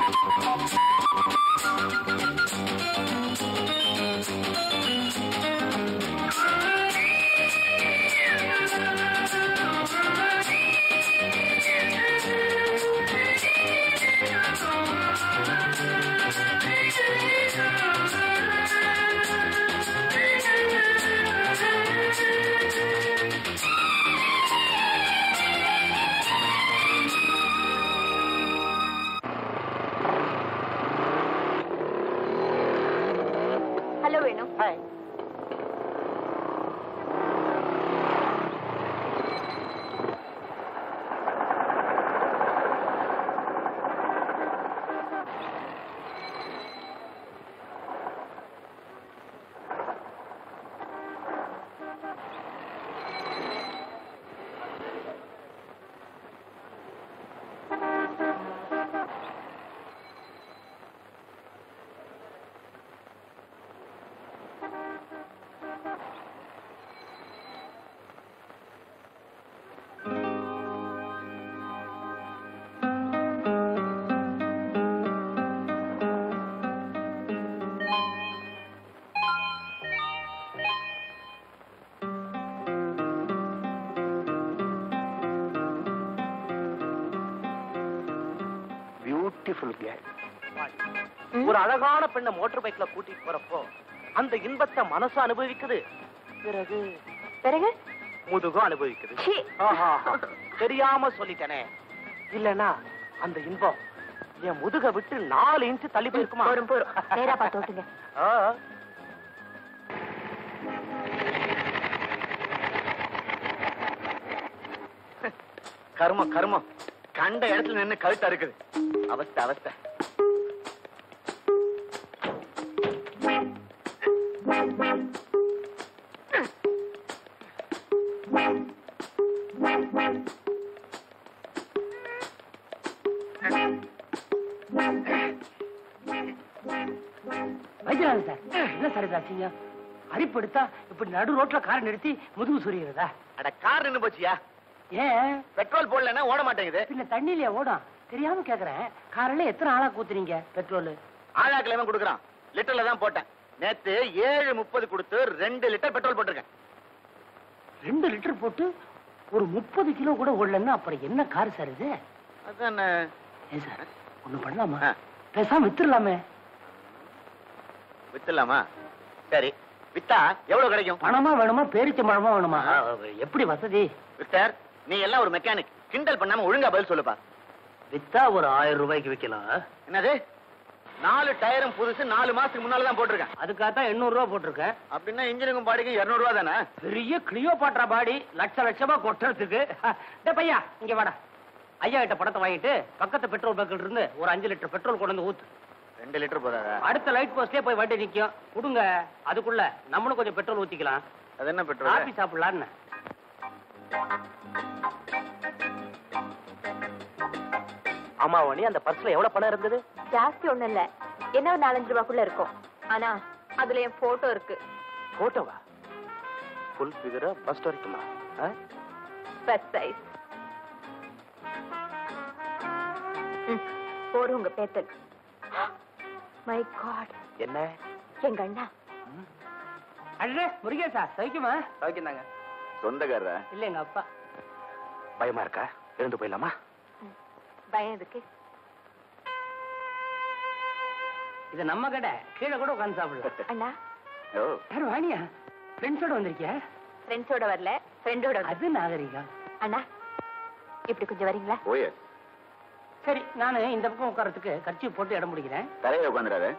Hello Venu hi beautiful girl ஒரு அழகான பெண்ணை மோட்டார் பைக்ல கூட்டிட்டு போறப்போ அந்த இன்பத்தை மனசு அனுபவிக்குது பிறகு பிறகு முதுகும் அனுபவிக்குது சீ. ஆஹா, தெரியாம சொல்லிட்டேனே இல்லனா அந்த இன்பம் என் முதுக விட்டு நாலு இன்ச்சு தள்ளி போயிருக்குமா போரும் போரும் நேரா பார்த்து ஓட்டுங்க ஆ. கர்மம் கர்மம் கண்ட இடத்துல நின்னு கழுத்தா இருக்குது அவஸ்தை அவஸ்தை வைத்தியநாதன் சார் என்ன சார் இதாச்சீங்க அரிப்பு எடுத்தா இப்படி நடு ரோட்ல காரை நிறுத்தி முதுகு சொரிகிறதா அட கார் நின்னு போச்சியா ஏன் பெட்ரோல் போடலன்னா ஓட மாட்டேங்குது பின்ன தண்ணியில ஓடும் தெரியாம கேக்குறேன் காரில் எத்தனை ஆளா கூத்துறீங்க பெட்ரோல் ஆழாக்கில் எவன் கொடுக்குறான் லிட்டர்ல தான் போட்டேன் நேத்து ஏழு முப்பது கொடுத்து ரெண்டு லிட்டர் பெட்ரோல் போட்டிருக்கேன் ரெண்டு லிட்டர் போட்டு ஒரு முப்பது கிலோ கூட ஓடலன்னா அப்புறம் என்ன கார் சார் இது அதான் ஏன் சார் ஒண்ணு பண்ணலாமா ஆ. பேசாம வித்துடலாமே வித்துலாமா சரி வித்தா எவ்வளவு கிடைக்கும் பணமா வேணுமா பேரிச்சம்பழமா வேணுமா எப்படி வசதி விக்டர் நீ எல்லாம் ஒரு மெக்கானிக் கிண்டல் பண்ணாம ஒழுங்கா பதில் சொல்லுப்பா வித்தா ஒரு ஆயிரம் ரூபாய்க்கு விற்கலாம் என்னது நாலு டயரும் புதுசு நாலு மாசத்துக்கு முன்னால தான் போட்டிருக்கேன் அதுக்காகத்தான் எண்ணூறு ரூபா போட்டிருக்கேன் அப்படின்னா இன்ஜினுக்கும் பாடிக்கும் இருநூறு ரூபா தானே பெரிய கிளியோ பாட்ரா பாடி லட்ச லட்சமா கொட்டுறதுக்கு டே பையா இங்க வாடா ஐயா கிட்ட பணத்தை வாங்கிட்டு பக்கத்து பெட்ரோல் பங்க்ல இருந்து ஒரு அஞ்சு லிட்டர் பெட்ரோல் கொண்டு வந்து ஊத்து ரெண்டு லிட்டர் போதாதா அடுத்த லைட் போஸ்ட்லயே போய் வண்டி நிக்கும் கொடுங்க அதுக்குள்ள நம்மளும் கொஞ்சம் பெட்ரோல் ஊத்திக்கலாம் அது என்ன பெட்ரோல் காபி சாப்பிடலான்னு ஆமா வாணி அந்த பர்ஸ்ல எவ்வளவு பணம் இருந்தது ஜாஸ்தி ஒண்ணும் இல்ல என்ன ஒரு நாலஞ்சு ரூபாய்க்குள்ள இருக்கும் ஆனா அதுல என் போட்டோ இருக்கு போட்டோவா ஃபுல் ஃபிகரா பஸ் வரைக்குமா பஸ் சைஸ் போரும் உங்க பேத்தல் மை காட் என்ன எங்க அண்ணா அண்ணே முருகேசா சவிக்குமா ஓகேந்தாங்க சொந்தக்காரரா இல்ல எங்க அப்பா பயமா இருக்கா இருந்து போயிடலாமா பயம் எதுக்கு இது நம்ம கடை கீழே கூட உட்காந்து சாப்பிடலாம் அண்ணா ஓ யார் வாணியா ஃப்ரெண்ட்ஸோட வந்திருக்கியா ஃப்ரெண்ட்ஸோட வரல ஃப்ரெண்டோட அது நாகரிகம் அண்ணா இப்படி கொஞ்சம் வரீங்களா ஓயே சரி நான் இந்த பக்கம் உட்கார்றதுக்கு கட்சி போட்டு இடம் பிடிக்கிறேன் தலையில உட்காந்துடாத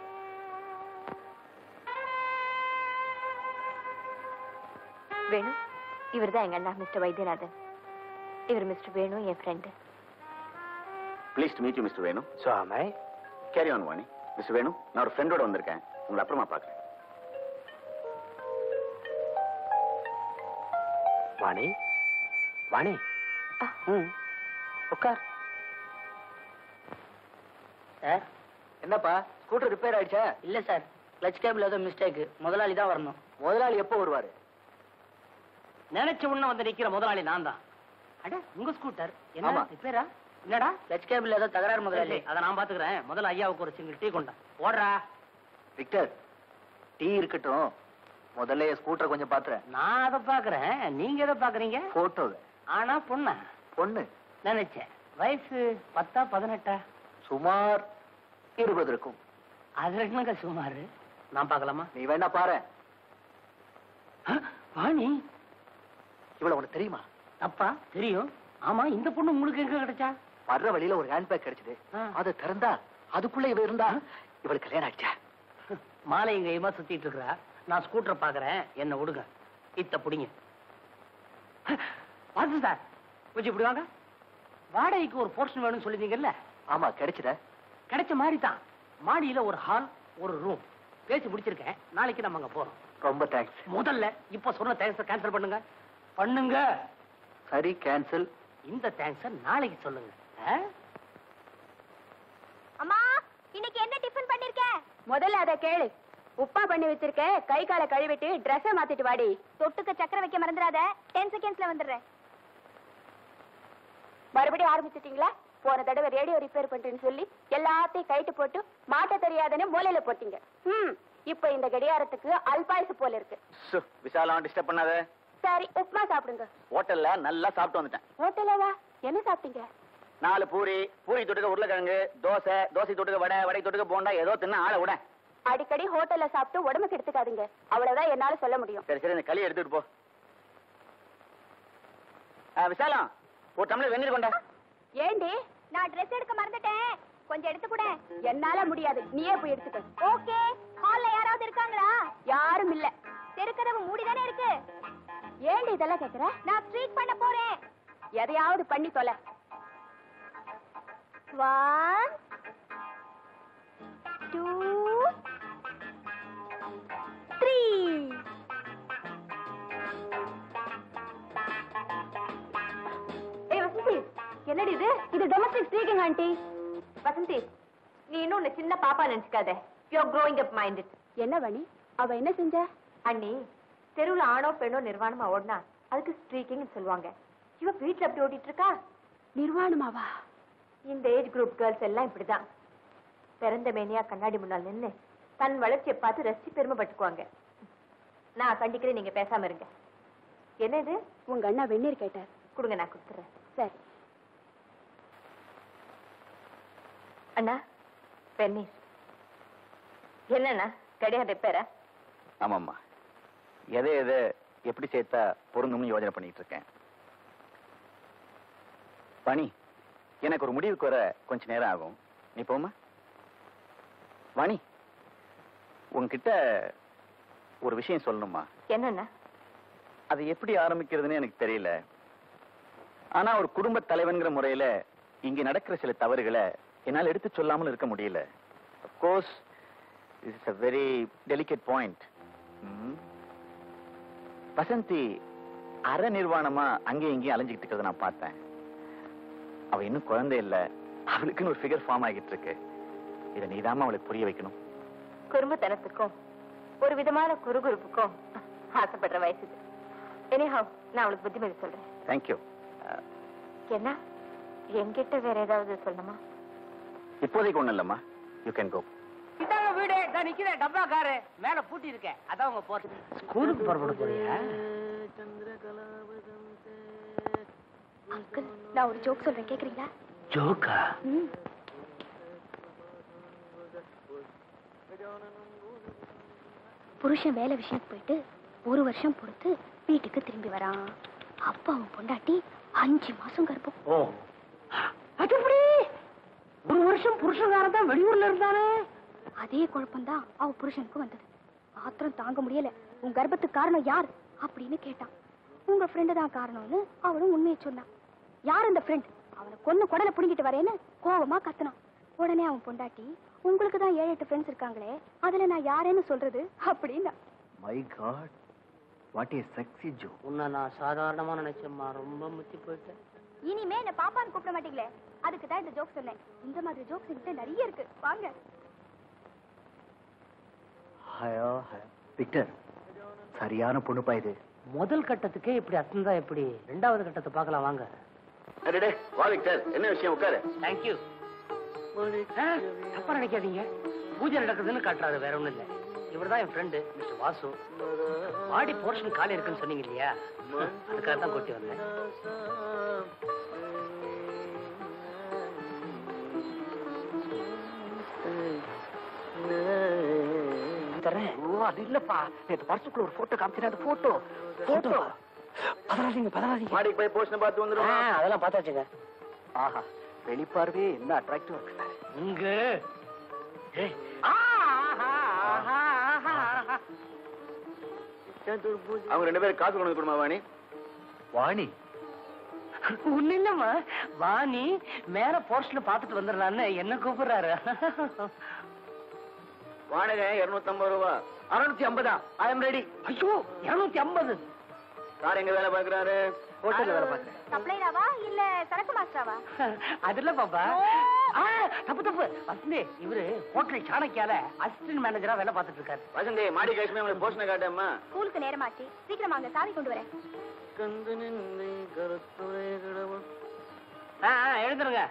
வேணு இவர் தான் எங்க அண்ணா மிஸ்டர் வைத்தியநாதன் இவர் மிஸ்டர் வேணு என் friend please to meet you mister Venu Swami carry on Vani mister Venu நான் ஒரு ஃப்ரெண்டோட வந்திருக்கேன் உங்களை அப்புறமா பார்க்குறேன் வாணி வாணி ஆ. ம் உட்கார் சார் என்னப்பா ஸ்கூட்டர் ரிப்பேர் ஆயிடுச்சா இல்ல சார் கிளச் கேபிள் ஏதோ மிஸ்டேக் முதலாளி தான் வரணும் முதலாளி எப்போ வருவாரு நினைச்ச உடனே வந்து நிக்கிற முதலாளி நான் தான் அட உங்க ஸ்கூட்டர் என்ன ஆமா. ரிப்பேரா என்னடா கிளச் கேபிள் ஏதோ தகராறு முதலாளி சரி, அதை நான் பாத்துக்கிறேன் முதல்ல ஐயாவுக்கு ஒரு சிங்கிள் டீ கொண்டா ஓடுறா விக்டர் டீ இருக்கட்டும் முதல்ல என் ஸ்கூட்டரை கொஞ்சம் பாத்துறேன் நான் அதை பாக்குறேன் நீங்க எதை பாக்குறீங்க போட்டோவை ஆனா பொண்ணா பொண்ணு நினைச்சேன் வயசு பத்தா பதினெட்டா சுமார் இருபது இருக்கும் அதுல என்னங்க சுமாரு நான் பார்க்கலாமா நீ வேணா பாரு வாணி இவ்வளவு உனக்கு தெரியுமா தப்பா தெரியும் ஆமா இந்த பொண்ணு உங்களுக்கு எங்க கிடைச்சா வர்ற வழியில ஒரு ஹேண்ட்பேக் கிடைச்சது ஆ. அதை திறந்தா அதுக்குள்ள இவ இருந்தா இவளுக்கு கல்யாணம் ஆயிடுச்சா மாலை எங்க கைமா சுத்திட்டு இருக்கா நான் ஸ்கூட்டரை பாக்குறேன் என்ன விடுங்க இத்த புடிங்க பாத்து சார் கொஞ்சம் இப்படி வாங்க வாடகைக்கு ஒரு போர்ஷன் வேணும்னு சொல்லிருந்தீங்கல்ல ஆமா கிடைச்சத கிடைச்ச மாதிரி தான் மாடியில ஒரு ஹால் ஒரு ரூம் பேசி முடிச்சிருக்கேன் நாளைக்கு நம்ம அங்க போறோம் ரொம்ப தேங்க்ஸ் முதல்ல இப்ப சொன்ன தேங்க்ஸ் கேன்சல் பண்ணுங்க பண்ணுங்க சரி கேன்சல் இந்த தேங்க்ஸ நாளைக்கு சொல்லுங்க ஆ? அம்மா இன்னைக்கு என்ன டிஃபன் பண்ணிருக்க முதல்ல அத கேளு உப்பா பண்ணி வச்சிருக்க கை காலை கழுவிட்டு ட்ரெஸ்ஸ மாத்திட்டு வாடி தொட்டுக்க சக்கரை வைக்க மறந்துடாத டென் செகண்ட்ஸ்ல வந்துடுறேன் மறுபடியும் ஆரம்பிச்சிட்டீங்களா போன தடவை ரேடியோ ரிப்பேர் பண்றேன்னு சொல்லி எல்லாத்தையும் கைட்டு போட்டு மாட்ட தெரியாதுன்னு மூலையில போட்டீங்க ம் இப்ப இந்த கடியாரத்துக்கு அல்பாயுசு போல இருக்கு விசாலம் டிஸ்டர்ப் பண்ணாத சரி உப்புமா சாப்பிடுங்க ஹோட்டல்ல நல்லா சாப்பிட்டு வந்துட்டேன் ஹோட்டலவா என்ன சாப்பிட்டீங்க நாலு பூரி பூரி தொட்டுக்க உருளைக்கிழங்கு தோசை தோசை தொட்டுக்க வடை வடை தொட்டுக்க போண்டா ஏதோ தின்ன ஆளை விட அடிக்கடி ஹோட்டல்ல சாப்பிட்டு உடம்புக்கு எடுத்துக்காதீங்க அவ்வளவுதான் என்னால சொல்ல முடியும் சரி சரி இந்த களி எடுத்துட்டு போ ஆ, விசாலம் ஒரு டம்ளர் வெந்நீர் கொண்டா ஏண்டி நான் ட்ரெஸ் எடுக்க மறந்துட்டேன் கொஞ்சம் எடுத்து கூட என்னால முடியாது நீயே போய் எடுத்துக்க ஓகே ஹால்ல யாராவது இருக்காங்களா யாரும் இல்ல தெருக்கதவு மூடிதானே இருக்கு ஏண்டி இதெல்லாம் கேக்குற நான் ஸ்ட்ரீட் பண்ண போறேன் எதையாவது பண்ணி தொலை ஒன் டூ த்ரீ ஏய் வசந்தி என்னடி இது இது டொமஸ்டிக் ஸ்பீக்கிங் ஆண்டி வசந்தி நீ இன்னும் உன்னை சின்ன பாப்பா நினைச்சுக்காத யூ க்ரோயிங் அப் மைண்டட் என்ன வனி அவ என்ன செஞ்சா அண்ணி தெருவுல ஆணோ பெண்ணோ நிர்வாணமா ஓடினா அதுக்கு ஸ்ட்ரீக்கிங்னு சொல்லுவாங்க இவ வீட்ல அப்படி ஓடிட்டு இருக்கா நிர்வாணமாவா இந்த ஏஜ் குரூப் கேர்ள்ஸ் எல்லாம் இப்படிதான் பிறந்த மேனியா கண்ணாடி முன்னால் நின்னு தன் வளர்ச்சியை பார்த்து ரசிச்சு பெருமைப்பட்டுக்குவாங்க நான் கண்டிக்கிறேன் நீங்க பேசாம இருங்க என்ன இது உங்க அண்ணா வெந்நீர் கேட்டார் கொடுங்க நான் கொடுத்துறேன் சரி அண்ணா பெண்ணீர் என்னண்ணா கிடையாது பேரா ஆமாம்மா எதை எதை எப்படி சேர்த்தா பொருந்தும்னு யோசனை பண்ணிட்டு இருக்கேன் பணி எனக்கு ஒரு முடிவுக்கு வர கொஞ்ச நேரம் ஆகும் நீ போமா வாணி உன்கிட்ட ஒரு விஷயம் சொல்லணுமா என்னண்ணா அது எப்படி ஆரம்பிக்கிறதுன்னு எனக்கு தெரியல ஆனா ஒரு குடும்ப தலைவன்கிற முறையில இங்க நடக்கிற சில தவறுகளை என்னால எடுத்து சொல்லாமல் இருக்க முடியல course it's a very delicate point Vasanthi அரை நிர்வாணமா அங்கேயும் இங்கேயும் அலைஞ்சுக்கிட்டு இருக்கிறத நான் பார்த்தேன் அவ இன்னும் குழந்தை இல்ல அவளுக்குன்னு ஒரு ஃபிகர் ஃபார்ம் ஆகிட்டு இருக்கு இதை நீதாம்மா அவளுக்கு புரிய வைக்கணும் குறும்புத்தனத்துக்கும் ஒரு விதமான குறுகுறுப்புக்கும் ஆசைப்படுற வயசு இது எனிஹவ் நான் அவளுக்கு புத்திமதி சொல்றேன் தேங்க்யூ என்ன என்கிட்ட வேற ஏதாவது சொல்லணுமா இப்போதைக்கு ஒண்ணும் இல்லம்மா யூ கேன் கோ இதாங்க வீடு இதோ நிக்கிற டப்பா காரு மேல பூட்டி இருக்கேன் அதான் உங்க போட்டு ஸ்கூலுக்கு புறப்பட போறியா அங்கிள் நான் ஒரு ஜோக் சொல்றேன் கேக்குறீங்களா ஜோக்கா ம் புருஷன் வேலை விஷயத்துக்கு போயிட்டு ஒரு வருஷம் பொறுத்து வீட்டுக்கு திரும்பி வரான் அப்ப அவன் பொண்டாட்டி அஞ்சு மாசம் கர்ப்பம் ஓ அது எப்படி ஒரு வருஷம் புருஷன்காரன் தான் வெளியூர்ல இருந்தானே அதே குழப்பம்தான் அவ புருஷனுக்கு வந்தது ஆத்திரம் தாங்க முடியல உன் கர்ப்பத்துக்கு காரணம் யார் அப்படின்னு கேட்டான் உங்க ஃப்ரெண்டு தான் காரணம்னு அவளும் உண்மையை சொன்னான் யார் அந்த ஃப்ரெண்ட் அவனை கொன்னு குடலை புடுங்கிட்டு வரேன்னு கோவமா கத்துனான் உடனே அவன் பொண்டாட்டி உங்களுக்கு தான் ஏழு எட்டு ஃப்ரெண்ட்ஸ் இருக்காங்களே அதுல நான் யாரேன்னு சொல்றது அப்படின்னா my god what is sexy ஜோ உன்னை நான் சாதாரணமா நினைச்சேம்மா ரொம்ப முத்தி போயிட்டேன் இனிமே என்ன பாப்பான்னு கூப்பிட மாட்டீங்களே அதுக்கு தான் இந்த ஜோக் சொன்னேன் இந்த மாதிரி ஜோக்ஸ் என்கிட்ட நிறைய இருக்கு வாங்க ஹயோ விக்டர் சரியான பொண்ணுப்பா இது முதல் கட்டத்துக்கே இப்படி அசந்தா எப்படி ரெண்டாவது கட்டத்தை பார்க்கலாம் வாங்க அடடே வா விக்டர் என்ன விஷயம் உட்காரு தேங்க்யூ தப்பா நினைக்காதீங்க பூஜை நடக்குதுன்னு காட்டுறாரு வேற ஒண்ணும் இல்ல இவர்தான் என் ஃப்ரெண்டு மிஸ்டர் வாசு பாடி போர்ஷன் காலி இருக்குன்னு சொன்னீங்க இல்லையா அதுக்காக தான் கொட்டி வந்தேன் தரேன் ஓ அது இல்லப்பா நேத்து பர்சுக்குள்ள ஒரு போட்டோ காமிச்சேன் அந்த போட்டோ போட்டோ பதறாதீங்க பதறாதீங்க மாடிக்கு போய் போஷனை பார்த்து வந்துடும் அதெல்லாம் பார்த்தாச்சுங்க ஆஹா வெளிப்பார்வையே என்ன அட்ராக்டிவா இருக்கு சார் இங்க ஏய் அவங்க ரெண்டு பேரும் காசு கொண்டு கொடுமா வாணி வாணி ஒண்ணு இல்லம்மா வாணி மேல போர்ஷன்ல பாத்துட்டு வந்துடலான்னு என்ன கூப்பிடுறாரு வாடகை இருநூத்தி ஐம்பது ரூபா அறுநூத்தி ஐம்பதா ஐ எம் ரெடி ஐயோ இருநூத்தி ஐம்பது சார் எங்க வேலை பாக்குறாரு ஹோட்டல்ல வேலை பார்க்கறேன் சப்ளைராவா இல்ல சரக்கு மாஸ்டராவா அது இல்ல பாப்பா ஆ, தப்பு தப்பு வசந்தி இவரு ஹோட்டல் சாணக்கியால அசிஸ்டன்ட் மேனேஜரா வேலை பார்த்துட்டு இருக்காரு வசந்தி மாடி காஷ்மீர் உங்களுக்கு போஷனை காட்டேம்மா ஸ்கூலுக்கு நேரமாச்சு சீக்கிரம் அங்க சாவி கொண்டு வரேன் ஆ, ஆ, எழுந்துருங்க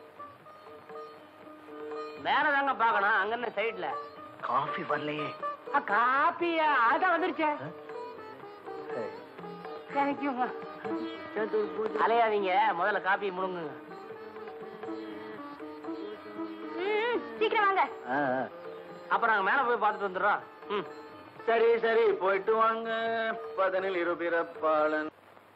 மேல தாங்க பாக்கணும் அங்க என்ன சைடுல காஃபி வரலையே காப்பியா அதான் வந்துருச்சே தேங்க்யூமா அலையாதீங்க முதல்ல காப்பி முழுங்குங்க ம், சீக்கிரம் வாங்க அப்ப நாங்க மேல போய் பார்த்துட்டு வந்துடுறோம் ம் சரி சரி போயிட்டு வாங்க பதனில் இருபிறப்பாளன்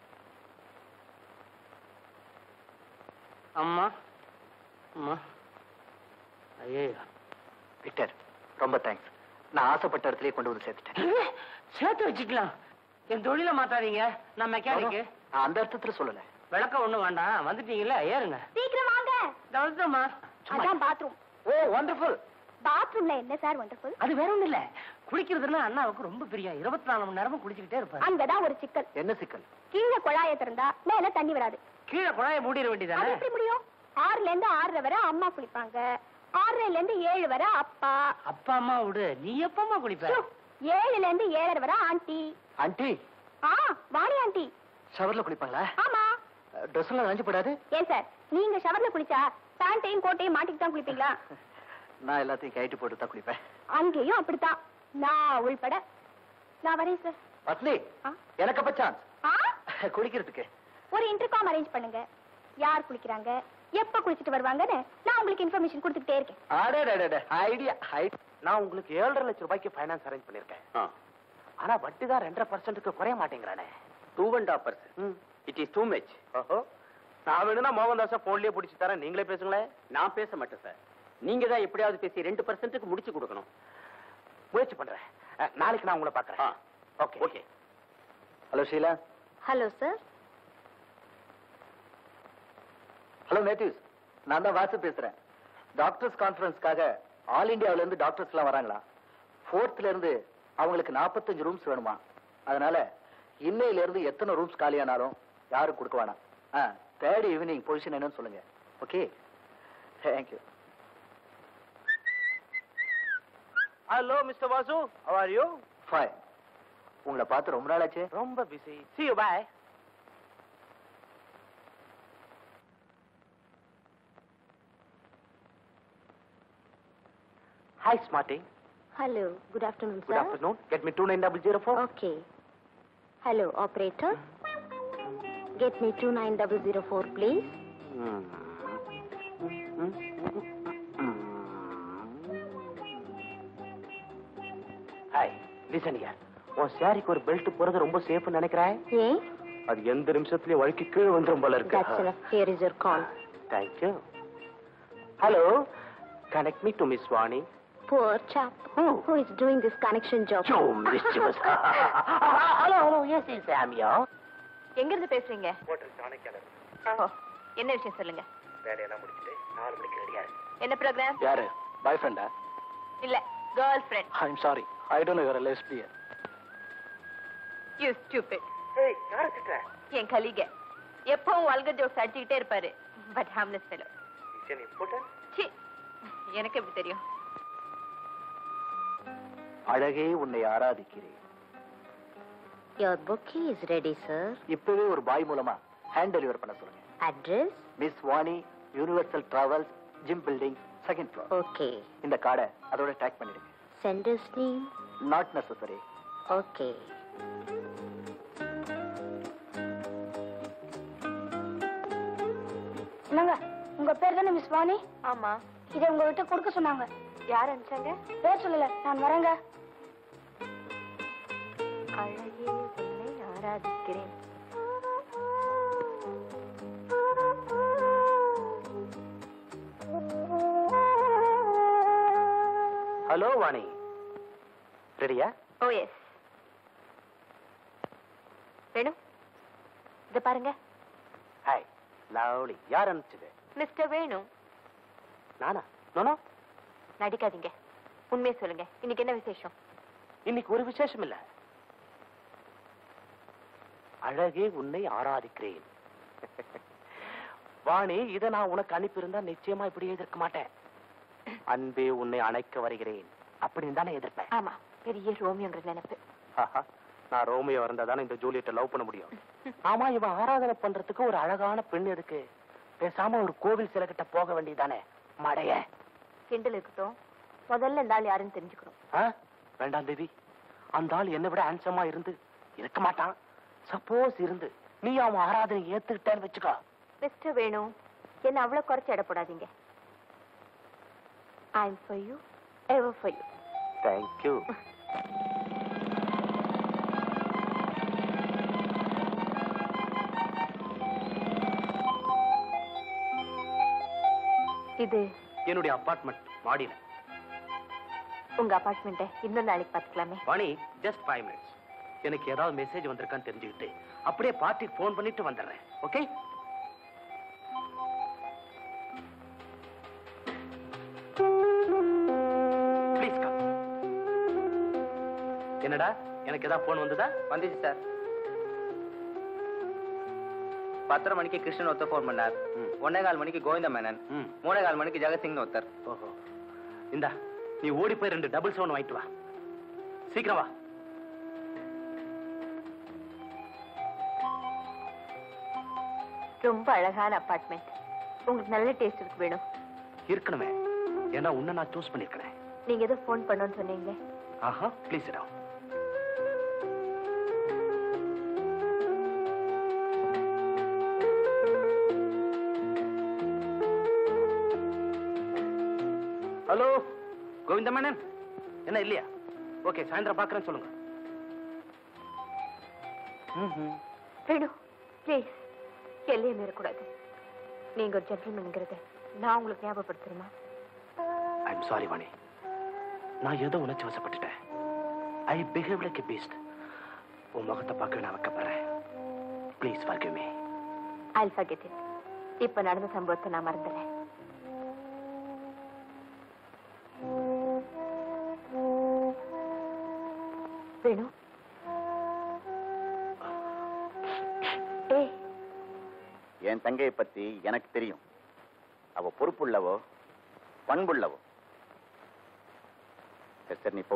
அம்மா அம்மா ஐயோ விக்டர் ரொம்ப தேங்க்ஸ் நான் ஆசைப்பட்ட இடத்துலயே கொண்டு வந்து சேர்த்துட்டேன் சேர்த்து வச்சுக்கலாம் என் தொழில மாத்தாதீங்க நான் மெக்கானிக்கு நான் அந்த அர்த்தத்துல சொல்லல விளக்கம் ஒண்ணும் வேண்டாம் வந்துட்டீங்கல்ல ஏறுங்க சீக்கிரம் வாங்க தவிர்த்தம்மா அதான் பாத்ரூம் ஓ வண்டர்ஃபுல் பாத்ரூம்ல என்ன சார் வண்டர்ஃபுல் அது வேற ஒண்ணும் இல்ல குளிக்கிறதுன்னா அண்ணாவுக்கு ரொம்ப பிரியம் இருபத்தி நாலு மணி நேரமும் குளிச்சுக்கிட்டே இருப்பாரு அங்கதான் ஒரு சிக்கல் என்ன சிக்கல் கீழே குழாய திறந்தா மேல தண்ணி வராது கீழே குழாய மூடிட அது வேண்டியதானே எப்படி முடியும் ஆறுல இருந்து ஆறரை வரை அம்மா குளிப்பாங்க ஆறரைல இருந்து ஏழு வரை அப்பா அப்பா அம்மா விடு நீ எப்பமா குளிப்ப ச்சோ, ஏழுல இருந்து ஏழரை வரை ஆண்டி ஆண்டி ஆ வாணி ஆண்டி ஷவர்ல குளிப்பாங்களா ஆமா ட்ரெஸ் எல்லாம் நனைஞ்சு போடாது ஏன் சார் நீங்க ஷவர்ல குளிச்சா பேண்டையும் கோட்டையும் மாட்டிட்டு தான் குளிப்பீங்களா நான் எல்லாத்தையும் கைட்டு போட்டு தான் குளிப்பேன் அங்கேயும் அப்படித்தான் நான் உள்பட நான் வரேன் சார் பத்னி ஆ? எனக்கு அப்ப சான்ஸ் ஆ குளிக்கிறதுக்கு ஒரு இன்டர்காம் அரேஞ்ச் பண்ணுங்க யார் குளிக்கிறாங்க எப்ப குளிச்சிட்டு வருவாங்கன்னு நான் உங்களுக்கு இன்ஃபர்மேஷன் கொடுத்துக்கிட்டே இருக்கேன் அடடடட ஐடியா நான் உங்களுக்கு ஏழரை லட்சம் ரூபாய்க்கு ஃபைனான்ஸ் அரேஞ்ச் பண்ணிருக்கேன் ஆனா வட்டி தான் ரெண்டரை பர்சன்ட்டுக்கு குறைய மாட்டேங்கிறானே two and half percent it is too much ஓஹோ நான் வேணும்னா மோகன்தாஸா போன்லயே பிடிச்சி தரேன் நீங்களே பேசுங்களேன் நான் பேச மாட்டேன் சார் நீங்க தான் எப்படியாவது பேசி ரெண்டு பர்சன்ட்டுக்கு முடிச்சு கொடுக்கணும் முயற்சி பண்றேன் அஹ், நாளைக்கு நான் உங்களை பாக்குறேன் okay okay hello Sheela hello sir hello Mathews நான் தான் வாசு பேசுறேன் டாக்டர்ஸ் கான்ஃபரன்ஸ்க்காக ஆல் இந்தியாவுல இருந்து டாக்டர்ஸ் எல்லாம் வராங்களா ஃபோர்த்ல இருந்து அவங்களுக்கு 45 ரூம்ஸ் வேணுமா அதனால இன்னையில இருந்து எத்தனை ரூம்ஸ் காலியானாலும் யாரும் கொடுக்க வேணாம் ஆ தேர்ட் ஈவினிங் பொசிஷன் என்னன்னு சொல்லுங்க okay thank you hello mister Vasu how are you fine உங்களை பார்த்து ரொம்ப நாள் ஆச்சு ரொம்ப busy see you bye Hi, Smarty. Hello good afternoon Good afternoon. Get me two nine double zero four. Okay hello operator get me two nine double zero four please hi listen யார் உன் சாரிக்கு ஒரு belt போறது ரொம்ப safe நினைக்கிறேன் ஏன் அது எந்த நிமிஷத்துலயும் வழுக்கி கீழே வந்துரும் போல இருக்கு that's enough here is your call Thank you. Hello. Connect me to Miss Vani. poor chap Who? who is doing this connection job You mischievous. hello, hello. Yes, yes, I'm here. எங்க இருந்து பேசுறீங்க hotel சாணக்கியால ஓ என்ன விஷயம் சொல்லுங்க வேலையெல்லாம் முடிச்சுட்டு நாலு மணிக்கு ரெடியா என்ன ப்ரோக்ராம் யாரு பாய் ஃப்ரெண்டா இல்ல girlfriend I'm sorry I don't your lesbian you stupid ஏய் யார திட்டுற என் கலீக எப்பவும் வல்கர் ஜோக்ஸ் அடிச்சுக்கிட்டே இருப்பாரு but harmless fellow is an important சி எனக்கு எப்படி தெரியும் அழகே உன்னை ஆராதிக்கிறேன் your book is ready sir இப்பவே ஒரு பாய் மூலமா ஹேண்ட் டெலிவர் பண்ண சொல்லுங்க address miss Vani universal travels gym building second floor okay இந்த கார்டை அதோட டேக் பண்ணிடுங்க sender's name not necessary okay என்னங்க உங்க பேர் தானே மிஸ் வாணி ஆமா இதை உங்ககிட்ட கொடுக்க சொன்னாங்க யார் அனுப்பிச்சாங்க பேர் சொல்லல நான் வரேங்க அழகே உன்னை ஆராதிக்கிறேன் ஹலோ வாணி ரெடியா ஓ எஸ் வேணும் இத பாருங்க ஹாய் லவ்லி யார் அனுப்பிச்சது மிஸ்டர் வேணு நானா நோனோ நடிக்காதீங்க உண்மையை சொல்லுங்க இன்னைக்கு என்ன விசேஷம் இன்னைக்கு ஒரு விசேஷம் இல்ல அழகே உன்னை ஆராதிக்கிறேன் வாணி இத நான் உனக்கு அனுப்பியிருந்தா நிச்சயமா இப்படி எதிர்க்க மாட்டேன் அன்பே உன்னை அணைக்க வருகிறேன் அப்படின்னு தானே எதிர்ப்பேன் ஆமா பெரிய ரோமியோங்கிற நினைப்பு ஆஹா, நான் ரோமியோ இருந்தா தானே இந்த ஜூலியட்டை லவ் பண்ண முடியும் ஆமா இவன் ஆராதனை பண்றதுக்கு ஒரு அழகான பெண் எதுக்கு பேசாம ஒரு கோவில் சிலை கிட்ட போக வேண்டியதானே மடைய கிண்டல் இருக்கட்டும் முதல்ல இந்த ஆள் யாருன்னு தெரிஞ்சுக்கணும் ஆ? வேண்டாம் தேவி அந்த ஆள் என்னை விட ஹேண்ட்ஸமா இருந்து இருக்க மாட்டான் சப்போஸ் இருந்து நீ அவன் ஆராதனை ஏத்துக்கிட்டேன்னு வச்சுக்கோ மிஸ்டர் வேணு என்ன அவ்வளவு குறைச்சு எடை போடாதீங்க I am for you ever for you thank you இது என்னுடைய அபார்ட்மெண்ட் மாடியில உங்க அபார்ட்மெண்ட்டை இன்னொரு நாளைக்கு பார்த்துக்கலாமே வாணி ஜஸ்ட் ஃபைவ் மினிட்ஸ் எனக்கு ஏதாவது மெசேஜ் வந்திருக்கான்னு தெரிஞ்சுக்கிட்டு அப்படியே பார்ட்டிக்கு ஃபோன் பண்ணிட்டு வந்துடுறேன் ஓகே ப்ளீஸ் கம் என்னடா எனக்கு ஏதாவது ஃபோன் வந்ததா வந்துச்சு சார் பத்தரை மணிக்கு கிருஷ்ணன் ஒருத்தர் ஃபோன் பண்ணார் ம். ஒன்னே கால் மணிக்கு கோவிந்த மேனன் ம் மூணே கால் மணிக்கு ஜெகத்சிங்னு ஒருத்தர் ஓஹோ இந்தா நீ ஓடி போய் ரெண்டு டபுள் செவன் வாங்கிட்டு வா சீக்கிரம் வா ரொம்ப அழகான அபார்ட்மெண்ட் உங்களுக்கு நல்ல டேஸ்ட் இருக்கு வேணும் இருக்கணுமே ஏன்னா உன்னை நான் சூஸ் பண்ணிருக்கிறேன் நீங்க ஏதோ ஃபோன் பண்ணோன்னு சொன்னீங்களே ஆஹா ப்ளீஸ் இடம் ஹலோ கோவிந்த மேனன் என்ன இல்லையா ஓகே சாயந்தரம் பார்க்கறேன்னு சொல்லுங்க ம்ஹும். வேணும் ப்ளீஸ் எல்லையே மீறக்கூடாது நீங்க ஒரு ஜென்டில்மேன்ங்கிறத நான் உங்களுக்கு ஞாபகப்படுத்தணுமா ஐம் சாரி வாணி நான் ஏதோ உணர்ச்சி வசப்பட்டுட்டேன் I behave like a beast உன் முகத்தை பார்க்க நான் வைக்கப்படுறேன் please forgive me I'll forget it இப்ப நடந்த சம்பவத்தை நான் மறந்துடுறேன் வேணும் ஏய் என் தங்கையை பத்தி எனக்கு தெரியும் அவ பொறுப்புள்ளவோ பண்புள்ளவோ சரி சரி நீ போ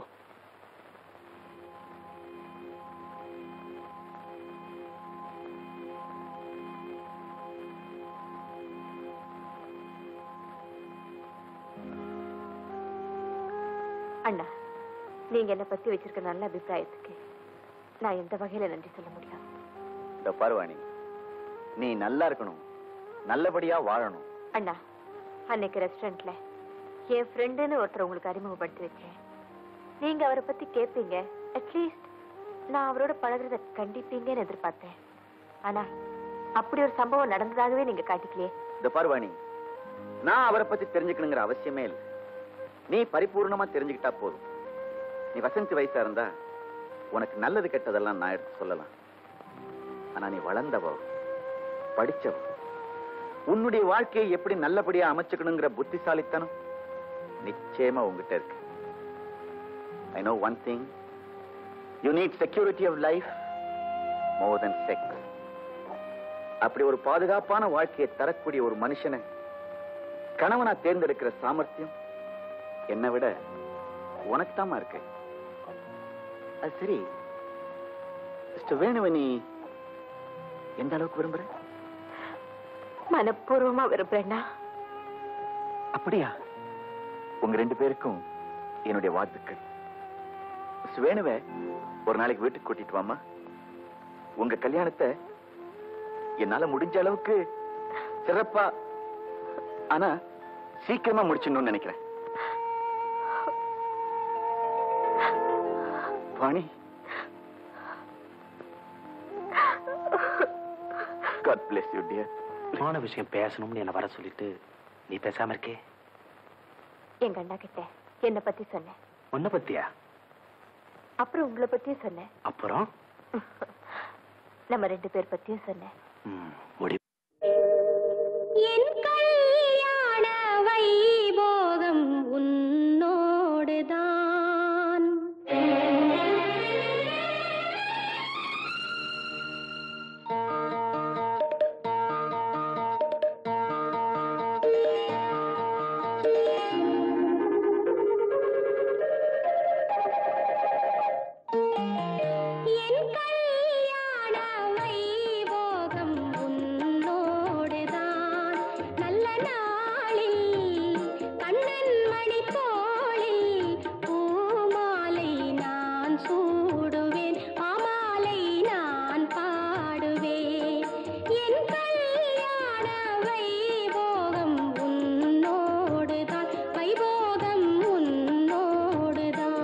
அண்ணா நீங்க என்ன பத்தி வச்சிருக்க நல்ல அபிப்பிராயத்துக்கு நான் எந்த வகையில நன்றி சொல்ல முடியும் இந்த பருவாணி நீ நல்லா இருக்கணும் நல்லபடியா வாழணும் அண்ணா அன்னைக்கு ரெஸ்டாரண்ட்ல என் ஃப்ரெண்டுன்னு ஒருத்தர் உங்களுக்கு அறிமுகப்படுத்தி வச்சேன் நீங்க அவரை பத்தி கேட்பீங்க அட்லீஸ்ட் நான் அவரோட பழகுறத கண்டிப்பீங்கன்னு எதிர்பார்த்தேன் ஆனா அப்படி ஒரு சம்பவம் நடந்ததாகவே நீங்க காட்டிக்கலையே இந்த பருவாணி நான் அவரை பத்தி தெரிஞ்சுக்கணுங்கிற அவசியமே இல்லை நீ பரிபூர்ணமா தெரிஞ்சுக்கிட்டா போதும் நீ வசந்தி வயசா இருந்தா உனக்கு நல்லது கெட்டதெல்லாம் நான் எடுத்து சொல்லலாம் ஆனா நீ வளர்ந்தவோ படிச்சவோ உன்னுடைய வாழ்க்கையை எப்படி நல்லபடியா அமைச்சுக்கணுங்கிற புத்திசாலித்தனம் நிச்சயமா உங்ககிட்ட இருக்கு I know one thing you need security of life more then sex அப்படி ஒரு பாதுகாப்பான வாழ்க்கையை தரக்கூடிய ஒரு மனுஷனை கணவனா தேர்ந்தெடுக்கிற சாமர்த்தியம் என்னை விட உனக்கு இருக்கு அது சரி மிஸ்டர் வேணுவை நீ எந்த அளவுக்கு விரும்புற மனப்பூர்வமா விரும்புறேன்னா அப்படியா உங்க ரெண்டு பேருக்கும் என்னுடைய வாழ்த்துக்கள் வேணுவே ஒரு நாளைக்கு வீட்டுக்கு கூட்டிட்டு வாமா உங்க கல்யாணத்தை என்னால முடிஞ்ச அளவுக்கு சிறப்பா ஆனா சீக்கிரமா முடிச்சிடணும்னு நினைக்கிறேன் Vani God bless you, dear. போன விஷயம் பேசணும்னு என்ன வர சொல்லிட்டு நீ பேசாம இருக்கே எங்க அண்ணா கிட்ட என்ன பத்தி சொன்னேன் உன்னை பத்தியா அப்புறம் உங்களை பத்தியும் சொன்னேன் அப்புறம் நம்ம ரெண்டு பேர் பத்தியும் சொன்னேன் ம், முடி என் கல்யாண வைபோகம் உன்னோடுதான் என் கல்யாண வைபோகம் உன்னோடுதான் நல்ல நாளில் கண்ணன் மணி தோளில் பூமாலை நான் சூடுவேன் பாமாலை நான் பாடுவேன் என் கல்யாண வைபோகம் உன்னோடுதான் வைபோகம் உன்னோடுதான்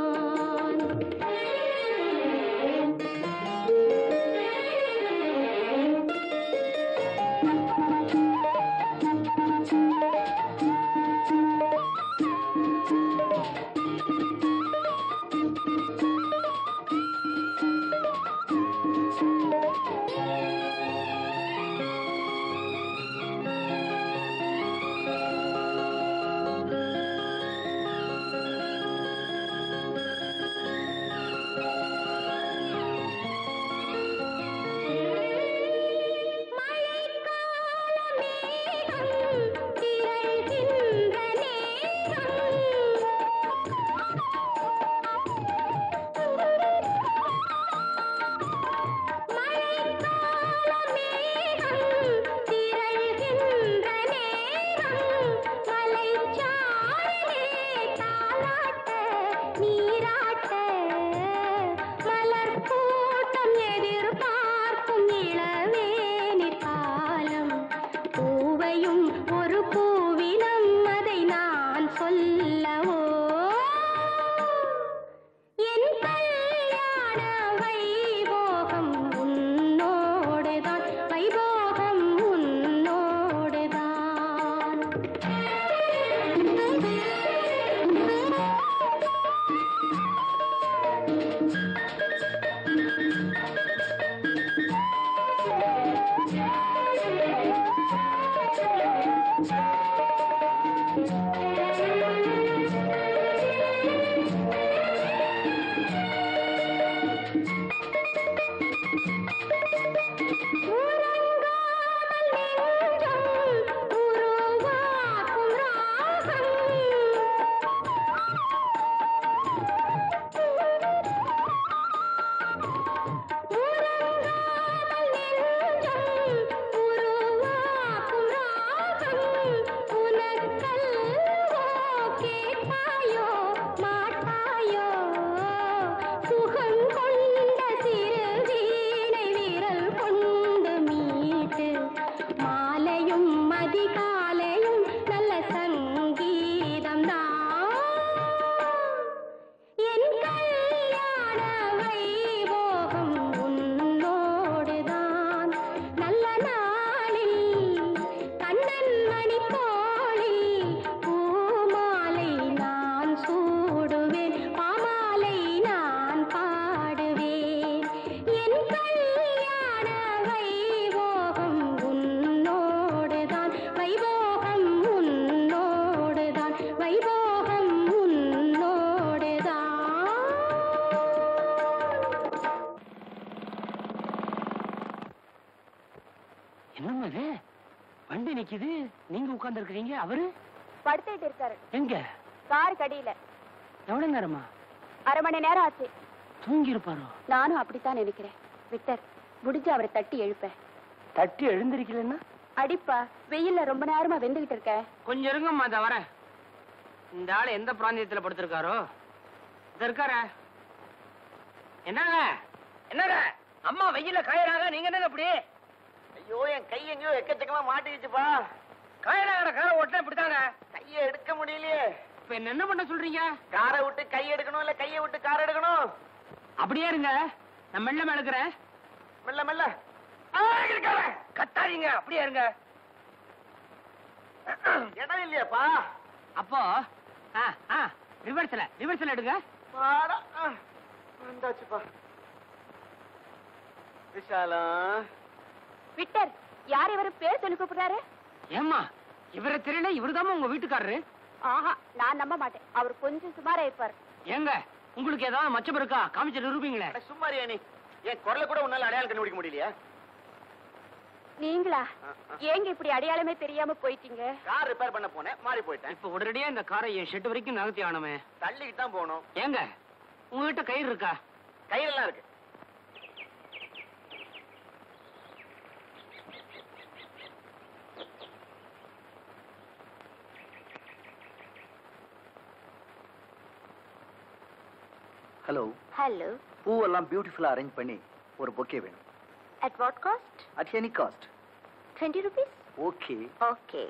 மலர் கூட்டம் எதிர்பார்க்கும் இளவேனிற் காலம் பூவையும் ஒரு பூவினம் அதை நான் சொல்லவோ என் கல்யாண வைபோகம் உன்னோடுதான் வைபோகம் உன்னோடுதான் உருவாக்கும் ராகம் உறங்காமல் நெஞ்சம் உருவாக்கும் ராகம் உனக்கல்லவோ கேட்பாயோ மாட்டாயோ சுகம் கொண்ட சிறு வீணை விரல் கொண்டு மீட்டு மாலையும் அதிகாலையும் நல்ல சங்கீதம் என் கல்யாண வைபோகம் உன்னோடுதான் நல்ல நாளில் கண்ணன் மணி தோளில் பூமாலை நான் சூடுவேன் பாமாலை நான் பாடுவேன் என் கல்யாண வைபோகம் உன்னோடுதான் வைபோகம் உன்னோடுதான் வைபோகம் உன்னோடுதான் என்னம்மா இது வண்டி நிக்குது நீங்க உட்கார்ந்து இருக்கிறீங்க அவரு படுத்துட்டு இருக்காரு எங்க கார் கடியில எவ்வளவு நேரமா அரை மணி நேரம் ஆச்சு தூங்கி இருப்பாரோ நானும் அப்படித்தான் நினைக்கிறேன் விக்டர் முடிஞ்சு அவரை தட்டி எழுப்ப தட்டி எழுந்திருக்கலன்னா அடிப்பா வெயில்ல ரொம்ப நேரமா வெந்துகிட்டு இருக்கேன் கொஞ்சம் இருங்கம்மா இதை வரேன் இந்த ஆள் எந்த பிராந்தியத்துல படுத்திருக்காரோ இது இருக்கார என்னங்க என்னங்க அம்மா வெயில காயறாங்க நீங்க என்னங்க அப்படி ஐயோ என் கை எங்கேயோ எக்கச்சக்கமா மாட்டிக்கிச்சுப்பா காயறாங்க காரை ஓட்டினா இப்படித்தாங்க கையை எடுக்க முடியலையே இப்ப என்ன என்ன பண்ண சொல்றீங்க காரை விட்டு கை எடுக்கணும் இல்ல கையை விட்டு கார் எடுக்கணும் அப்படியே இருங்க நான் மெல்ல மேலுக்கிறேன் மெல்ல மெல்ல கத்தாதீங்க அப்படியே இருங்க இடம் இல்லையாப்பா அப்போ ஆ ஆ ரிவர்ஸ்ல ரிவர்ஸ்ல எடுங்க பாடா ஆ, வந்தாச்சுப்பா விஷாலம் விட்டர் யார் இவரு பேர் சொல்லி கூப்பிடுறாரு ஏம்மா இவரை தெரியல இவருதாம்மா உங்க வீட்டுக்காரரு ஆஹா நான் நம்ப மாட்டேன் அவர் கொஞ்சம் சுமாரா இருப்பார் ஏங்க உங்களுக்கு ஏதாவது மச்சம் இருக்கா காமிச்சு நிரூபிங்களே அட, சும்மாரியா நீ என் குரலை கூட உன்னால அடையாளம் கண்டுபிடிக்க முடியலையா நீங்களா ஏங்க இப்படி அடையாளமே தெரியாம போயிட்டீங்க கார் ரிப்பேர் பண்ண போனேன் மாறி போயிட்டேன் இப்ப உடனடியா இந்த காரை என் ஷெட் வரைக்கும் நகர்த்தி ஆனமே தள்ளிக்கிட்டு தான் போகணும் ஏங்க உங்ககிட்ட கயிறு இருக்கா கையிலலாம் இருக்கு ஹலோ ஹலோ பூவெல்லாம் பியூட்டிஃபுல்லா அரேஞ்ச் பண்ணி ஒரு பொக்கே வேணும் at what cost at any cost twenty rupees okay okay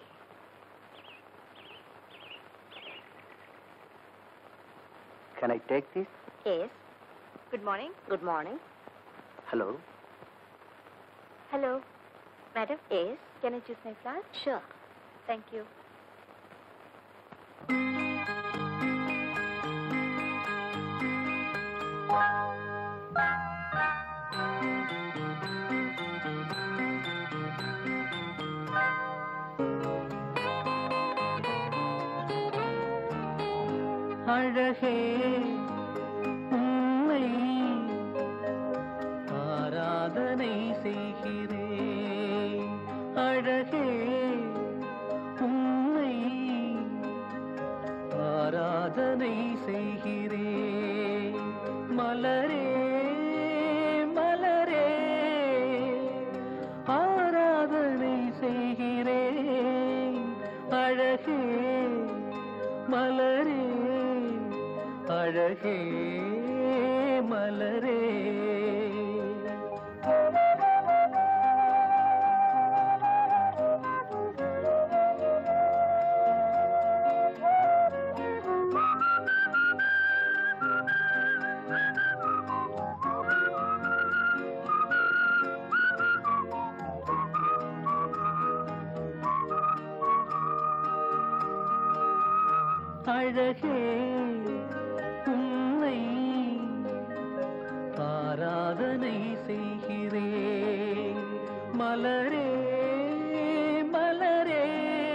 can I take this yes good morning good morning hello hello madam yes can I choose my flower sure thank you அழகே உன்னை ஆராதனை செய்கிறேன் அழகே உன்னை ஆராதனை செய்கிறேன் மலரே மலரே ஆராதனை செய்கிறேன் அழகே மலரே அழகே மலரே அழகே உன்னை ஆராதனை செய்கிறேன் மலரே மலரே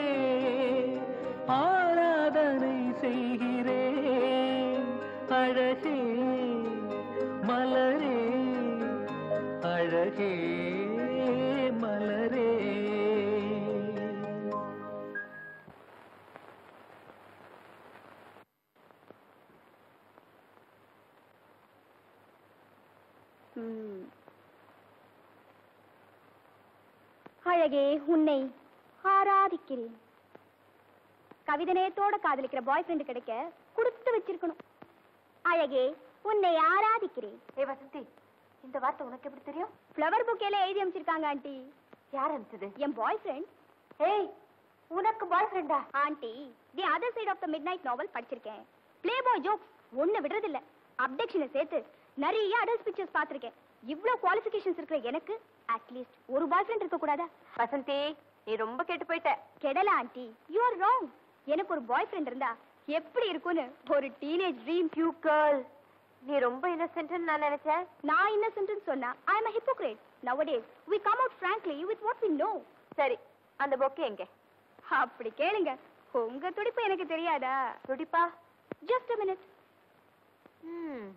ஆராதனை செய்கிறேன் அழகே மலரே அழகே மலரே அழகே உன்னை ஆராதிக்கிறேன் கவிதை நேயத்தோட காதலிக்கிற பாய் ஃப்ரெண்டு கிடைக்க கொடுத்து வச்சிருக்கணும் அழகே உன்னை ஆராதிக்கிறேன் ஏ வசந்தி இந்த வார்த்தை உனக்கு எப்படி தெரியும் ஃப்ளவர் புக்கேல எழுதி அமைச்சிருக்காங்க ஆண்டி யார் அனுப்பிச்சது என் பாய் ஃப்ரெண்ட் ஏய் உனக்கு பாய் ஃப்ரெண்டா aunty the other side of the midnight novel படிச்சிருக்கேன் ப்ளே பாய் ஜோக்ஸ் ஒண்ணு விடுறதில்ல அப்டெக்ஷனை சேர்த்து நிறைய அடல்ட் பிக்சர்ஸ் பார்த்திருக்கேன் இவ்ளோ குவாலிஃபிகேஷன்ஸ் இருக்கிற எனக்கு அட்லீஸ்ட் ஒரு பாய் ஃப்ரெண்ட் இருக்க கூடாதா வசந்தி நீ ரொம்ப கெட்டு போயிட்ட கெடல ஆண்டி யூ ஆர் ராங் எனக்கு ஒரு பாய் ஃப்ரெண்ட் இருந்தா எப்படி இருக்கும்னு ஒரு டீனேஜ் ட்ரீம் யூ கேர்ள் நீ ரொம்ப இன்னசென்ட்னு நான் நினைச்சேன் நான் இன்னசென்ட்னு சொன்னா ஐ அம் a hypocrite nowadays we come out frankly with what we know சரி அந்த பொக்கே எங்க அப்படி கேளுங்க உங்க துடிப்பு எனக்கு தெரியாதா துடிப்பா ஜஸ்ட் a minute ம்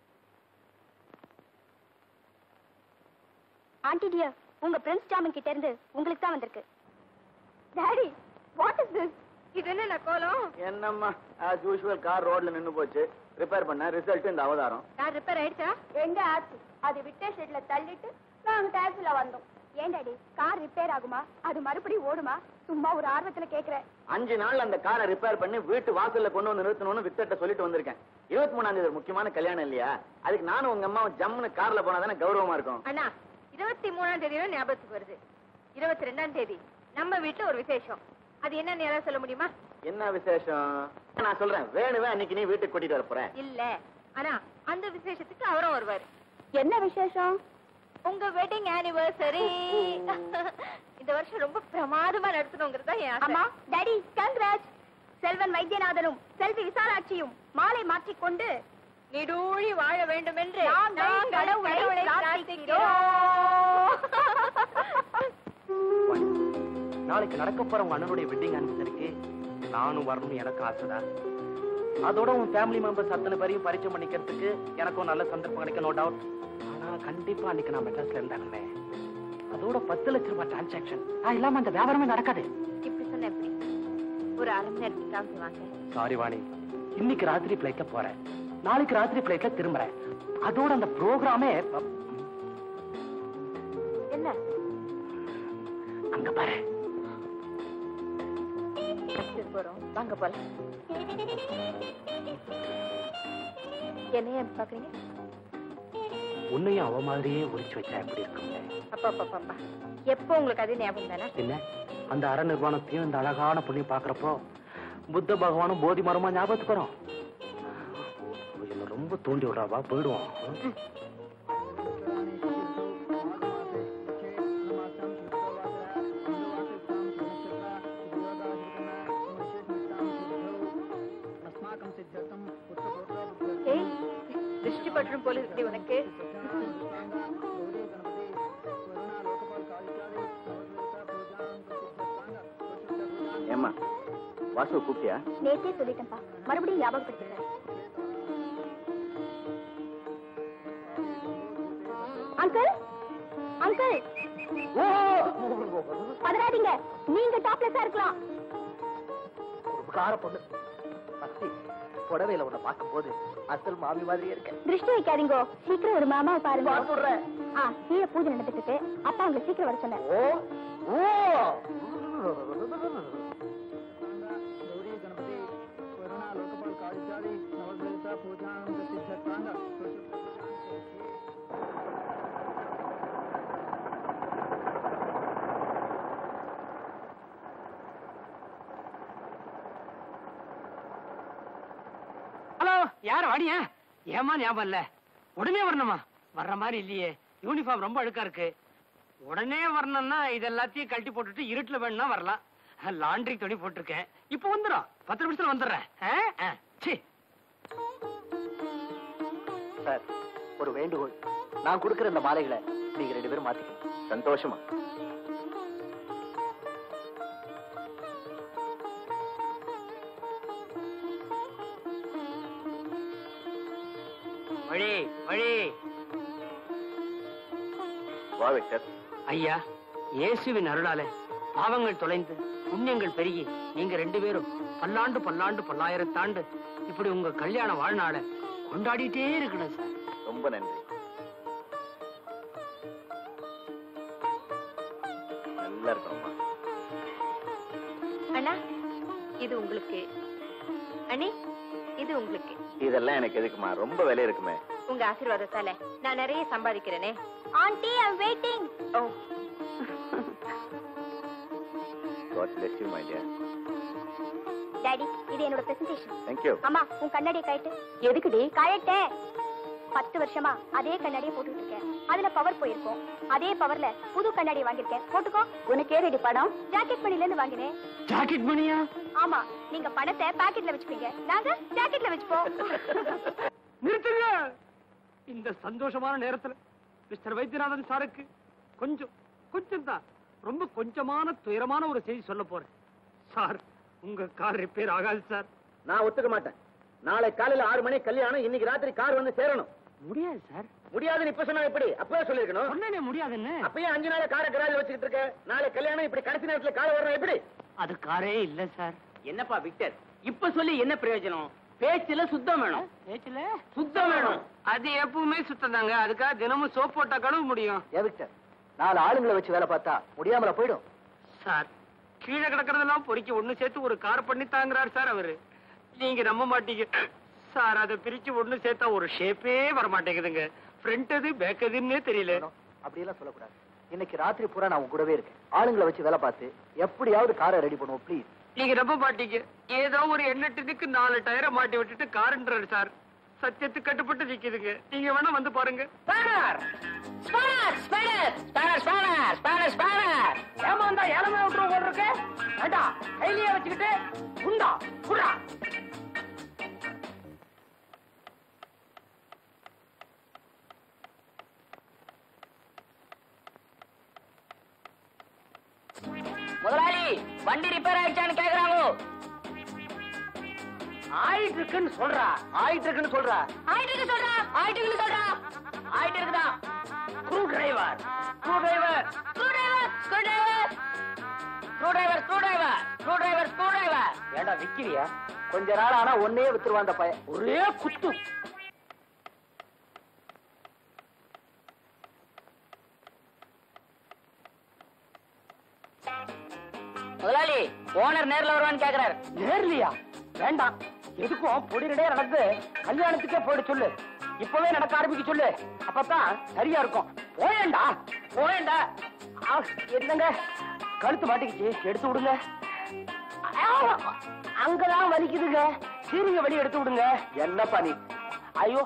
ஆண்டி டியர் உங்க பிரின்ஸ் ஜாமன் கிட்ட இருந்து உங்களுக்கு தான் வந்திருக்கு டாடி வாட் இஸ் திஸ் இது என்ன கோலம் என்னம்மா ஆஸ் யூஷுவல் கார் ரோட்ல நின்னு போச்சு ரிப்பேர் பண்ண ரிசல்ட் இந்த அவதாரம் கார் ரிப்பேர் ஆயிடுச்சா எங்க ஆச்சு அது விட்ட ஷெட்ல தள்ளிட்டு நாங்க டாக்ஸில வந்தோம் ஏன் டாடி கார் ரிப்பேர் ஆகுமா அது மறுபடியும் ஓடுமா சும்மா ஒரு ஆர்வத்துல கேக்குறேன் அஞ்சு நாள் அந்த காரை ரிப்பேர் பண்ணி வீட்டு வாசல்ல கொண்டு வந்து நிறுத்தணும்னு வித்தட்ட சொல்லிட்டு வந்திருக்கேன் இருபத்தி மூணாம் தேதி ஒரு முக்கியமான கல்யாணம் இல்லையா அதுக்கு நானும் உங்க அம்மாவும் ஜம்முன்னு கார்ல போனா தானே கௌரவமா இருக்கும் அண்ணா இருபத்தி மூணாம் தேதியும் ஞாபகத்துக்கு வருது இருபத்தி ரெண்டாம் தேதி நம்ம வீட்டுல ஒரு விசேஷம் அது என்னன்னு யாராவது சொல்ல முடியுமா என்ன விசேஷம் நான் சொல்றேன் வேணுவே அன்னைக்கு நீ வீட்டுக்கு கூட்டிட்டு வர போறேன் இல்ல ஆனா அந்த விசேஷத்துக்கு அவரும் வருவாரு என்ன விசேஷம் உங்க வெட்டிங் ஆனிவர்சரி இந்த வருஷம் ரொம்ப பிரமாதமா நடத்தணுங்கிறது தான் என் ஆசை. அம்மா டாடி கங்க்ராட் செல்வன் வைத்தியநாதனும் செல்வி விசாலாட்சியும் மாலை மாற்றிக்கொண்டு நீடூழி வாழ வேண்டும் என்று நாங்கள் கடவுளை வாணி, நாளைக்கு நடக்க போற உங்க அண்ணனுடைய வெட்டிங் ஆனிவர்சரிக்கு நானும் வரணும்னு எனக்கு ஆசைதான் அதோட உன் ஃபேமிலி மெம்பர்ஸ் அத்தனை பேரையும் பரிச்சயம் பண்ணிக்கிறதுக்கு எனக்கும் நல்ல சந்தர்ப்பம் கிடைக்கும் நோ டவுட் ஆனா கண்டிப்பா அன்னைக்கு நான் மெட்ராஸ்ல இருந்தாங்கல்ல அதோட பத்து லட்ச ரூபாய் டிரான்சாக்ஷன் நான் இல்லாம அந்த வியாபாரமே நடக்காது இப்படி சொன்ன எப்படி ஒரு அரை மணி நேரத்துக்கு வாங்க சாரி வாணி இன்னைக்கு ராத்திரி பிளைட்ல போறேன் நாளைக்கு ராத்திரி பிளைட்ல திரும்புறேன் அதோட அந்த ப்ரோக்ராமே என்ன அங்க பாரு சரி, போறோம் வாங்க போலாம் என்னைய பாக்குறீங்க உன்னையும் அவ மாதிரியே ஒளிச்சு வச்சா எப்படி இருக்குங்க அப்பா அப்பா அப்பா, அப்பா எப்போ உங்களுக்கு அது ஞாபகம் தானே என்ன அந்த அற நிர்வாணத்தையும் இந்த அழகான பொண்ணையும் பாக்குறப்போ புத்த பகவானும் போதி மரமா ஞாபகத்துக்கு வரும் என்ன ரொம்ப தூண்டி விடுறாவா போயிடுவோம் ஏய் திருஷ்டி பற்றும் போல இருக்கு உனக்கு ஏம்மா வாசுவை கூப்பிட்டியா நேத்தே சொல்லிட்டேன்ப்பா மறுபடியும் ஞாபகப்படுத்துறேன் அங்கிள் அங்கிள் பதறாதீங்க நீங்க டாப்லெஸ்ஸா இருக்கலாம் உபகார பொண்ணு பத்தி புடவையில உன்னை பார்க்கும்போது அசல் மாமி மாதிரியே இருக்கேன் திருஷ்டி வைக்காதீங்கோ சீக்கிரம் ஒரு மாமாவை பாருங்க வா சொல்றேன். ஆ கீழே பூஜை நடந்துட்டு இருக்கு. அப்பா உங்களை சீக்கிரம் வர சொன்னேன் ஓ ஓ ஹலோ யார் வாடியா ஏமா ஞாபகம் இல்ல உடனே வரணுமா வர்ற மாதிரி இல்லையே யூனிஃபார்ம் ரொம்ப அழுக்கா இருக்கு உடனே வரணும்னா இது எல்லாத்தையும் கழட்டி போட்டுட்டு இருட்டுல வேணும்னா வரலாம் லாண்ட்ரி துணி போட்டிருக்கேன் இப்போ வந்துடும் பத்து நிமிஷத்துல வந்துடுறேன் ஆ? ஆ, சீ சார் ஒரு வேண்டுகோள் நான் கொடுக்கிற இந்த மாலைகளை நீங்க ரெண்டு பேரும் மாத்திக்கணும் சந்தோஷமா வழி வழி வா விக்டர் ஐயா இயேசுவின் அருளால பாவங்கள் தொலைந்து புண்ணியங்கள் பெருகி நீங்க ரெண்டு பேரும் பல்லாண்டு பல்லாண்டு பல்லாயிரத்தாண்டு இப்படி உங்க கல்யாண வாழ்நாள கொண்டாடிட்டே இருக்கணும் சார் ரொம்ப நன்றி நல்லா இருக்கணும்மா அண்ணா இது உங்களுக்கு அண்ணி இது உங்களுக்கு இதெல்லாம் எனக்கு எதுக்குமா ரொம்ப விலை இருக்குமே உங்க ஆசீர்வாதத்தால நான் நிறைய சம்பாதிக்கிறேனே aunty I'm waiting oh God bless you, my dear. Daddy இது என்னோட பிரசன்டேஷன் Thank you. அம்மா உன் கண்ணாடியை கழட்டு எதுக்குடி கழட்டே பத்து வருஷமா அதே கண்ணாடியை போட்டுட்டு இருக்கேன் அதுல பவர் போயிருக்கும் அதே பவர்ல புது கண்ணாடி வாங்கியிருக்கேன் போட்டுக்கோ உனக்கு ஏறடி பணம் ஜாக்கெட் மணில இருந்து வாங்கினேன் ஜாக்கெட் மணியா ஆமா நீங்க பணத்தை பாக்கெட்ல வச்சுப்பீங்க நாங்க ஜாக்கெட்ல வச்சுப்போம் நிறுத்துங்க இந்த சந்தோஷமான நேரத்துல மிஸ்டர் வைத்தியநாதன் சாருக்கு கொஞ்சம் கொஞ்சம் தான் ரொம்ப கொஞ்சமான துயரமான ஒரு செய்தி சொல்ல போறேன் சார் உங்க கார் ரிப்பேர் ஆகாது சார் நான் ஒத்துக்க மாட்டேன் நாளை காலையில ஆறு மணி கல்யாணம் இன்னைக்கு ராத்திரி கார் வந்து சேரணும் முடியாது சார் முடியாதுன்னு இப்ப சொன்னா எப்படி அப்பவே சொல்லிருக்கணும் சொன்னேனே முடியாதுன்னு அப்பயே அஞ்சு நாள் காரை கராஜ் வச்சுக்கிட்டு இருக்க நாளை கல்யாணம் இப்படி கடைசி நேரத்துல காலை வரணும் எப்படி அது காரே இல்ல சார் என்னப்பா விக்டர் இப்ப சொல்லி என்ன பிரயோஜனம் பேச்சுல சுத்தம் வேணும் பேச்சுல சுத்தம் வேணும் அது எப்பவுமே சுத்தம் தாங்க அதுக்காக தினமும் சோப் போட்டா கழுவ முடியும் ஏன் விக்டர் நாலு ஆளுங்களை வச்சு வேலை பார்த்தா முடியாமல போயிடும் சார் கீழே கிடக்கிறதெல்லாம் பொறுக்கி ஒண்ணு சேர்த்து ஒரு கார் பண்ணி தாங்குறாரு சார் அவரு நீங்க நம்ப மாட்டீங்க சார் அதை பிரிச்சு ஒண்ணு சேர்த்தா ஒரு ஷேப்பே வர மாட்டேங்குதுங்க ஃப்ரண்ட் எது பேக் எதுன்னே தெரியல அப்படியெல்லாம் சொல்லக்கூடாது இன்னைக்கு ராத்திரி பூரா நான் உங்க கூடவே இருக்கேன் ஆளுங்களை வச்சு வேலை பார்த்து எப்படியாவது காரை ரெடி பண்ணுவோம் ப்ளீஸ் நீங்க நம்ப மாட்டீங்க ஏதோ ஒரு எண்ணெட்டுக்கு நாலு டயரை மாட்டி விட்டுட்டு காருன்றாரு சார் சத்தியத்துக்கு கட்டுப்பட்டு நிக்குதுங்க நீங்க வேணா வந்து பாருங்க spanner spanner spanner spanner spanner spanner spanner ஏமாந்தா ஏழமே விட்டுருவோம் போல இருக்கு வேண்டாம் கையிலேயே வச்சுக்கிட்டு குண்டா குடா முதலாளி வண்டி ரிப்பேர் ஆயிடுச்சான்னு கேக்குறாங்க ஆயிட்டு இருக்குன்னு சொல்றா ஆயிட்டு இருக்குன்னு சொல்றா ஆயிட்டு இருக்கு சொல்றா ஆயிட்டு இருக்கு சொல்றா ஆயிட்டு இருக்குதா screwdriver screwdriver screwdriver screwdriver screwdriver screwdriver screwdriver screwdriver ஏண்டா விக்கிறியா கொஞ்ச நாள் ஆனா ஒன்னே வித்துருவான் அந்த பையன் ஒரே குத்து முதலாளி ஓனர் நேர்ல வருவான்னு கேக்குறாரு நேர்லயா வேண்டாம் எதுக்கும் பொடிரடே நடந்து கல்யாணத்துக்கே போயிட சொல்லு இப்பவே நடக்க ஆரம்பிக்க சொல்லு அப்பதான் சரியா இருக்கும் போயேண்டா போயேண்டா ஆ, என்னங்க கழுத்து மாட்டிக்கிச்சு எடுத்து விடுங்க ஆ, அங்கதான் வலிக்குதுங்க சீரிங்க வெளியே எடுத்து விடுங்க என்னப்பா நீ ஐயோ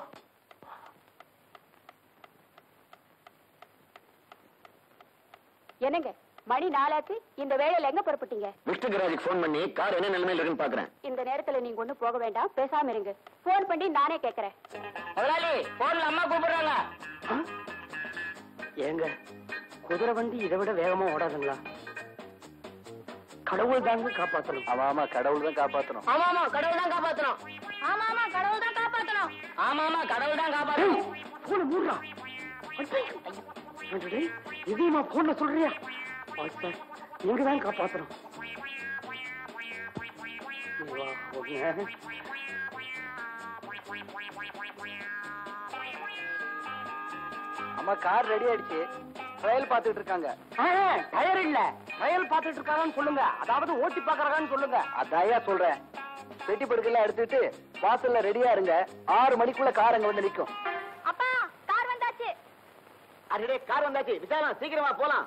என்னங்க மணி நாலாச்சு இந்த வேலையில எங்க புறப்பட்டீங்க விஷ்ணு கராஜுக்கு ஃபோன் பண்ணி கார் என்ன நிலைமையில இருக்குன்னு பாக்குறேன் இந்த நேரத்துல நீங்க ஒண்ணும் போக வேண்டாம் பேசாம இருங்க போன் பண்ணி நானே கேக்குறேன் முதலாளி போன்ல அம்மா கூப்பிடுறாங்க ஏங்க குதிரை வண்டி இதை விட வேகமா ஓடாதுங்களா கடவுள் தாங்க காப்பாத்தணும் ஆமா ஆமா கடவுள் தான் காப்பாத்தணும் ஆமா ஆமா கடவுள் தான் காப்பாத்தணும் ஆமா ஆமா கடவுள் தான் காப்பாத்தணும் ஆமா ஆமா கடவுள் தான் காப்பாத்தணும் போன மூடுறா இதையுமா போன்ல சொல்றியா நீங்க தான் காப்பாத்தணும் வா, ஒண்ணு. அம்மா கார் ரெடி ஆயிடுச்சு ட்ரையல் பார்த்துட்டு இருக்காங்க ஆ, டயர் இல்ல ட்ரையல் பாத்துட்டு இருக்காங்கன்னு சொல்லுங்க அதாவது ஓட்டி பாக்குறாங்கன்னு சொல்லுங்க அதாயா சொல்றேன் பெட்டி படுக்கெல்லாம் எடுத்துட்டு வாசல்ல ரெடியா இருங்க ஆறு மணிக்குள்ள கார் அங்க வந்து நிக்கும் அப்பா கார் வந்தாச்சு அடடே கார் வந்தாச்சு விசாரம் சீக்கிரமா போலாம்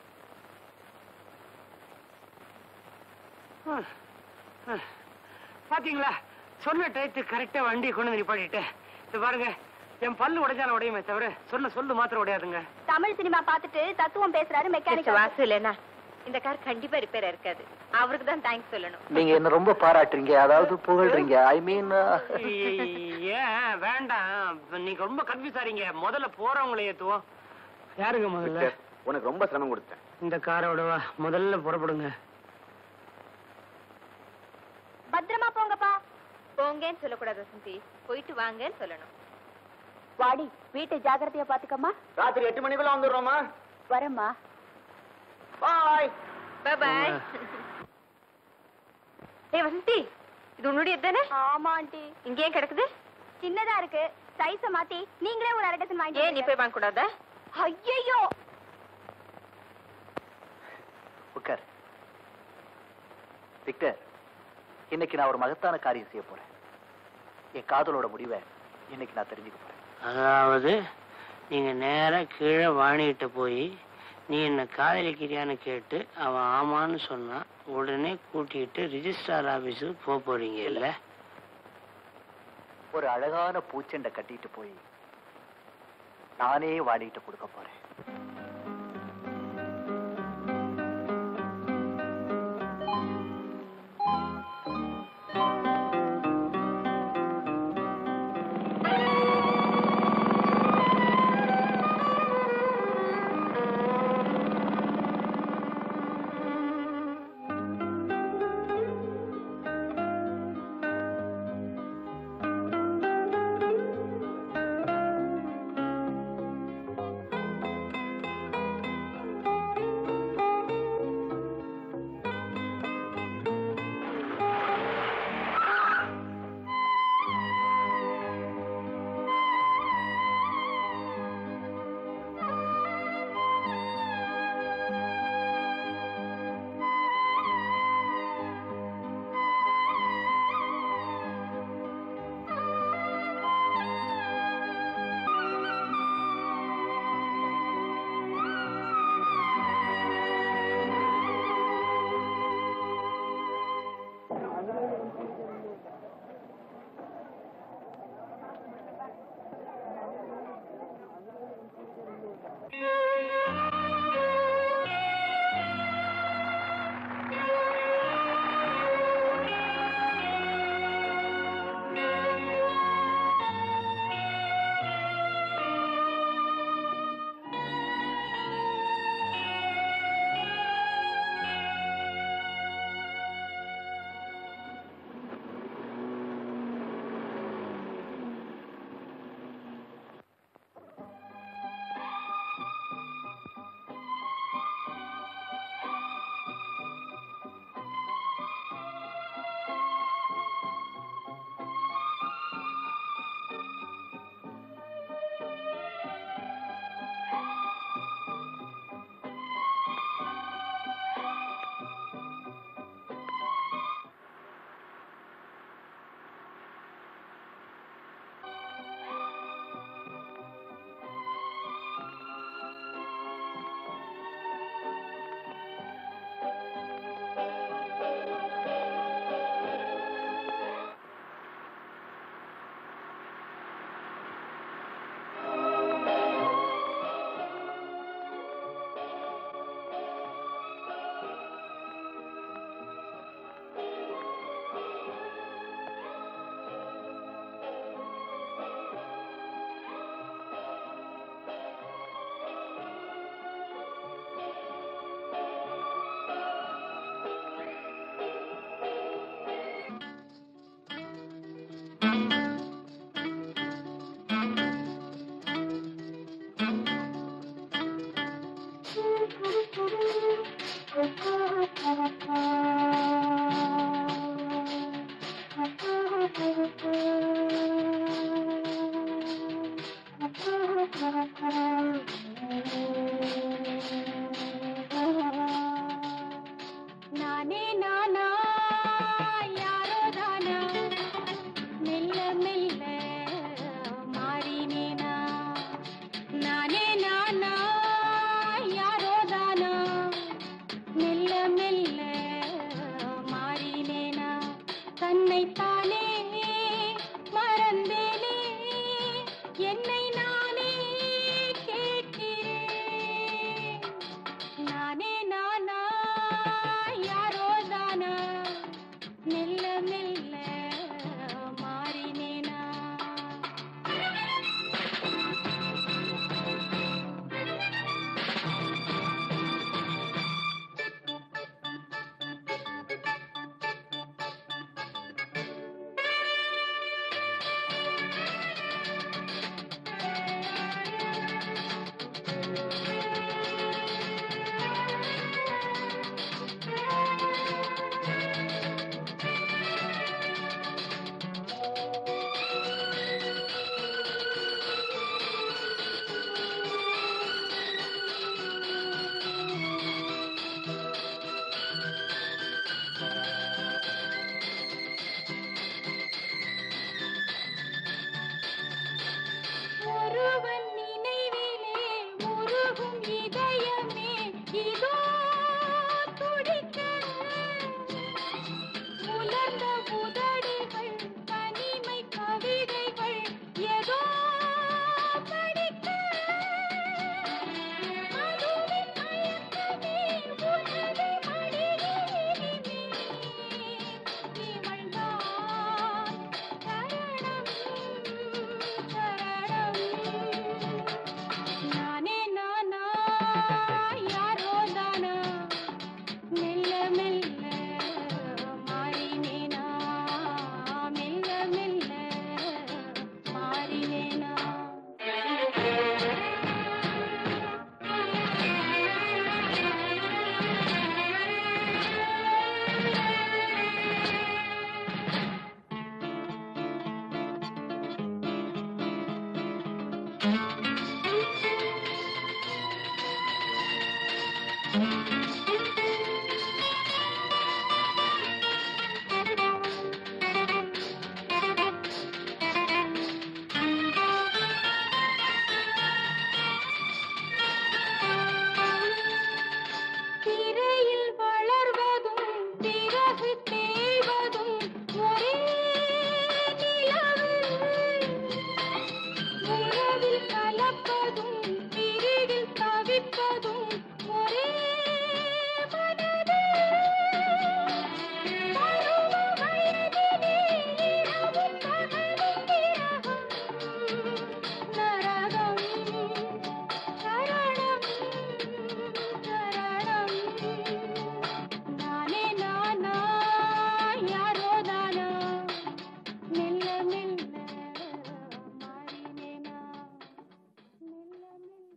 பாத்தீங்களா சொன்ன டயத்துக்கு கரெக்டா வண்டி கொண்டு வந்து நிப்பாட்டிட்டேன் இது பாருங்க என் பல்லு உடைஞ்சாலும் உடையுமே தவிர சொன்ன சொல்லு மாத்திரம் உடையாதுங்க தமிழ் சினிமா பார்த்துட்டு தத்துவம் பேசுறாரு மெக்கானிக் வாசு இல்லைன்னா இந்த கார் கண்டிப்பா ரிப்பேர் இருக்காது அவருக்கு தான் தேங்க்ஸ் சொல்லணும் நீங்க என்ன ரொம்ப பாராட்டுறீங்க அதாவது புகழ்றீங்க ஐ மீன் ஏன் வேண்டாம் நீங்க ரொம்ப கன்ஃபியூஸ் ஆறீங்க முதல்ல போறவங்களை ஏத்துவோம் யாருங்க முதல்ல உனக்கு ரொம்ப சிரமம் கொடுத்தேன் இந்த காரோடவா முதல்ல புறப்படுங்க பத்திரமா போங்கப்பா போங்கன்னு சொல்லக்கூடாது வசந்தி போயிட்டு வாங்கன்னு சொல்லணும் வாடி வீட்டை ஜாக்கிரதையா பாத்துக்கம்மா ராத்திரி எட்டு மணிக்குள்ள வந்துடுறோமா வரேம்மா பாய் பாய் ஏய் வசந்தி இது உன்னுடைய தானே ஆமா ஆண்டி இங்கேயே கிடக்குது சின்னதா இருக்கு சைஸ மாத்தி நீங்களே ஒரு அரை டசன் வாங்கி ஏன் நீ போய் வாங்க கூடாதா ஐயோ உட்கார் விக்டர் இன்னைக்கு நான் ஒரு மகத்தான காரியம் செய்ய போறேன் என் காதலோட முடிவை இன்னைக்கு நான் தெரிஞ்சுக்க போறேன் அதாவது நீங்க நேரா கீழே வாணிகிட்ட போய் நீ என்ன காதலிக்கிறியான்னு கேட்டு அவன் ஆமான்னு சொன்னா உடனே கூட்டிட்டு ரிஜிஸ்ட்ரார் ஆபீஸுக்கு போக போறீங்க இல்ல ஒரு அழகான பூச்செண்டை கட்டிட்டு போய் நானே வாடிட்டு கொடுக்க போறேன் மெல்ல மாறினேனா நானே நானா யாரோ தானா மெல்ல மெல்ல மாறினேனா தன்னைத்தானே மறந்தேனே என்னை நானே கேட்கிறேன் நானே நானா யாரோ தானா மெல்ல மெல்ல மாறினேனா ஒருவன் நினைவிலே உருகும் இதயமே இதோ துடிக்க உலர்ந்த உதடுகள் தனிமை கவிதைகள் ஏதோ படிக்க மதுவின் மயக்கமே உனது மடியினிலே இவள்தான் சரணம் சரணம் நானே நானா யாரோ தானா மெல்ல மெல்ல மாறினேனா மெல்ல மெல்ல மாறினேனா திரையில் வளர்வதும் பிறகு தேய்வதும் ஒரே நிலவு உறவில் கலப்பதும் பிரிவில் தவிப்பதும் ஒரே மனது பருவ வயதிலே இரவும் பகலும் விரகம் நரகம் சரணம் சரணம் நானே நானா யாரோ தானா மெல்ல மெல்ல மாறினேனா மெல்ல மெல்ல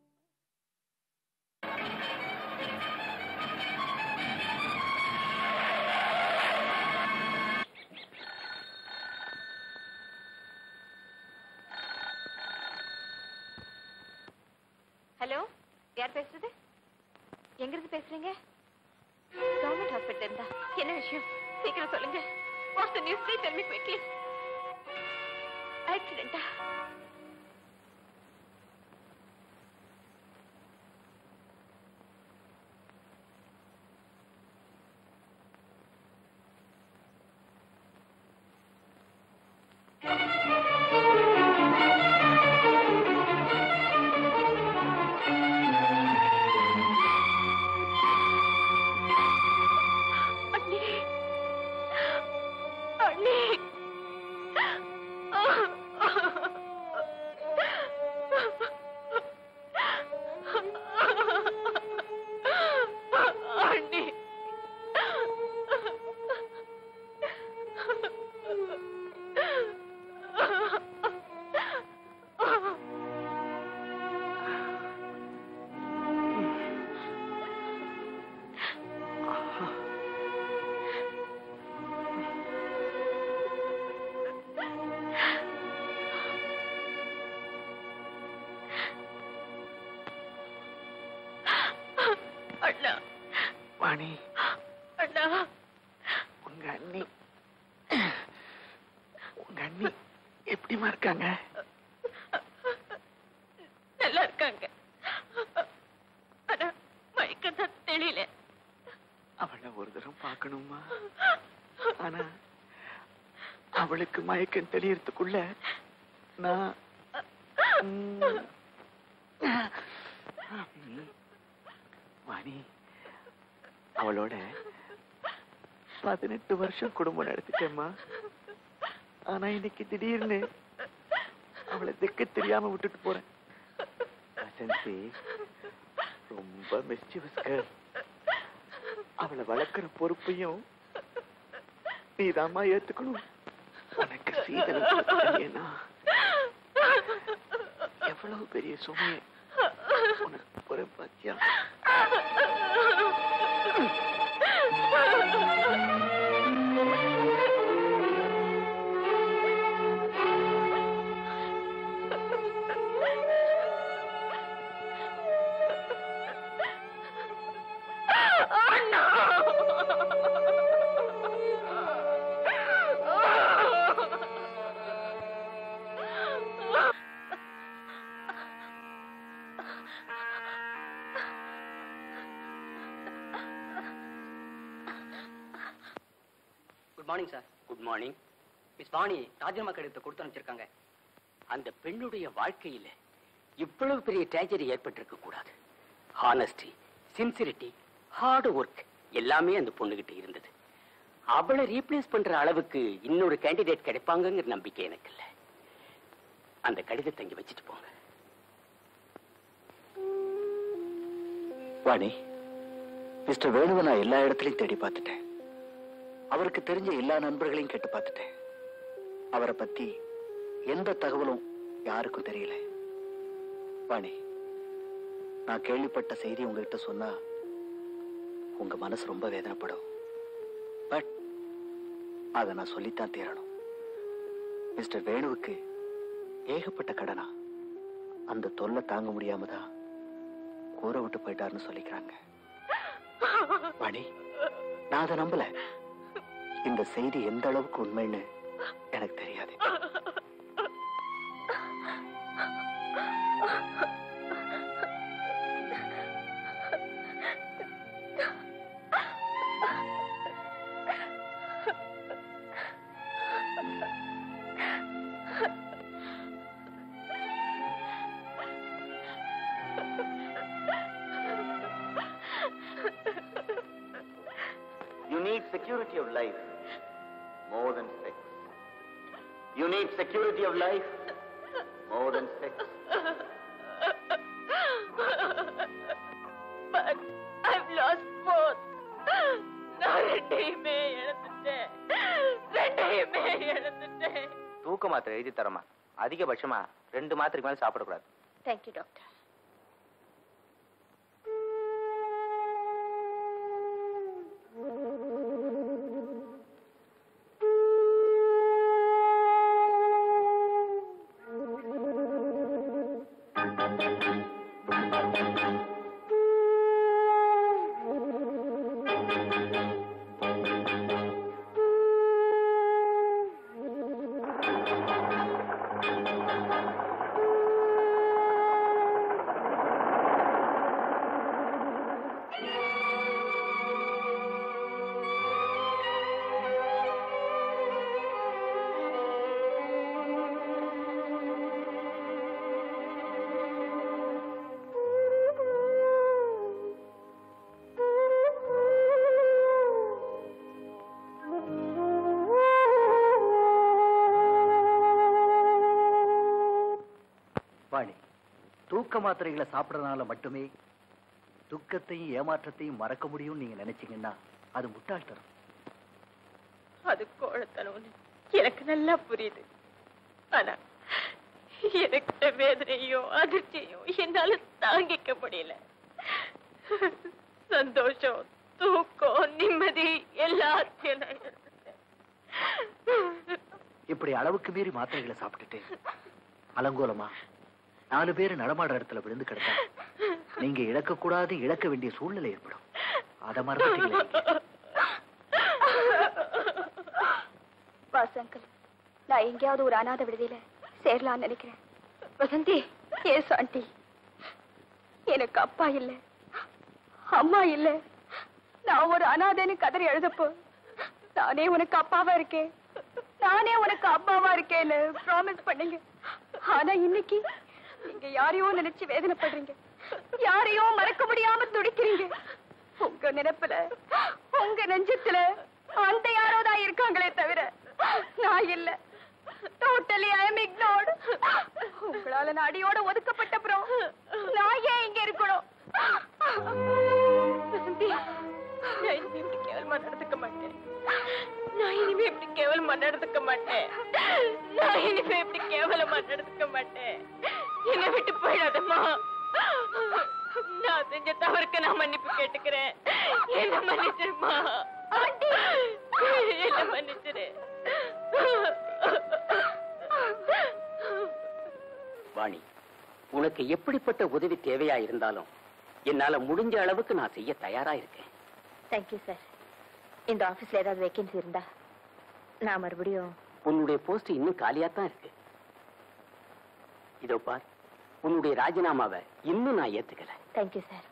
ஹலோ யார் பேசுறது எங்க இருந்து பேசுறீங்க கவர்மெண்ட் ஹாஸ்பிட்டல் இருந்தா என்ன விஷயம் சீக்கிரம் சொல்லுங்க what's the news please tell me quickly ஆக்சிடென்ட்டா அண்ணே அண்ணே அண்ணே அண்ணா வாணி அண்ணா உங்க அண்ணி உங்க அண்ணி எப்படிமா இருக்காங்க நல்லா இருக்காங்க ஆனா மயக்கம் தான் தெரியல அவளை ஒரு தரம் பார்க்கணுமா ஆனா அவளுக்கு மயக்கம் தெளியறதுக்குள்ள நான் ம், ம், வாணி அவளோட பதினெட்டு வருஷம் குடும்பம் நடத்திட்டேம்மா ஆனா இன்னைக்கு திடீர்னு அவளை திக்க தெரியாம விட்டுட்டு போறேன் வசந்தி ரொம்ப மிஸ்டிவஸ் கேர்ள் அவளை வளர்க்கிற பொறுப்பையும் நீதாம்மா ஏத்துக்கணும் உனக்கு சீதனம் கொடுத்தேன்னா எவ்வளவு பெரிய சுமையை உனக்கு போற பாத்தியா good morning sir good morning miss Vani ராஜினாமா கடிதத்தை கொடுத்து அனுப்பிச்சிருக்காங்க அந்த பெண்ணுடைய வாழ்க்கையில இவ்வளவு பெரிய ட்ராஜடி ஏற்பட்டிருக்க கூடாது ஹானஸ்டி சின்சிரிட்டி ஹார்ட் ஒர்க் எல்லாமே அந்த பொண்ணுகிட்ட இருந்தது அவளை ரீப்ளேஸ் பண்ற அளவுக்கு இன்னொரு கேண்டிடேட் கிடைப்பாங்கங்கிற நம்பிக்கை எனக்கு இல்ல அந்த கடிதத்தை இங்க வச்சுட்டு போங்க வாணி மிஸ்டர் வேணுவை நான் எல்லா இடத்துலயும் தேடி பார்த்துட்டேன் அவருக்கு தெரிஞ்ச எல்லா நண்பர்களையும் கேட்டு பார்த்துட்டேன் அவரை பத்தி எந்த தகவலும் யாருக்கும் தெரியல வாணி நான் கேள்விப்பட்ட செய்தி உங்ககிட்ட சொன்னா உங்க மனசு ரொம்ப வேதனைப்படும் பட் அதை நான் சொல்லித்தான் தீரணும் மிஸ்டர் வேணுவுக்கு ஏகப்பட்ட கடனா அந்த தொல்லை தாங்க முடியாம தான் கூரை விட்டு போயிட்டாருன்னு சொல்லிக்கிறாங்க வாணி நான் அதை நம்பல இந்த செய்தி எந்த அளவுக்கு உண்மைன்னு எனக்கு தெரியாது You need security of life more than sex. You need security of life more than sex. But I've lost both. நான் ரெண்டையுமே இழந்துட்டேன் ரெண்டையுமே இழந்துட்டேன் தூக்க மாத்திரை எழுதி தரமா அதிகபட்சமா ரெண்டு மாத்திரைக்கு மேல சாப்பிடக்கூடாது தேங்க்யூ டாக்டர் வாணி தூக்க மாத்திரைகளை சாப்பிடறதுனால மட்டுமே துக்கத்தையும் ஏமாற்றத்தையும் மறக்க முடியும்னு நீங்க நினைச்சீங்கன்னா அது முட்டாள்தனம் அது கோழத்தனம்னு எனக்கு நல்லா புரியுது ஆனா எனக்கு வேதனையும் அதிர்ச்சியும் என்னால தாங்கிக்க முடியல சந்தோஷம் தூக்கம் நிம்மதி எல்லாத்தையும் நான் இழந்துட்டேன். இப்படி அளவுக்கு மீறி மாத்திரைகளை சாப்பிட்டுட்டு அலங்கோலமா நாலு பேர் நடமாடுற இடத்துல விழுந்து கிடந்தா நீங்க இழக்கக்கூடாது இழக்க வேண்டிய சூழ்நிலை ஏற்படும் அத மறந்துட்டீங்களே நீங்க. பாஸ் அங்கிள் நான் எங்கேயாவது ஒரு அனாதை விடுதியில சேரலாம்னு நினைக்கிறேன் வசந்தி ஏஸ் ஆண்டி எனக்கு அப்பா இல்ல அம்மா இல்ல நான் ஒரு அனாதைன்னு கதறி எழுதப்போ நானே உனக்கு அப்பாவா இருக்கேன் நானே உனக்கு அப்பாவா இருக்கேன்னு ப்ராமிஸ் பண்ணீங்க ஆனா இன்னைக்கு நீங்க யாரையோ நினைச்சு வேதனைப்படுறீங்க யாரையோ மறக்க முடியாம துடிக்கிறீங்க உங்க நினைப்புல உங்க நெஞ்சத்துல அந்த யாரோ தான் இருக்காங்களே தவிர நான் இல்ல டோட்டலி ஐ எம் இக்னோர்ட் உங்களால நான் அடியோட ஒதுக்கப்பட்ட அப்புறம் நான் ஏன் இங்க இருக்கணும் வசந்தி, நான் இனிமே இப்படி கேவலமா நடந்துக்க மாட்டேன் நான் இனிமே இப்படி கேவலமா நடந்துக்க மாட்டேன் நான் இனிமே இப்படி கேவலமா நடந்துக்க மாட்டேன் என்னை விட்டு போயிடாதம்மா நான் செஞ்ச தவறுக்கு நான் மன்னிப்பு கேட்டுக்கிறேன் என்ன மன்னிச்சிருமா ஆண்டி என்ன மன்னிச்சிரு வாணி உனக்கு எப்படிப்பட்ட உதவி தேவையா இருந்தாலும் என்னால முடிஞ்ச அளவுக்கு நான் செய்ய தயாரா இருக்கேன் தேங்க்யூ சார் இந்த ஆபீஸ்ல ஏதாவது வேகன்சி இருந்தா நான் மறுபடியும் உன்னுடைய போஸ்ட் இன்னும் காலியா தான் இருக்கு இதோ பார் உன்னுடைய ராஜினாமாவை இன்னும் நான் ஏத்துக்கல தேங்க்யூ சார்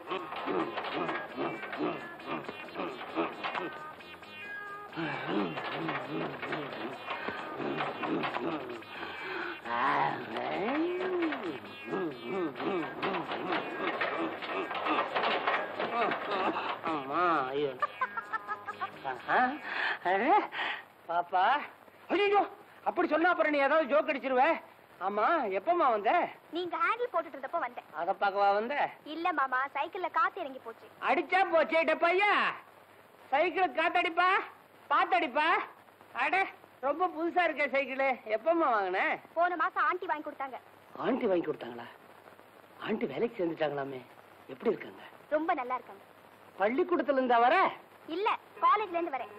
அம்மா ஐயோ ஆஹா, அரே, பாப்பா ஐயோ அப்படி சொன்னா அப்புறம் நீ ஏதாவது ஜோக் அடிச்சிருவ ஆமா எப்பமா வந்த நீங்க ஹேண்டில் போட்டுட்டு இருந்தப்போ வந்தேன் அத பார்க்கவா வந்த இல்ல மாமா சைக்கிள்ல காத்து இறங்கி போச்சு அடிச்சா போச்சே பையா சைக்கிள் காத்தடிப்பா பாத்தடிப்பா அட ரொம்ப புதுசா இருக்க சைக்கிள் எப்பமா வாங்கின போன மாசம் ஆண்டி வாங்கி கொடுத்தாங்க ஆண்டி வாங்கி கொடுத்தாங்களா ஆண்டி வேலைக்கு சேர்ந்துட்டாங்களாமே எப்படி இருக்காங்க ரொம்ப நல்லா இருக்காங்க பள்ளிக்கூடத்துல இருந்தா வர இல்ல காலேஜ்ல இருந்து வரேன்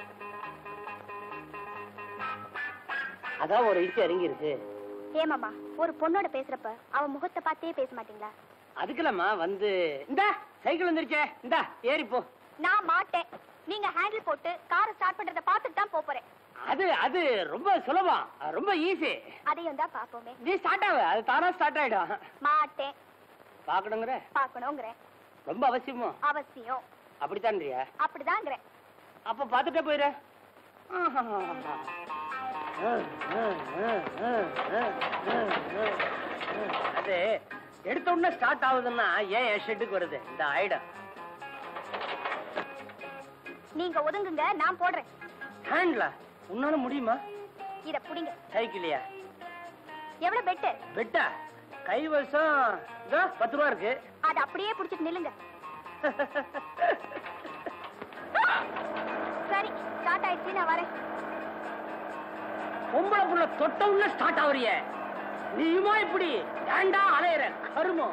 அதான் ஒரு இன்ச்சு இறங்கி இருக்கு ஏமாமா ஒரு பொண்ணோட பேசுறப்ப அவ முகத்தை பார்த்தே பேச மாட்டீங்களா அதுக்குலம்மா வந்து இந்தா சைக்கிள் வந்துருச்சே இந்தா ஏறி போ நான் மாட்டேன் நீங்க ஹேண்டில் போட்டு காரை ஸ்டார்ட் பண்றத பார்த்துட்டு தான் போப் போறேன் அது அது ரொம்ப சுலபம் அது ரொம்ப ஈஸி அதையும் தான் பாப்போமே நீ ஸ்டார்ட் ஆகு அது தானா ஸ்டார்ட் ஆயிடும் மாட்டேன் பாக்கணுங்கிற பார்க்கணுங்கிறேன் ரொம்ப அவசியமோ அவசியம் அப்படித்தான்றியா அப்படிதாங்கிறேன் அப்ப பாத்துட்டே போயிரு அது எடுத்த உடனே ஸ்டார்ட் ஆகுதுன்னா ஏன் என் ஷெட்டுக்கு வருது இந்த ஐடம் நீங்க ஒதுங்குங்க நான் போடுறேன் ஹேண்ட்ல உன்னால முடியுமா இத புடிங்க சைக்கிளியா எவ்வளவு பெட்டு பெட்டா கைவசம் இதோ பத்து ரூபா இருக்கு அது அப்படியே புடிச்சிட்டு நில்லுங்க சரி ஸ்டார்ட் ஆயிடுச்சு நான் வரேன் பொம்பளை புள்ள தொட்ட உள்ள ஸ்டார்ட் ஆகுறிய நீயுமா இப்படி ஏண்டா அலையற கருமம்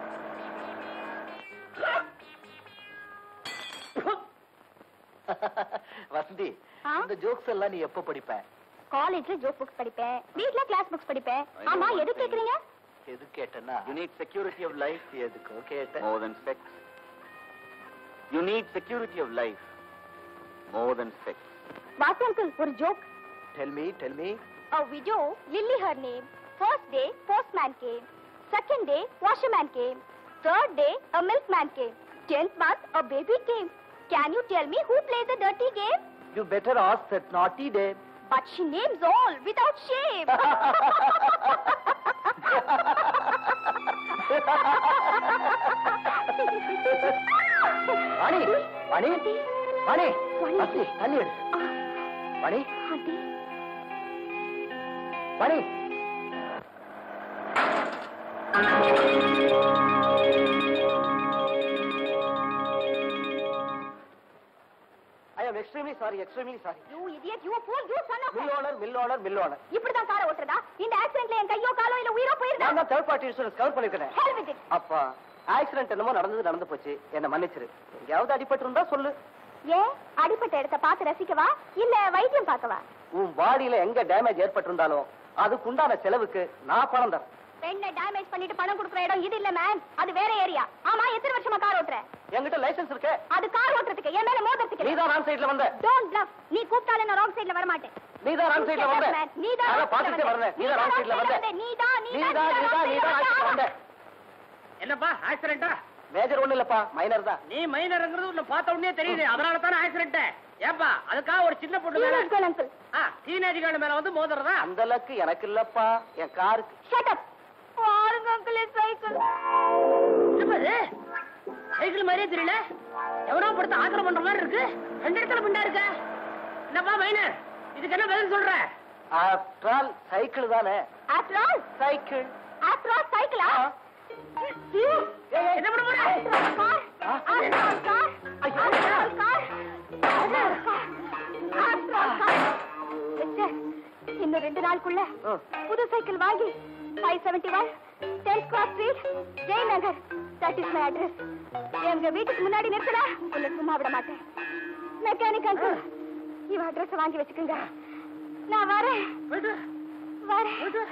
வசந்தி ஆ? இந்த ஜோக்ஸ் எல்லாம் நீ எப்ப படிப்ப காலேஜ்ல ஜோக் புக்ஸ் படிப்பேன் வீட்ல கிளாஸ் புக்ஸ் படிப்பேன் ஆமா எது கேக்குறீங்க எது கேட்டேன்னா You need security of life எதுக்கோ கேட்டேன் more than sex. You need security of life more than sex. Vasi uncle ஒரு joke tell me tell me A widow, Lily her name. First day, postman came. Second day, washerman came. Third day, a milkman came. Tenth month, a baby came. Can you tell me who plays the dirty game? You better ask that naughty day But she names all without shame. Vani Vani Vani Vani. Vasanthi தண்ணி எடு Vani Auntie, Vani I am extremely sorry extremely sorry you idiot, you a fool, you son of a... mill owner mill owner mill owner இப்படிதான் காரை ஓட்டுறதா இந்த ஆக்சிடென்ட்ல என் கையோ காலோ இல்ல உயிரோ போயிருந்தா நான் தான் தேர்ட் பார்ட்டி இன்சூரன்ஸ் கவர் பண்ணிருக்கேன் Hell with it. அப்பா ஆக்சிடென்ட் என்னமோ நடந்தது நடந்து போச்சு என்ன மன்னிச்சிரு எங்கேயாவது அடிபட்டு இருந்தா சொல்லு ஏன் அடிப்பட்ட இடத்த பார்த்து ரசிக்கவா இல்ல வைத்தியம் பார்க்கவா உன் பாடியில எங்க டேமேஜ் ஏற்பட்டிருந்தாலும் அதுக்குண்டான செலவுக்கு நான் பணம் தரேன் பெண்ணை டேமேஜ் பண்ணிட்டு பணம் கொடுக்குற இடம் இது இல்ல மேன் அது வேற ஏரியா ஆமா எத்தனை வருஷமா கார் ஓட்டுற என்கிட்ட லைசென்ஸ் இருக்கு அது கார் ஓட்டுறதுக்கு என் மேல மோதுறதுக்கு நீதான் ராங் சைடுல வந்த டோன்ட் bluff நீ கூப்பிட்டாலே நான் ராங் சைடுல வர மாட்டேன் நீதான் ராங் சைடுல வந்த நீதான் அதான் பாத்துட்டே வரேன் நீதான் ராங் சைடுல வந்த நீதான் நீதான் நீதான் நீதான் ஆக்சிடென்ட் வந்த என்னப்பா ஆக்சிடென்டா மேஜர் ஒண்ணு இல்லப்பா மைனர் தான் நீ மைனருங்கிறது உன்னை பார்த்த உடனே தெரியுது அதனால தானே ஆக்சிடென்ட் ஏப்பா அதுக்காக ஒரு சின்ன பொண்ணு மேல அங்கிள் டீனேஜ் மேல வந்து மோதுறதா அந்த லக்கு எனக்கு இல்லப்பா என் காருக்கு ஷட் அப் பாருங்க அங்கிள் சைக்கிள் என்னப்பா இது சைக்கிள் மாதிரியே தெரியல எவனோ படுத்து ஆத்திரம் பண்ற மாதிரி இருக்கு ரெண்டு இடத்துல பிண்டா இருக்க என்னப்பா மைனர் இதுக்கு என்ன பதில் சொல்ற ஆஃப்டர் ஆல் சைக்கிள் தானே after all cycle after all சைக்கிளா என்ன பண்ண போற இன்னும் ரெண்டு நாளுக்குள்ள புது சைக்கிள் வாங்கி five seventy one tenth class street Jayanagar that is my address எங்க வீட்டுக்கு முன்னாடி நிறுத்தினா உன்னை சும்மா விட மாட்டேன் மெக்கானிக் அங்கிள் இவ அட்ரஸ் வாங்கி வச்சுக்கோங்க நான் வரேன் வரேன்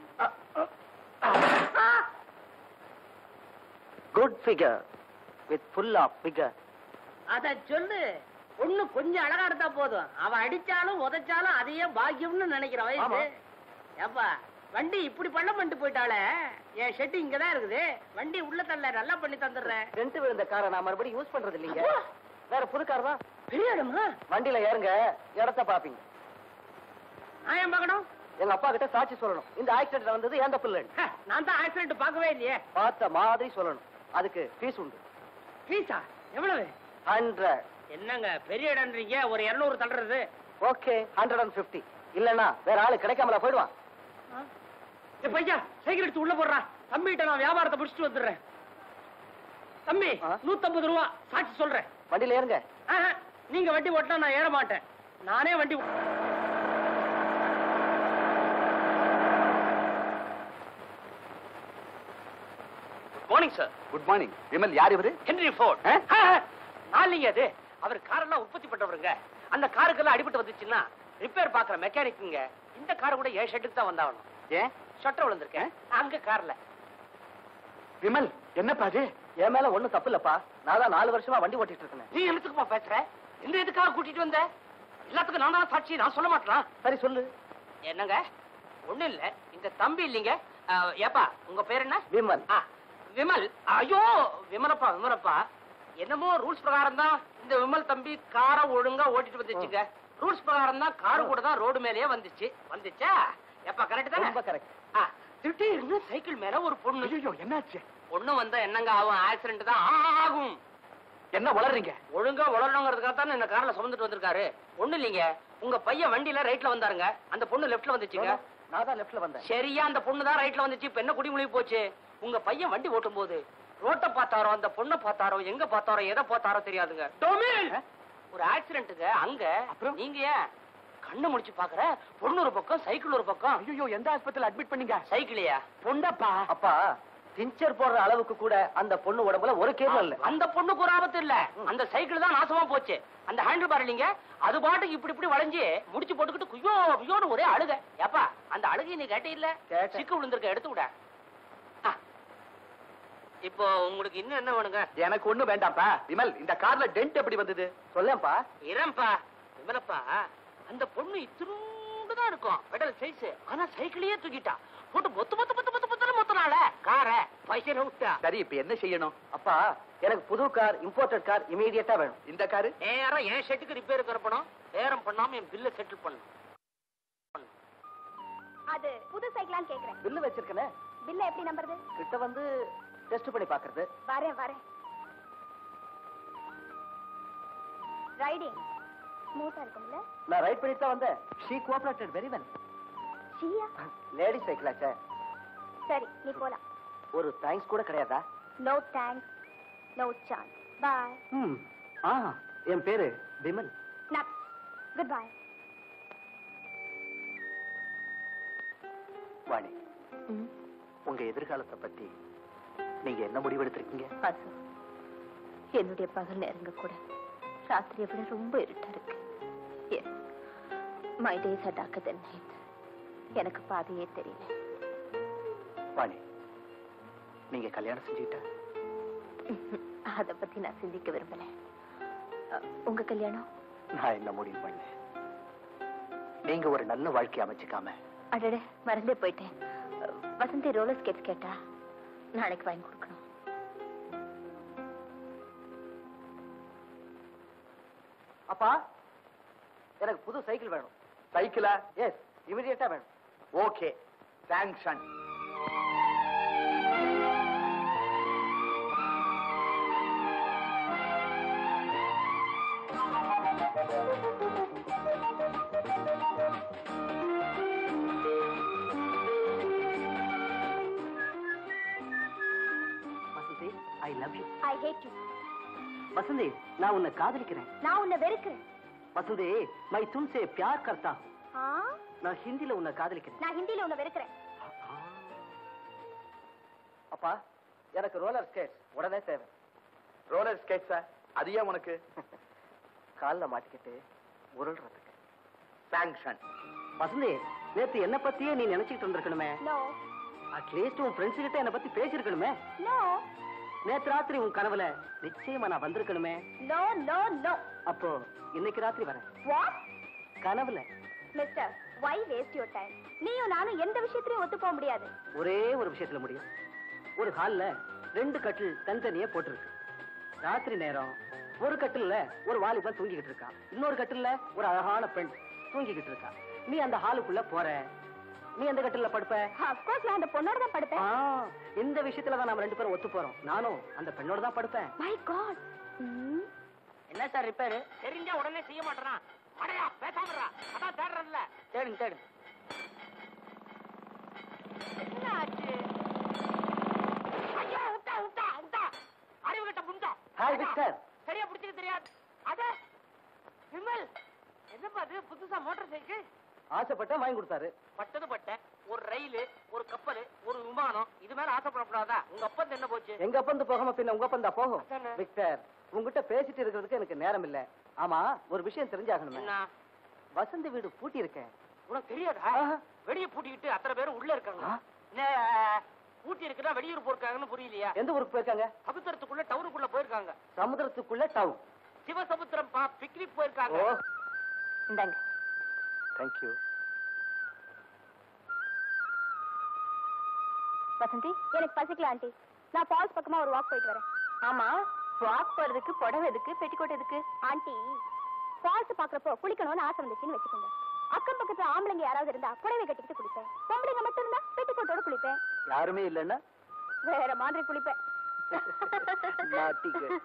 good figure with full of figure அத சொல்லு பொண்ணு கொஞ்சம் அழகா இருந்தா போதும் அவ அடிச்சாலும் உதைச்சாலும் அதையே பாக்கியம்னு நினைக்கிற வயசு ஏப்பா வண்டி இப்படி பள்ளம் பண்ணிட்டு போயிட்டாலே என் ஷெட்டு இங்கதான் இருக்குது வண்டி உள்ள தள்ள நல்லா பண்ணி தந்துடுறேன் ரெண்டு விழுந்த காரை நான் மறுபடியும் யூஸ் பண்றது இல்லைங்க வேற புது கார் தான் பெரிய இடமா வண்டியில ஏறுங்க இடத்த பாப்பீங்க நான் ஏன் பார்க்கணும் எங்க அப்பா கிட்ட சாட்சி சொல்லணும் இந்த ஆக்சிடென்ட் வந்தது ஏன் தப்பு இல்லைன்னு ஹ, நான் தான் ஆக்சிடென்ட் பார்க்கவே இல்லையே பார்த்த மாதிரி சொல்லணும் அதுக்கு ஃபீஸ் உண்டு ஃபீஸா எவ்வளவு ஹண்ட்ரட் என்னங்க பெரிய இடம்ன்றீங்க ஒரு இருநூறு தள்ளுறது ஓகே ஹண்ட்ரட் அண்ட் ஃபிஃப்டி இல்லைன்னா வேற ஆளு கிடைக்காமல போயிடுவான் ஏ பையா சைக்கிள் எடுத்து உள்ள போடுறா தம்பிகிட்ட நான் வியாபாரத்தை முடிச்சுட்டு வந்துடுறேன் தம்பி ஆ? நூத்தம்பது ரூபா சாட்சி சொல்றேன் வண்டியில ஏறுங்க ஆஹா, நீங்க வண்டி ஓட்டினா நான் ஏற மாட்டேன் நானே வண்டி ஓ- morning sir good morning Vimal யார் இவரு ஹென்ரி ஃபோர்ட் ஆ? நாளைங்க அது அவர் காரெல்லாம் உற்பத்தி பண்றவருங்க அந்த காருக்கெல்லாம் அடிபட்டு வந்துச்சுன்னா ரிப்பேர் பாக்குற மெக்கானிக்குங்க இந்த கார் கூட என் ஷெட்டுக்கு தான் வந்தாகணும் ஏன் ஷட்டர் விழுந்திருக்கேன் அங்க கார்ல விமல் என்னப்பா அது என் மேல ஒண்ணும் தப்பு இல்லப்பா நான் தான் நாலு வருஷமா வண்டி ஓட்டிட்டு இருக்கேன் நீ என்னத்துக்குமா பேசுற இந்த எதுக்காக கூட்டிட்டு வந்த எல்லாத்துக்கும் நான் தான் சாட்சி நான் சொல்ல மாட்டேன் சரி சொல்லு என்னங்க ஒண்ணும் இல்ல இந்த தம்பி இல்லைங்க அஹ், ஏப்பா உங்க பேர் என்ன விமல் ஆ, விமல் ஐயோ விமலப்பா விமலப்பா என்னமோ ரூல்ஸ் பிரகாரம் தான் இந்த விமல் தம்பி காரை ஒழுங்கா ஓட்டிட்டு வந்துச்சுங்க ரூல்ஸ் பிரகாரம் தான் காரு கூட தான் ரோடு மேலேயே வந்துச்சு வந்துச்சா எப்பா கரெக்ட் தானே ரொம்ப கரெக்ட் ஆ, திடீர்னு சைக்கிள் மேல ஒரு பொண்ணு ஐயோ என்னாச்சு பொண்ணு வந்தா என்னங்க ஆகும் ஆக்சிடென்ட் தான் ஆகும் என்ன வளர்றீங்க ஒழுங்கா வளரணுங்கிறதுக்காக தான் இந்த கார்ல சுமந்துட்டு வந்திருக்காரு ஒண்ணு இல்லைங்க உங்க பையன் வண்டியில ரைட்ல வந்தாருங்க அந்த பொண்ணு லெஃப்ட்ல வந்துச்சுங்க நான் தான் லெஃப்ட்ல வந்தேன் சரியா அந்த பொண்ணு தான் ரைட்ல வந்துச்சு இப்ப என்ன குடிமுழுகி போச்சு உங்க பையன் வண்டி ஓட்டும் போது ரோட்ட பார்த்தாரோ அந்த பொண்ணை பார்த்தாரோ எங்க பார்த்தாரோ எதை பார்த்தாரோ தெரியாதுங்க டொமில்! ஒரு ஆக்சிடென்ட்டுங்க அங்க அப்புறம்? நீங்க ஏன் கண்ணு முடிச்சு பாக்குற பொண்ணு ஒரு பக்கம் சைக்கிள் ஒரு பக்கம் ஐயோ எந்த ஆஸ்பத்திரியில அட்மிட் பண்ணீங்க சைக்கிளையா பொண்டப்பா அப்பா டிஞ்சர் போடுற அளவுக்கு கூட அந்த பொண்ணு உடம்புல ஒரு கேபிள் இல்ல அந்த பொண்ணுக்கு ஒரு ஆபத்து இல்ல அந்த சைக்கிள் தான் நாசமா போச்சு அந்த ஹேண்டில் பார் இல்லைங்க அது பாட்டுக்கு இப்படி இப்படி வளைஞ்சு முடிச்சு போட்டுக்கிட்டு குய்யோ குய்யோன்னு ஒரே அழுக ஏப்பா அந்த அழுகை நீ கேட்ட இல்ல கேட்டேன். சிக்கு விழுந்திருக்க எடுத்து விட ஆ. இப்போ உங்களுக்கு இன்னும் என்ன வேணுங்க எனக்கு ஒண்ணு வேண்டாம்ப்பா விமல் இந்த கார்ல டென்ட் எப்படி வந்தது சொல்லேன்ப்பா இரம்பா விமலப்பா அந்த பொண்ணு இத்தினூண்டு தான் இருக்கும் பெடல் சைஸ் ஆனா சைக்கிளையே தூக்கிட்டா போட்டு மொத்த மொத்த மொத்த மொத்த மொத்தம் மொத்தனால கார பைசல விட்டா சரி இப்ப என்ன செய்யணும் அப்பா எனக்கு புது கார் இம்போர்ட்டட் கார் இமீடியட்டா வேணும் இந்த காரு நேரம் என் ஷெட்டுக்கு ரிப்பேர் கரப்பணும் பேரம் பண்ணாம என் பில்ல செட்டில் பண்ணணும் அது புது சைக்கிளான்னு கேக்குறேன் பில்லு வச்சிருக்கேனே பில்ல எப்படி நம்புறது கிட்ட வந்து டெஸ்ட் பண்ணி பாக்குறது வரேன் வரேன் ரைடிங் ஸ்மூத்தா இருக்கும்ல நான் ரைட் பண்ணிட்டு தான் வந்தேன் ஷீ கோஆபரேட்டட் வெரி வெல் ஷியா லேடி சைக்கிளாச்சே சரி நீ போலாம் ஒரு தேங்க்ஸ் கூட கிடையாதா no thanks no chance bye ம் ஆ என் பேரு விமல் நட் குட் பை வாணி உங்க எதிர்காலத்தை பத்தி நீங்க என்ன முடிவெடுத்திருக்கீங்க வாசு என்னுடைய பகல் நேரங்க கூட ராத்திரியை விட ரொம்ப இருட்டா இருக்கு yes my days are darker then night எனக்கு பாதையே தெரியல வாணி நீங்க கல்யாணம் செஞ்சுக்கிட்டா அத பத்தி நான் சிந்திக்க விரும்பல அ, உங்க கல்யாணம் நான் என்ன முடிவு பண்ணேன் நீங்க ஒரு நல்ல வாழ்க்கை அமைச்சுக்காம அடடே மறந்தே போயிட்டேன் வசந்தி ரோலர் ஸ்கேட்ஸ் கேட்டா நாளைக்கு வாங்கி கொடுக்கணும் அப்பா எனக்கு புது சைக்கிள் வேணும் சைக்கிளா எஸ் இமிடியட்டா வேணும் okay sanction Vasanthi I love you I hate you Vasanthi நான் உன்னை காதலிக்கிறேன் நான் உன்னை வெறுக்கிறேன் வசந்தி மை தும்சே பியார் கர்த்தா ஹூம். ஆ நான் ஹிந்தில உன்னை காதலிக்கிறேன் நான் ஹிந்தில உன்னை வெறுக்கிறேன் அப்பா எனக்கு ரோலர் ஸ்கேட்ஸ் உடனே தேவை ரோலர் ஸ்கேட்ஸா அது ஏன் உனக்கு காலில் மாட்டிக்கிட்டு உருள்றதுக்கு சாங்ஷன் வசந்தி நேத்து என்ன பத்தியே நீ நினைச்சிட்டு இருந்திருக்கணுமே நோ அட்லீஸ்ட் உன் ஃப்ரெண்ட்ஸ் கிட்ட என்ன பத்தி பேசிருக்கணுமே நோ நேத்து ராத்திரி உன் கனவுல நிச்சயமா நான் வந்திருக்கணுமே நோ நோ நோ அப்போ இன்னைக்கு ராத்திரி வரேன் வாட் கனவுல mister why waste your time நீயும் நானும் எந்த விஷயத்திலயும் ஒத்து போக முடியாது ஒரே ஒரு விஷயத்துல முடியும் ஒரு ஹால்ல ரெண்டு கட்டில் தனித்தனியே போட்டிருக்கு ராத்திரி நேரம் ஒரு கட்டில்ல ஒரு வாலிபன் தூங்கிக்கிட்டு இருக்கான் இன்னொரு கட்டில்ல ஒரு அழகான பெண் தூங்கிக்கிட்டு இருக்கா நீ அந்த ஹாலுக்குள்ள போற நீ அந்த கட்டில்ல படுப்ப அப்கோர்ஸ் நான் அந்த பொண்ணோட தான் ஆ, படுப்பேன் இந்த விஷயத்துல தான் நாம ரெண்டு பேரும் ஒத்து போறோம் நானும் அந்த பெண்ணோட தான் படுப்பேன் மை காட் என்ன சார் ரிப்பேரு தெரிஞ்சா உடனே செய்ய மாட்டேறான் அடையா பேசாமறா அதான் தேடுறேன்ல தேடுங்க தேடுங்க என்ன ஆச்சு ஐயோ விட்டா விட்டா விட்டா அறிவு கட்ட புண்டா ஹாய் விக்டர் சரியா பிடிச்சிக்க தெரியாது அத விமல் என்னப்பா அது புதுசா மோட்டார் சைக்கிள் ஆசைப்பட்டேன் வாங்கி கொடுத்தாரு பட்டது பட்டேன் ஒரு ரயில் ஒரு கப்பல் ஒரு விமானம் இது மேல ஆசைப்படக்கூடாதா உங்க அப்பா என்ன போச்சு எங்க அப்பந்து போகாம பின்ன உங்க அப்பந்தா போகும் அதானே. விக்டர் உங்ககிட்ட பேசிட்டு இருக்கிறதுக்கு எனக்கு நேரம் இல்ல ஆமா ஒரு விஷயம் தெரிஞ்சாகணுமே என்ன வசந்தி வீடு பூட்டி இருக்கேன் உனக்கு தெரியாதா ஆஹா. வெளிய பூட்டிக்கிட்டு அத்தனை பேரும் உள்ள இருக்காங்க ஆ? என்ன பூட்டி இருக்குதா வெளியூர் போயிருக்காங்கன்னு புரியலையா எந்த ஊருக்கு போயிருக்காங்க சமுத்திரத்துக்குள்ள டவுனுக்குள்ள போயிருக்காங்க சமுத்திரத்துக்குள்ள டவுன் சிவசமுத்திரம் பா பிக்னிக் போயிருக்காங்க ஓ இந்தாங்க தேங்க்யூ வசந்தி எனக்கு பசிக்கல ஆண்டி நான் ஃபால்ஸ் பக்கமா ஒரு வாக் போயிட்டு வரேன் ஆமா வாக் போறதுக்கு புடவை எதுக்கு பெட்டிக்கோட் எதுக்கு ஆண்டி ஃபால்ஸ் பாக்குறப்போ குளிக்கணும்னு ஆசை வந்துச்சுன்னு வச்சுக்கோங்க அக்கம் பக்கத்துல ஆம்பளைங்க யாராவது இருந்தா புடவை கட்டிக்கிட்டு குளிப்பேன் பொம்பளைங்க மட்டும் இருந்தா பெட்டிக்கோட்டோட குளிப்பேன் யாருமே இல்லைன்னா வேற மாதிரி குளிப்பேன் மாட்டிக்க.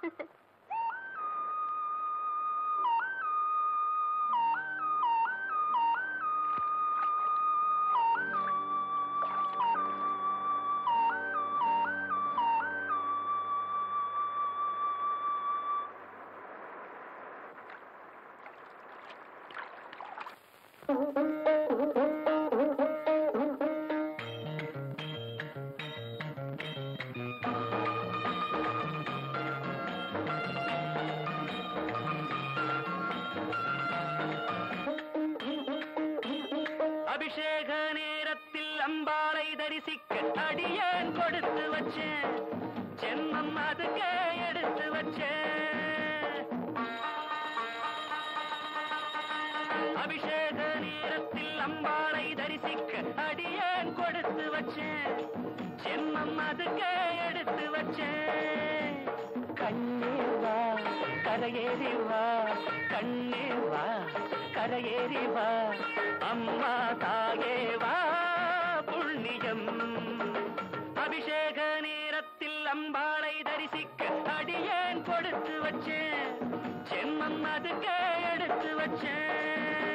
அபிஷேக நேரத்தில் அம்பாளை தரிசிக்க அடியேன் கொடுத்து வச்சேன் ஜென்மம் அதுக்கே எடுத்து வச்சேன் அபிஷேக நேரத்தில் அம்பாளை தரிசிக்க அடியேன் கொடுத்து வச்சேன் ஜென்மம் அதுக்கே எடுத்து வச்சேன் கண்ணே வா கரையேறி வா கண்ணே வா கரையேறி வா அம்மா தாயே வா புண்ணியம் அபிஷேக நேரத்தில் அம்பாளை தரிசிக்க அடியேன் கொடுத்து வச்சேன் ஜென்மம் அதுக்கே எடுத்து வச்சேன்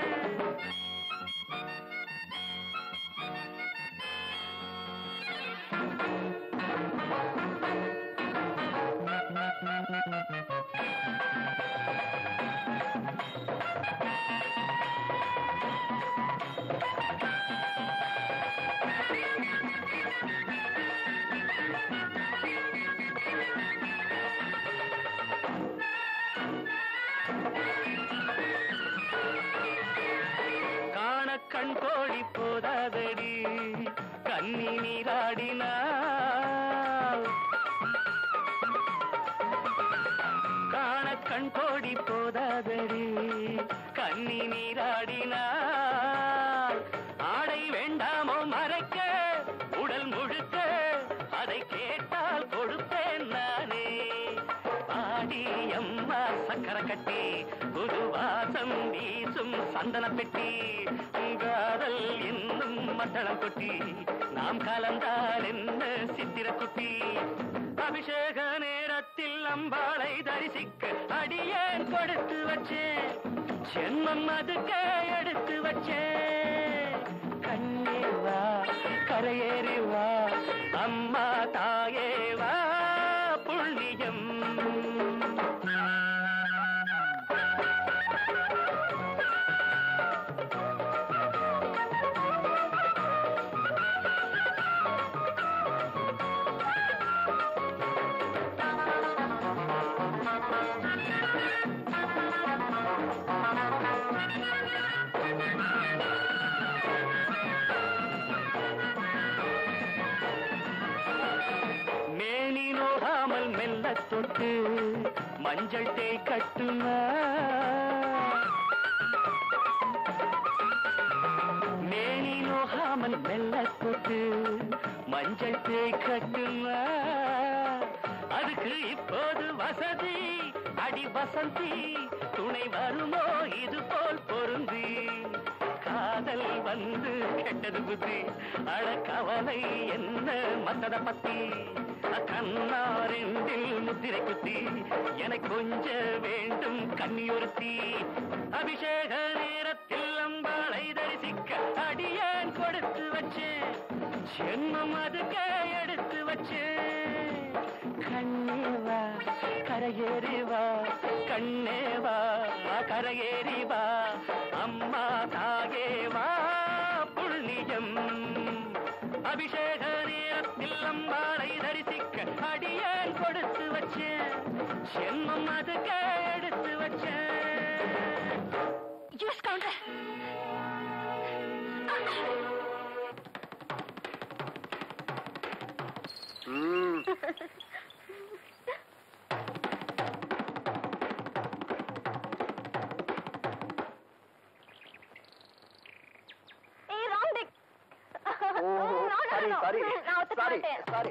காண கண் கோடி போதாதடி கண்ணி நீராடினாள் காண கண் கோடி போதாதடி கண்ணி நீராடினாள் சந்தன பெட்டி காதல் என்னும் மத்தளம் கொட்டி நாம் கலந்தால் என்ன சித்திர குட்டி அபிஷேக நேரத்தில் அம்பாளை தரிசிக்க அடியேன் கொடுத்து வச்சேன் சென்மம் அதுக்கே எடுத்து வச்சேன் கண்ணே வா கரையேறி வா அம்மா தாயே வா புண்ணியம் மேனி நோகாமல் மெல்ல தொட்டு மஞ்சள் தேய் கட்டுமா மேனி நோகாமல் மெல்ல தொட்டு மஞ்சள் தேய் கட்டுமா அதுக்கு இப்போது வசதி அடி வசந்தி துணை வருமோ இது போல் பொருந்தி காதல் வந்து கெட்டது புத்தி அழ கவலை என்ன மத்தத பத்தி கண்ணாரெண்டில் முத்திரை குத்தி எனக்கு கொஞ்ச வேண்டும் கன்னியொருத்தி அபிஷேக நேரத்தில் அம்பாளை தரிசிக்க அடியேன் கொடுத்து வச்சேன் சென்மம் அதுக்கே எடுத்து வச்சேன் கண்ணே வா கரையேறி வா கண்ணே வா கரையேறி வா அம்மா தாயே வா புண்ணியம் அபிஷேக நேரத்தில் அம்பாளை தரிசிக்க அடியேன் கொடுத்து வச்சேன் சென்மம் அதுக்கே எடுத்து வச்சேன் யூஸ் கவுண்டர் ஏய் ராங் டெக் சாரி சாரி நான் ஒத்துக்க சாரி மாட்டேன் சாரி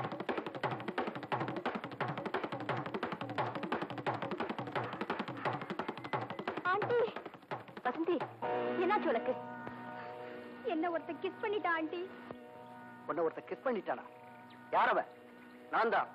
ஆண்டி வசந்தி என்னாச்சு உனக்கு என்ன ஒருத்த கிஸ் பண்ணிட்டா ஆண்டி உன்னை ஒருத்த கிஸ் பண்ணிட்டானா யார் அவன் நான் தான்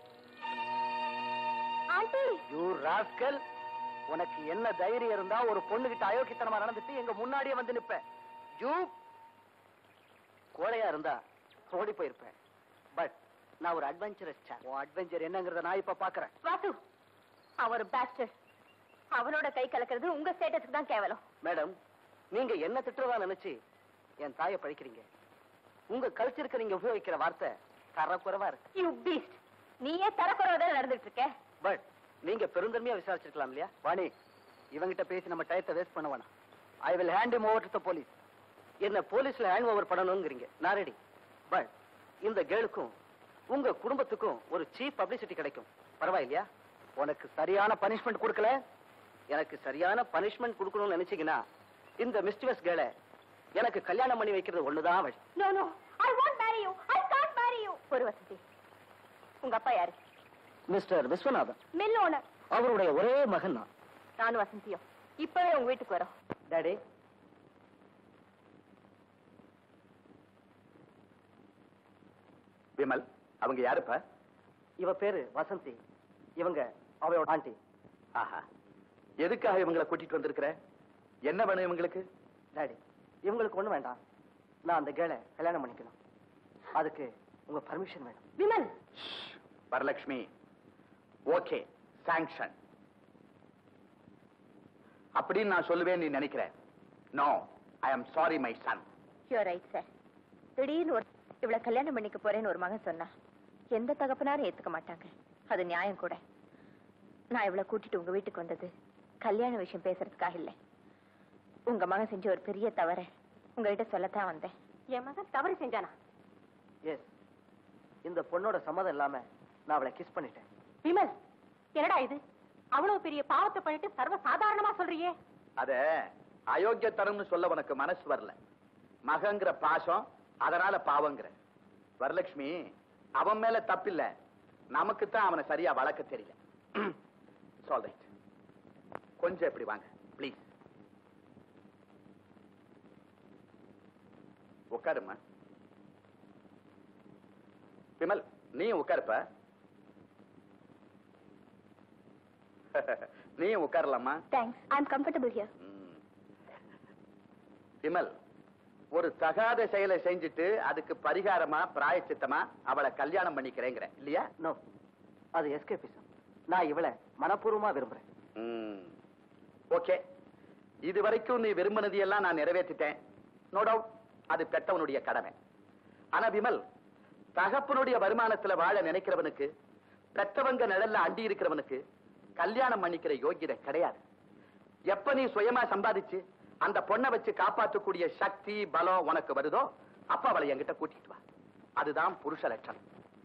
ஆண்டி யூ ராஸ்கல் உனக்கு என்ன தைரியம் இருந்தா ஒரு பொண்ணுகிட்ட அயோக்கியத்தனமா நடந்துட்டு எங்க முன்னாடியே வந்து நிப்ப யூ கோழையா இருந்தா ஓடி போயிருப்பேன் பட் நான் ஒரு அட்வென்ச்சரஸ் உன் அட்வென்ச்சர் என்னங்கறத நான் இப்ப பாக்குறேன் வாசு அவன் ஒரு பேஸ்டர் அவனோட கை கலக்கிறது உங்க ஸ்டேட்டஸ்க்கு தான் கேவலம் மேடம் நீங்க என்ன திட்டுறதா நினைச்சு என் தாயை பழிக்கிறீங்க உங்க கல்ச்சருக்கு நீங்க உபயோகிக்கிற வார்த்தை தரக்குறைவா இருக்கு யூ பீஸ்ட் நீயே தரக்குறவதான் நடந்துட்டு இருக்க பட் நீங்க பெருந்தன்மையா விசாரிச்சிருக்கலாம் இல்லையா வாணி இவங்கிட்ட பேசி நம்ம டயத்தை வேஸ்ட் பண்ண வேணாம் I will hand him over to police என்ன போலீஸ்ல ஹேண்ட் ஓவர் பண்ணணுங்கிறீங்க நான் ரெடி பட் இந்த கேளுக்கும் உங்க குடும்பத்துக்கும் ஒரு சீப் பப்ளிசிட்டி கிடைக்கும் பரவாயில்லையா உனக்கு சரியான பனிஷ்மெண்ட் கொடுக்கல எனக்கு சரியான பனிஷ்மெண்ட் கொடுக்கணும்னு நினைச்சீங்கன்னா இந்த மிஸ்டிவஸ் கேளை எனக்கு கல்யாணம் பண்ணி வைக்கிறது ஒண்ணுதான் வழி no no I want marry you I can't marry you ஒரு வசந்தி உங்க அப்பா யாரு மிஸ்டர் விஸ்வநாதன் மில் ஓனர் அவருடைய ஒரே மகன் நான் நானும் வசந்தியும் இப்பவே உங்க வீட்டுக்கு வரோம் டாடி விமல் அவங்க யாருப்பா இவ பேரு வசந்தி இவங்க அவளோட ஆண்டி ஆஹா எதுக்காக இவங்களை கூட்டிட்டு வந்திருக்கிற என்ன வேணும் இவங்களுக்கு டாடி இவங்களுக்கு ஒண்ணு வேண்டாம் நான் அந்த கேளை கல்யாணம் பண்ணிக்கணும் அதுக்கு உங்க பர்மிஷன் வேணும் விமல் வரலட்சுமி ஓகே சாங்ஷன் அப்படின்னு நான் சொல்லுவேன் நீ நினைக்கிற no I am sorry my son you right sir திடீர்னு ஒரு இவ்வளவு கல்யாணம் பண்ணிக்க போறேன்னு ஒரு மகன் சொன்னா எந்த தகப்பனாரும் ஏத்துக்க மாட்டாங்க அது நியாயம் கூட நான் இவ்வளவு கூட்டிட்டு உங்க வீட்டுக்கு வந்தது கல்யாண விஷயம் பேசுறதுக்காக இல்ல உங்க மகன் செஞ்ச ஒரு பெரிய தவற உங்ககிட்ட சொல்லத்தான் வந்தேன் என் மகன் தவறு செஞ்சானா எஸ் இந்த பொண்ணோட சம்மதம் இல்லாம நான் அவளை கிஸ் பண்ணிட்டேன் விமல் என்னடா இது அவ்வளவு பெரிய பாவத்தை பண்ணிட்டு சர்வ சாதாரணமா சொல்றியே அத அயோக்கியத்தனம்னு சொல்ல உனக்கு மனசு வரல மகங்கிற பாசம் அதனால பாவங்கிற வரலட்சுமி அவன் மேல தப்பில்ல நமக்கு தான் அவனை சரியா வளர்க்க தெரியல சால் ரைட் கொஞ்சம் இப்படி வாங்க ப்ளீஸ் உட்காருமா விமல் நீ உட்காருப்பா நீயும் உட்காரலாமா thanks I am comfortable here hmm. Vimal ஒரு தகாத செயலை செஞ்சுட்டு அதுக்கு பரிகாரமா பிராயச்சித்தமா அவளை கல்யாணம் பண்ணிக்கிறேங்கிற இல்லையா நோ அது எஸ்கேபிசம் நான் இவளை மனப்பூர்வமா விரும்புறேன் ஓகே இது வரைக்கும் நீ விரும்பினதையெல்லாம் நான் நிறைவேற்றிட்டேன் நோ டவுட் அது பெற்றவனுடைய கடமை ஆனா விமல் தகப்பனுடைய வருமானத்துல வாழ நினைக்கிறவனுக்கு பெற்றவங்க நிழல்ல அண்டி இருக்கிறவனுக்கு கல்யாணம் பண்ணிக்கிற யோகியதை கிடையாது எப்ப நீ சுயமா சம்பாதிச்சு அந்த பொண்ணை வச்சு காப்பாற்றக்கூடிய சக்தி பலம் உனக்கு வருதோ அப்ப அவளை என்கிட்ட கூட்டிட்டு வா அதுதான் புருஷ லட்சணம்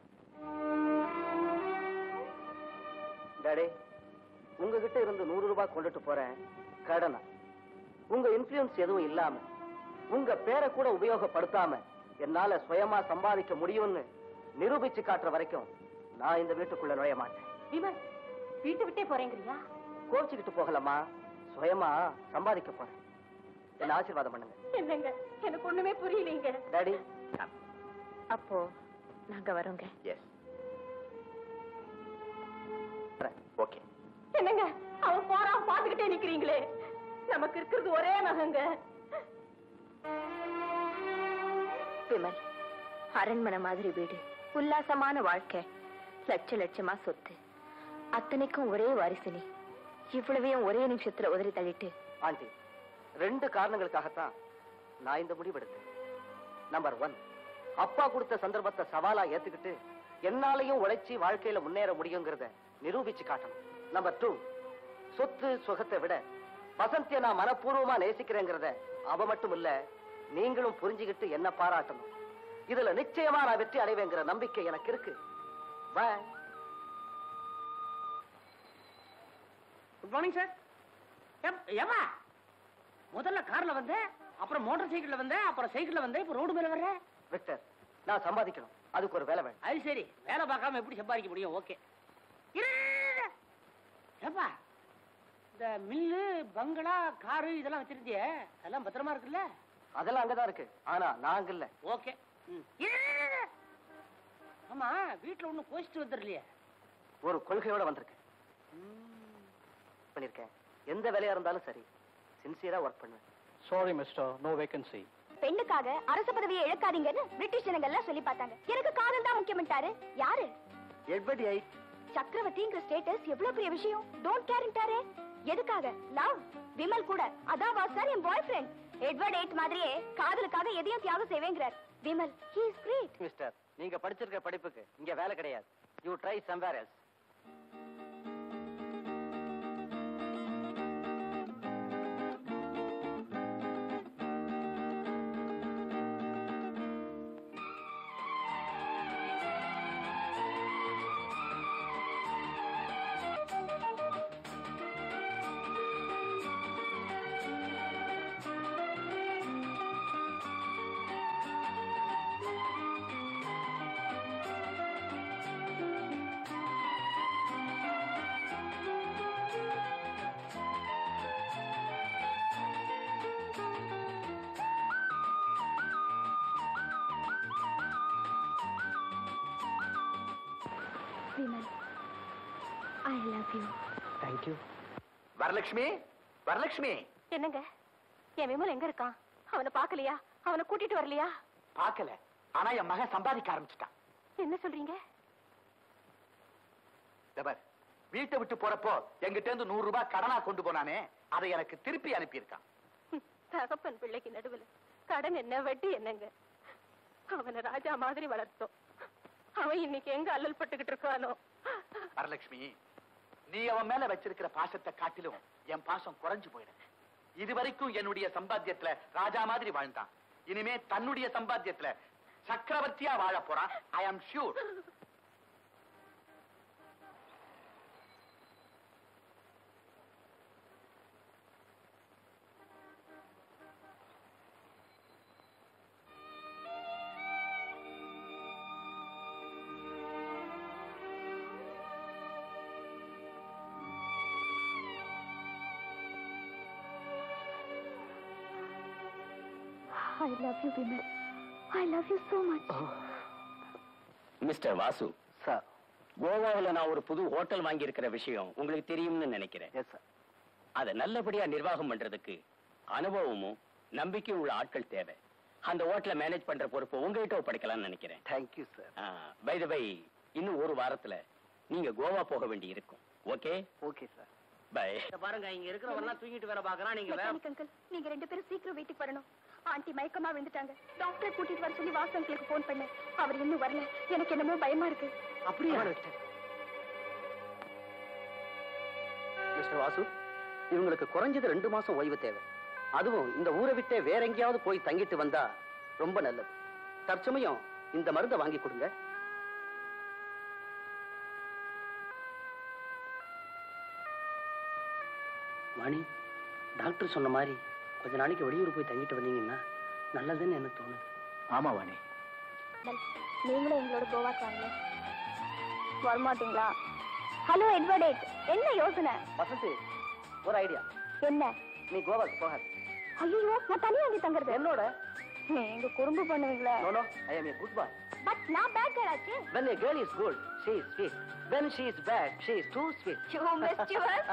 டாடி உங்ககிட்ட இருந்து நூறு ரூபாய் கொண்டுட்டு போறேன் கடனா உங்க இன்ஃபுளுன்ஸ் எதுவும் இல்லாம உங்க பேரை கூட உபயோகப்படுத்தாம என்னால சுயமா சம்பாதிக்க முடியும்னு நிரூபிச்சு காட்டுற வரைக்கும் நான் இந்த வீட்டுக்குள்ள நுழைய மாட்டேன் விமல் வீட்டை விட்டே போறேங்கிறியா கோவிச்சுக்கிட்டு போகலம்மா சுயமா சம்பாதிக்க போறேன் என்ன ஆசீர்வாதம் பண்ணுங்க என்னங்க எனக்கு ஒண்ணுமே புரியலீங்க டாடி அப்போ நாங்க வரோங்க எஸ் ஓகே என்னங்க அவன் போறான் பாத்துக்கிட்டே நிக்கிறீங்களே நமக்கு இருக்கிறது ஒரே மகங்க விமல் அரண்மனை மாதிரி வீடு உல்லாசமான வாழ்க்கை லட்ச லட்சமா சொத்து அத்தனைக்கும் ஒரே வாரிசுனி இவ்வளவையும் ஒரே நிமிஷத்துல உதறி தள்ளிட்டு ஆண்டி ரெண்டு காரணங்களுக்காகத்தான் நான் இந்த முடிவெடுத்தேன் நம்பர் ஒன் அப்பா கொடுத்த சந்தர்ப்பத்தை சவாலா ஏத்துக்கிட்டு என்னாலையும் உழைச்சி வாழ்க்கையில முன்னேற முடியுங்கிறத நிரூபிச்சு காட்டணும் நம்பர் டூ சொத்து சுகத்தை விட வசந்திய நான் மனப்பூர்வமா நேசிக்கிறேங்கிறத அவ மட்டும் இல்ல நீங்களும் புரிஞ்சுக்கிட்டு என்ன பாராட்டணும் இதுல நிச்சயமா நான் வெற்றி அடைவேங்கிற நம்பிக்கை எனக்கு இருக்கு பாய் குட் மார்னிங் சார் ஏமா முதல்ல கார்ல வந்தேன் அப்புறம் மோட்டார் சைக்கிள்ல வந்தேன் அப்புறம் சைக்கிள்ல வந்தேன் இப்ப ரோடு மேல வர்றேன் விக்டர் நான் சம்பாதிக்கணும் அதுக்கு ஒரு வேலை வேணும் அது சரி வேலை பார்க்காம எப்படி சம்பாதிக்க முடியும் ஓகே ஏப்பா இந்த மில்லு பங்களா காரு இதெல்லாம் வச்சிருந்தியே அதெல்லாம் பத்திரமா இருக்குல்ல அதெல்லாம் அங்கதான் இருக்கு ஆனா நாங்க இல்ல ஓகே ஆமா வீட்டுல ஒண்ணும் கோச்சிட்டு வந்துடலையே ஒரு கொள்கையோட வந்திருக்கேன் பண்ணிருக்கேன் எந்த வேலையா இருந்தாலும் சரி சின்சியரா ஒர்க் பண்ணுவேன் சாரி மிஸ்டர் நோ வேகன்சி பெண்ணுக்காக அரச பதவியை இழக்காதீங்கன்னு பிரிட்டிஷ் ஜனங்க எல்லாம் சொல்லி பார்த்தாங்க எனக்கு காதல் தான் முக்கியம்ட்டாரு யாரு எட்வர்ட் ஐட் சக்கரவர்த்திங்கிற ஸ்டேட்டஸ் எவ்வளவு பெரிய விஷயம் டோன்ட் கேர்ன்ட்டாரே எதுக்காக லவ் விமல் கூட அதான் வாசார் என் பாய் ஃப்ரெண்ட் எட்வர்ட் எயிட் மாதிரியே காதலுக்காக எதையும் தியாகம் செய்வேங்கிறார் Vimal he is great mister நீங்க படிச்சிருக்க படிப்புக்கு இங்க வேலை கிடையாது you try somewhere else Vimal I love you thank you Varalakshmi Varalakshmi என்னங்க என் விமல் எங்க இருக்கான் அவனை பார்க்கலையா அவனை கூட்டிட்டு வரலையா பார்க்கல ஆனா என் மகன் சம்பாதிக்க ஆரம்பிச்சுட்டான் என்ன சொல்றீங்க தபர் வீட்டை விட்டு போறப்போ எங்கிட்ட இருந்து நூறு ரூபாய் கடனா கொண்டு போனானே அதை எனக்கு திருப்பி அனுப்பியிருக்கான் ஹம், தகப்பன் பிள்ளைக்கு நடுவுல கடன் என்ன வட்டி என்னங்க அவனை ராஜா மாதிரி வளர்த்தோம் அவன் இன்னைக்கு எங்க அல்லல் பட்டுக்கிட்டு இருக்கானோ வரலட்சுமி நீ அவன் மேல வச்சிருக்கிற பாசத்தை காட்டிலும் என் பாசம் குறைஞ்சு போயிடும் இதுவரைக்கும் என்னுடைய சம்பாத்தியத்துல ராஜா மாதிரி வாழ்ந்தான் இனிமே தன்னுடைய சம்பாத்தியத்துல சக்கரவர்த்தியா வாழ போறான் I am sure I love you Vimal I love you so much mister Vasu sir கோவாவில் நான் ஒரு புது ஹோட்டல் வாங்கி இருக்கிற விஷயம் உங்களுக்கு தெரியும்னு நினைக்கிறேன் எஸ் சார் அதை நல்லபடியா நிர்வாகம் பண்றதுக்கு அனுபவமும் நம்பிக்கையும் உள்ள ஆட்கள் தேவை அந்த ஹோட்டலை மேனேஜ் பண்ற பொறுப்பு உங்ககிட்ட ஒப்படைக்கலாம்னு நினைக்கிறேன் thank you sir by the by இன்னும் ஒரு வாரத்துல நீங்க கோவா போக வேண்டி இருக்கும் ஓகே ஓகே சார் பை பாருங்க இங்க இருக்கிறவங்க தூங்கிட்டு வேலை பாக்குறான் நீங்க வேற மெக்கானிக் அங்கிள் நீங்க ரெண்டு பேரும் சீக்கிரம் வீட்டுக்கு வரணும் ஆண்டி மயக்கமா விழுந்துட்டாங்க டாக்டர் கூட்டிட்டு வர சொல்லி வாசு அங்கிளுக்கு போன் பண்ணேன் அவர் இன்னும் வரல எனக்கு என்னமோ பயமா இருக்கு அப்படியா மிஸ்டர் வாசு இவங்களுக்கு குறைஞ்சது ரெண்டு மாசம் ஓய்வு தேவை அதுவும் இந்த ஊரை விட்டே வேற எங்கேயாவது போய் தங்கிட்டு வந்தா ரொம்ப நல்லது தற்சமயம் இந்த மருந்தை வாங்கி கொடுங்க மணி டாக்டர் சொன்ன மாதிரி கொஞ்ச நாளைக்கு வெளியூர் போய் தங்கிட்டு வந்தீங்கன்னா நல்லதுன்னு எனக்கு தோணுது ஆமா வாணி நீங்களும் எங்களோட கோவாக்கு வாங்க வரமாட்டீங்களா ஹலோ எட்வர்டேட் என்ன யோசனை வசந்தி ஒரு ஐடியா என்ன நீ கோவாக்கு போகாத ஐயோ நான் தனியா அங்கே தங்குறது என்னோட நீங்க குறும்பு பண்ணுவீங்களே no no I am a good boy but நான் பேட் கேர்ள் ஆச்சு When a girl is good, she is sweet. When she is bad, she is too sweet. You mischievous.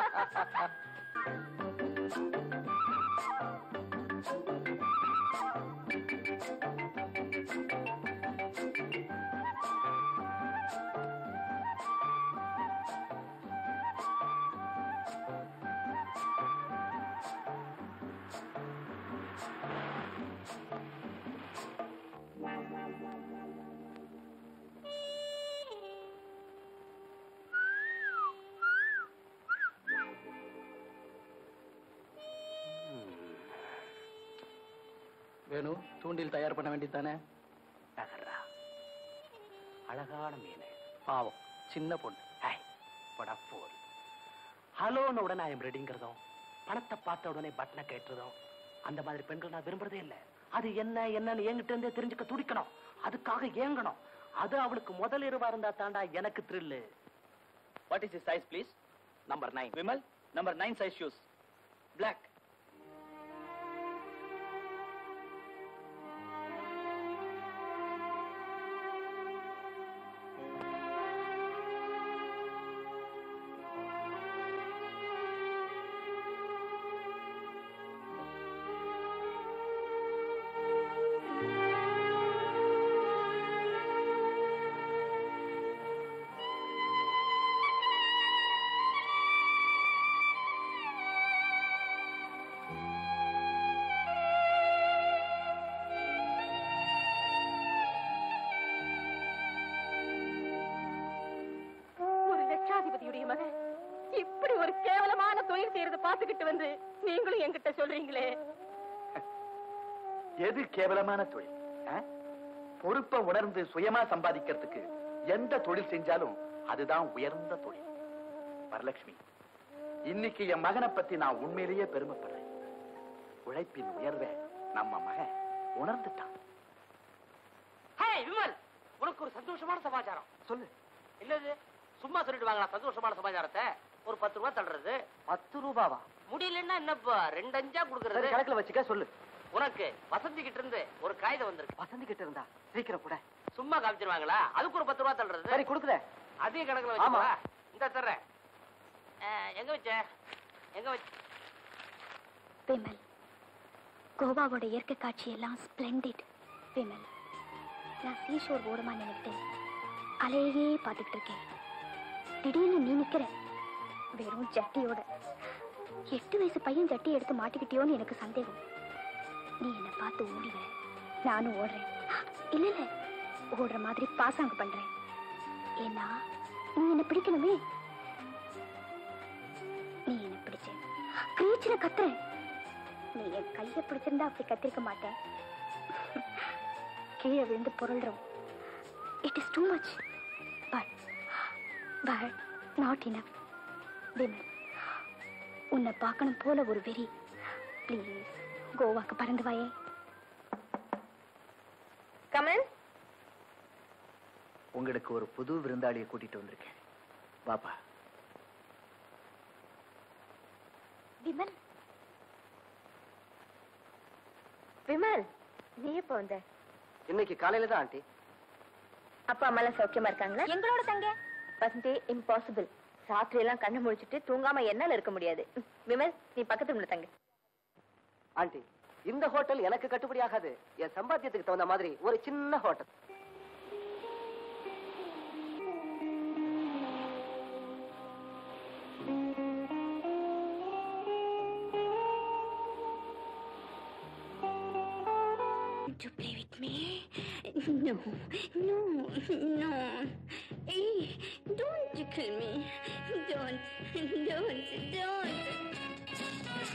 Venu தூண்டில் தயார் பண்ண வேண்டியதானே நகர்றா அழகான மீன் பாவம் சின்ன பொண்ணு ஹாய் படா போல் ஹலோன்னு உடனே ஐம் ரெடிங்கிறதும் பணத்தை பார்த்த உடனே பட்டனை கேட்டுறதும் அந்த மாதிரி பெண்கள் நான் விரும்புறதே இல்லை அது என்ன என்னன்னு என்கிட்ட இருந்தே தெரிஞ்சுக்க துடிக்கணும் அதுக்காக ஏங்கணும் அது அவளுக்கு முதல் இரவா இருந்தா தாண்டா எனக்கு thrill what is is size please number nine Vimal number nine size shoes black ஒரு லட்சாதிபதியுடைய மகன் இப்படி ஒரு கேவலமான தொழில் செய்யறத பாத்துக்கிட்டு வந்து நீங்களும் என்கிட்ட சொல்றீங்களே எது கேவலமான தொழில் ஆ? பொறுப்பை உணர்ந்து சுயமா சம்பாதிக்கிறதுக்கு எந்த தொழில் செஞ்சாலும் அதுதான் உயர்ந்த தொழில் வரலட்சுமி இன்னைக்கு என் மகனை பத்தி நான் உண்மையிலேயே பெருமைப்படுறேன் உழைப்பின் உயர்வை நம்ம மகன் உணர்ந்துட்டான் ஹே விமல் உனக்கு ஒரு சந்தோஷமான சமாச்சாரம் சொல்லு இல்லது சும்மா சொல்லிட்டு வாங்களா சந்தோஷமான சமாச்சாரத்தை ஒரு பத்து ரூபா தள்ளுறது பத்து ரூபாவா முடியலன்னா என்னப்பா ரெண்டு அஞ்சா சரி கொடுக்கறது கணக்குல வச்சுக்க சொல்லு உனக்கு வசந்தி கிட்ட இருந்து ஒரு காகிதம் வந்திருக்கு வசந்தி கிட்ட இருந்தா சீக்கிரம் கூட சும்மா காமிச்சிருவாங்களா அதுக்கு ஒரு பத்து ரூபா தள்ளுறது சரி கொடுக்குறேன் அதே கணக்குல ஆமா. வச்சுக்கா இந்த தர்றேன் ஆ, எங்க வச்ச எங்க வச்ச விமல் கோவாவோட இயற்கை காட்சி எல்லாம் ஸ்பிளெண்டிட் விமல் நான் சீஷோர் ஓரமா நின்னுட்டு அலையே பார்த்துக்கிட்டு இருக்கேன் திடீர்னு நீ நிக்கிற வெறும் ஜட்டியோட எட்டு வயசு பையன் ஜட்டி எடுத்து மாட்டிக்கிட்டியோன்னு எனக்கு சந்தேகம் நீ என்னை பார்த்து ஓடிவ நானும் ஓடுறேன் இல்ல இல்ல ஓடுற மாதிரி பாசாங்க பண்றேன் ஏன்னா நீ என்ன பிடிக்கணுமே நீ என்ன பிடிச்ச கிரீச்சில கத்துறேன் நீ என் கைய பிடிச்சிருந்தா அப்படி கத்திருக்க மாட்டேன் கீழே விழுந்து பொருள்றோம் it is too much but but not enough Vimal உன்னை பார்க்கணும் போல ஒரு வெறி ப்ளீஸ் கோவாக்கு பறந்து வாயே கமன் உங்களுக்கு ஒரு புது விருந்தாளியை கூட்டிட்டு வந்திருக்கேன் பாப்பா விமல் விமல் நீ எப்ப வந்த இன்னைக்கு காலையில தான் ஆண்டி அப்பா அம்மா எல்லாம் சௌக்கியமா இருக்காங்களா எங்களோட தங்க வசந்தி இம்பாசிபிள் ராத்திரி எல்லாம் கண்ணு முழிச்சிட்டு தூங்காம என்னால இருக்க முடியாது ம், விமல் நீ பக்கத்து ரூம்ல தங்க ஆண்டி இந்த ஹோட்டல் எனக்கு கட்டுப்படி ஆகாது என் சம்பாத்தியத்துக்கு தகுந்த மாதிரி ஒரு சின்ன hotel to play with me? No, no, no. Hey, don't tickle me. Don't, don't, don't.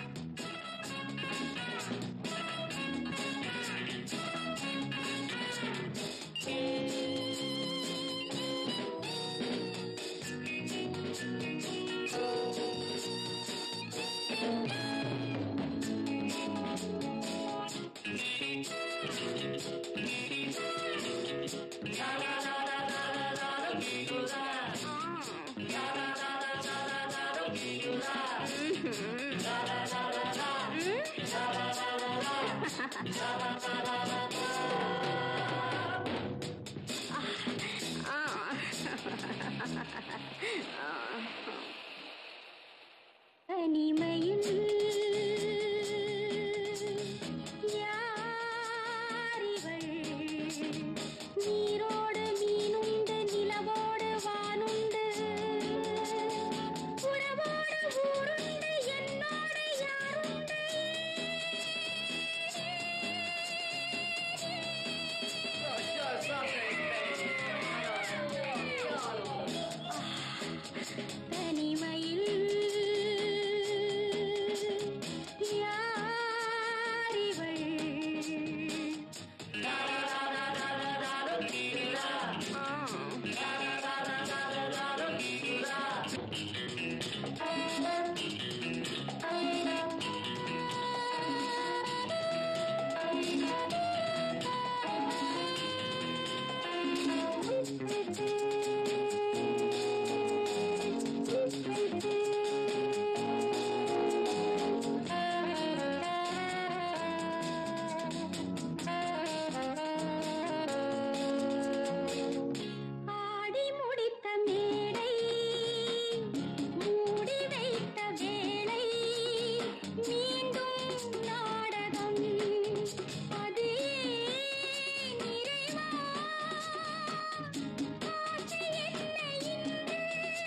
தனிமையில் யாரிவள் நீரோடு மீனுண்டு நிலவோடு வானுண்டு உறவோடு ஊருண்டு என்னோடு யாருண்டு தனிமையில் யாரிவள் ஆடி முடித்த மேடை மூடி வைத்த வேளை மீண்டும் நாடகம் அது நிறைவா ஆசை என்ன இன்று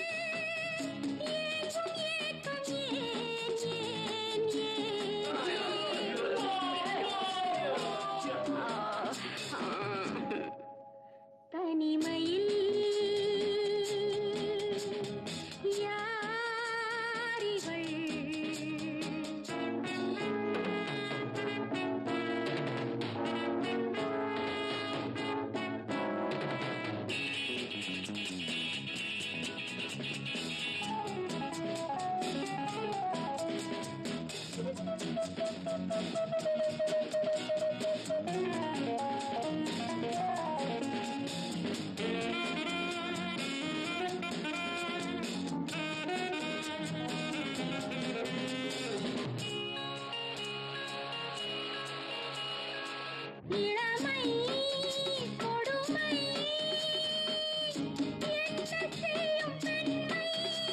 ஏங்கும் ஏக்கம் ஏன் ஏன் ஏன் தனிமையில் இளமை கொடுமை என்ன செய்யும் பெண்மை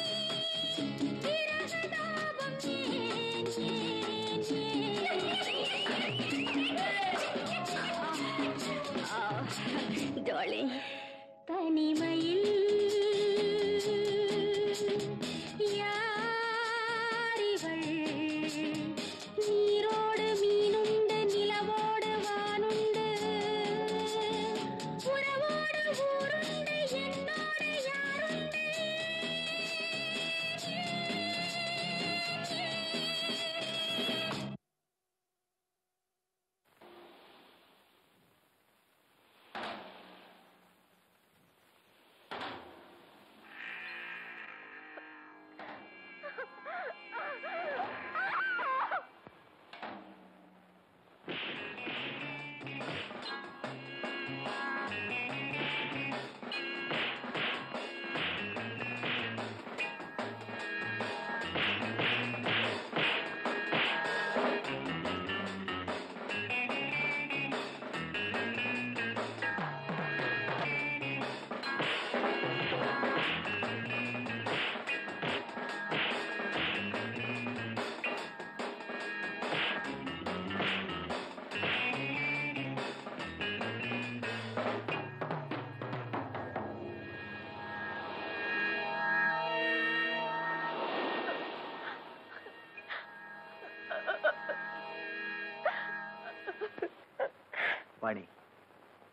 விரகதாபம் ஏன் ஏன் ஏன் டார்லிங் தனிமையில் யாரிவள் நீரோடு மீனுண்டு நிலவோடு வானுண்டு உறவோடு ஊருண்டு என்னோடு யாருண்டு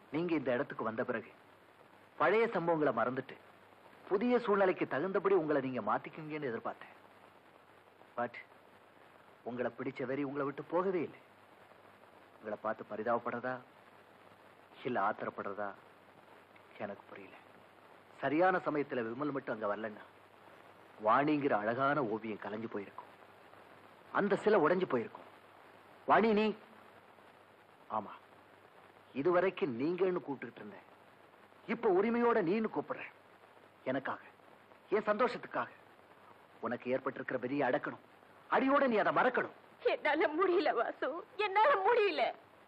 நீங்க இந்த இடத்துக்கு வந்த பிறகு பழைய சம்பவங்களை மறந்துட்டு புதிய சூழ்நிலைக்கு தகுந்தபடி உங்களை நீங்க மாத்திக்குவீங்கன்னு எதிர்பார்த்தேன் பட் உங்களை பிடிச்ச வெறி உங்களை விட்டு போகவே இல்லை உங்களை பார்த்து பரிதாபப்படுறதா இல்ல ஆத்திரப்படுறதா எனக்கு புரியல சரியான சமயத்துல விமல் மட்டும் அங்க வரலன்னா வாணிங்கிற அழகான ஓவியம் கலைஞ்சு போயிருக்கும் அந்த சிலை உடைஞ்சு போயிருக்கும் வாணி நீ ஆமா இதுவரைக்கும் நீங்கன்னு கூப்பிட்டுட்டு இருந்தேன் இப்ப உரிமையோட நீன்னு கூப்பிடுறேன் எனக்காக என் சந்தோஷத்துக்காக உனக்கு ஏற்பட்டிருக்கிற வெறியை அடக்கணும் அடியோட நீ அதை மறக்கணும் என்னால முடியல வாசு என்னால முடியல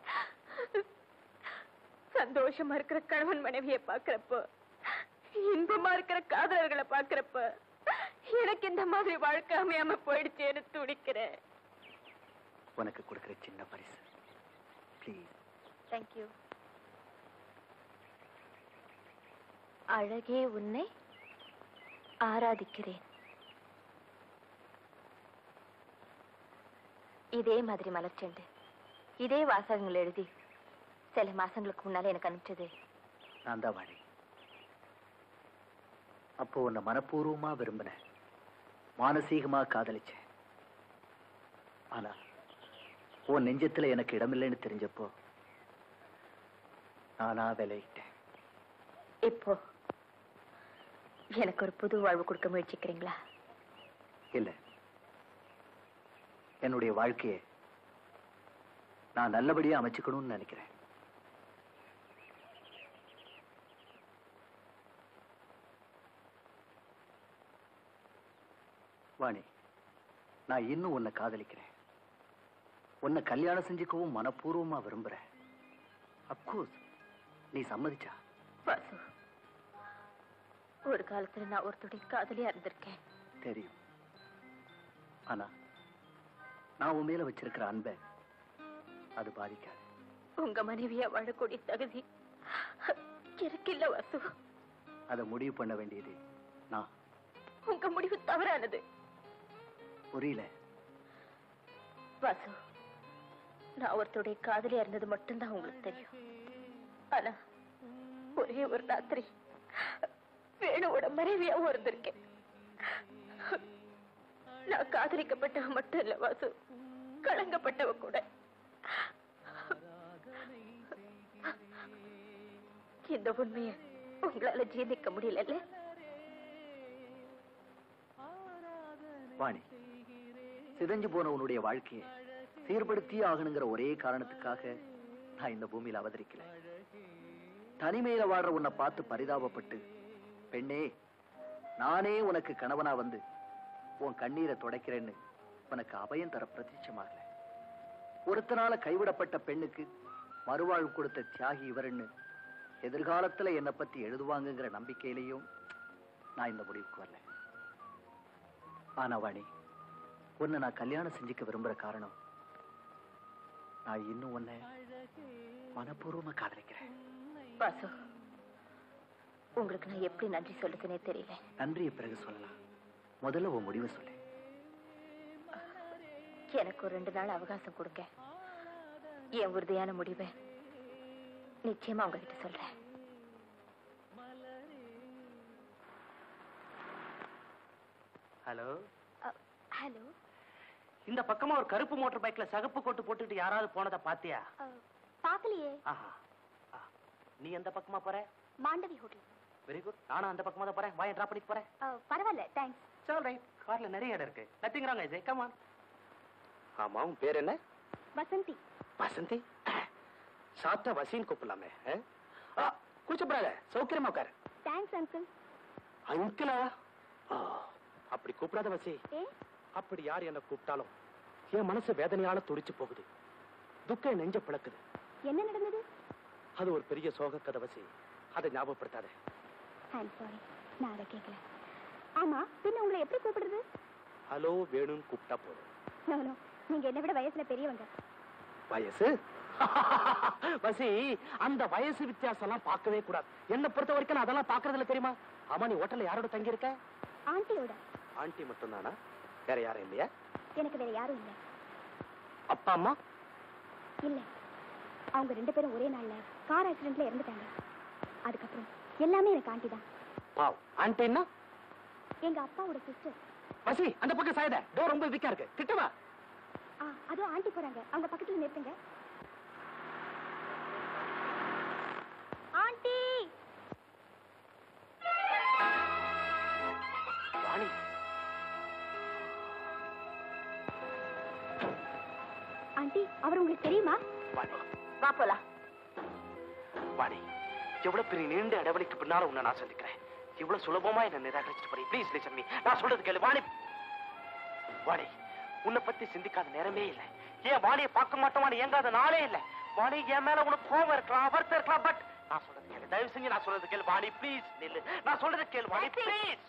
சந்தோஷமா இருக்கிற கணவன் மனைவியை பாக்குறப்ப இன்பமா இருக்கிற காதலர்களை பாக்குறப்ப எனக்கு இந்த மாதிரி வாழ்க்கை அமையாம போயிடுச்சேன்னு துடிக்கிறேன் உனக்கு கொடுக்கிற சின்ன பரிசு ப்ளீஸ் தேங்க்யூ அழகே உன்னை ஆராதிக்கிறேன் இதே மாதிரி மலர்ச்செண்டு இதே வாசகங்கள் எழுதி சில மாசங்களுக்கு முன்னால எனக்கு அனுப்பிச்சது நான் தான் வாணி அப்போ உன்னை மனப்பூர்வமா விரும்பினேன் மானசீகமா காதலிச்சேன் ஆனா உன் நெஞ்சத்துல எனக்கு இடமில்லைன்னு தெரிஞ்சப்போ நானா விலகிட்டேன் இப்போ எனக்கு ஒரு புது வாழ்வு கொடுக்க முயற்சிக்கிறீங்களா இல்ல என்னுடைய வாழ்க்கையை நான் நல்லபடியா அமைச்சுக்கணும்னு நினைக்கிறேன் வாணி நான் இன்னும் உன்னை காதலிக்கிறேன் உன்னை கல்யாணம் செஞ்சுக்கவும் மனப்பூர்வமா விரும்புறேன் அப்கோர்ஸ் நீ சம்மதிச்சா வாசு ஒரு காலத்துல நான் ஒருத்தருடைய காதலியா இருந்திருக்கேன் தெரியும் ஆனா நான் உன் மேல வச்சிருக்கிற அன்பை அது பாதிக்காது உங்க மனைவியா வாழக்கூடிய தகுதி எனக்கு இல்ல வாசு அதை முடிவு பண்ண வேண்டியது நான் உங்க முடிவு தவறானது புரியல வாசு நான் ஒருத்தருடைய காதலியா இருந்தது மட்டும்தான் உங்களுக்கு தெரியும் ஆனா ஒரே ஒரு ராத்திரி வேணுவோட மனைவியாவும் இருந்திருக்கேன் நான் காதலிக்கப்பட்டவ மட்டும் இல்ல வாசு கலங்கப்பட்டவ கூட இந்த உண்மைய உங்களால ஜீர்ணிக்க முடியல வாணி சிதைஞ்சு போன உன்னுடைய வாழ்க்கையை சீர்படுத்தியே ஆகணுங்கிற ஒரே காரணத்துக்காக நான் இந்த பூமியில அவதரிக்கல தனிமையில வாழ்ற உன்னை பார்த்து பரிதாபப்பட்டு பெண்ணே நானே உனக்கு கணவனா வந்து உன் கண்ணீரை துடைக்கிறேன்னு உனக்கு அபயம் தர பிரதிச்சமாகல ஒருத்தனால கைவிடப்பட்ட பெண்ணுக்கு மறுவாழ்வு கொடுத்த தியாகி இவருன்னு எதிர்காலத்துல என்னை பத்தி எழுதுவாங்கங்கிற நம்பிக்கையிலையும் நான் இந்த முடிவுக்கு வரல ஆனா வாணி உன்னை நான் கல்யாணம் செஞ்சுக்க விரும்புற காரணம் நான் இன்னும் உன்னை மனப்பூர்வமா காதலிக்கிறேன் வாசு உங்களுக்கு நான் எப்படி நன்றி சொல்றதுனே தெரியல நன்றியை பிறகு சொல்லலாம் முதல்ல உன் முடிவை சொல்லு எனக்கு ஒரு ரெண்டு நாள் அவகாசம் கொடுங்க என் உறுதியான முடிவை நிச்சயமா உங்ககிட்ட சொல்றேன் ஹலோ ஹலோ இந்த பக்கமா ஒரு கருப்பு மோட்டார் பைக்ல சகப்பு கோட்டு போட்டுட்டு யாராவது போனதை பாத்தியா பாக்கலையே ஆஹா ஆ. நீ எந்த பக்கமா போற மாண்டவி ஹோட்டல் வெரி குட் நானும் அந்த பக்கமா தான் போறேன் வாய் டிராப் பண்ணிட்டு போறேன் பரவாயில்ல தேங்க்ஸ் சரி ரைட் கார்ல நிறைய இடம் இருக்கு nothing wrong I say come on ஆமா உன் பேர் என்ன வசந்தி வசந்தி சாத்தா வசீன் கூப்பிடலாமே குளிச்சப்படாத சௌக்கியமா உட்காரு தேங்க்ஸ் அங்கிள் அங்கிளா அப்படி கூப்பிடாத வசி ஏ அப்படி யார் என்ன கூப்பிட்டாலும் என் மனசு வேதனையால துடிச்சு போகுது துக்கம் என் நெஞ்ச பிளக்குது என்ன நடந்தது அது ஒரு பெரிய சோக கதை வசி அதை ஞாபகப்படுத்தாத ஐம் சாரி நான் அதை கேட்கல ஆமா பின்ன உங்களை எப்படி கூப்பிடுறது ஹலோ வேணும்னு கூப்பிட்டா போதும் நோ நோ நீங்க என்னை விட வயசுல பெரியவங்க வயசு வசி அந்த வயசு வித்தியாசம் எல்லாம் பார்க்கவே கூடாது என்ன பொறுத்த வரைக்கும் நான் அதெல்லாம் பாக்குறதுல தெரியுமா ஆமா நீ ஹோட்டல்ல யாரோட தங்கி இருக்க ஆண்டியோட ஆண்டி மட்டும் தானா வேற யாரும் இல்லையா எனக்கு வேற யாரும் இல்ல அப்பா அம்மா இல்ல அவங்க ரெண்டு பேரும் ஒரே நாள்ல கார் ஆக்சிடென்ட்ல இறந்துட்டாங்க அதுக்கப்புறம் எல்லாமே எனக்கு ஆண்டி தான் வாவ் ஆண்டின்னா எங்க அப்பாவோட சிஸ்டர் பசி அந்த பக்கம் சாயத டோர் ரொம்ப வீக்கா இருக்கு திட்டவா ஆ அதோ ஆண்டி போறாங்க அவங்க பக்கத்துல நிறுத்துங்க ஆண்டி வாணி ஆண்டி அவர் உங்களுக்கு தெரியுமா வாணி வா போலாம் வாணி எவ்வளவு பெரிய நீண்ட இடைவெளிக்கு பின்னால உன்னை நான் சந்திக்கிறேன் இவ்வளவு சுலபமா என்ன நிராகரிச்சுட்டு போறீ ப்ளீஸ் லிசன் மீ நான் சொல்றது கேளு வாணி வாணி உன்னை பத்தி சிந்திக்காத நேரமே இல்ல ஏன் வாணியை பார்க்க மாட்டோமான்னு ஏங்காத நாளே இல்ல வாணி என் மேல உனக்கு கோபம் இருக்கலாம் வருத்தம் இருக்கலாம் பட் நான் சொல்றது கேளு தயவு செஞ்சு நான் சொல்றது கேளு வாணி ப்ளீஸ் நில்லு நான் சொல்றது கேளு Vani please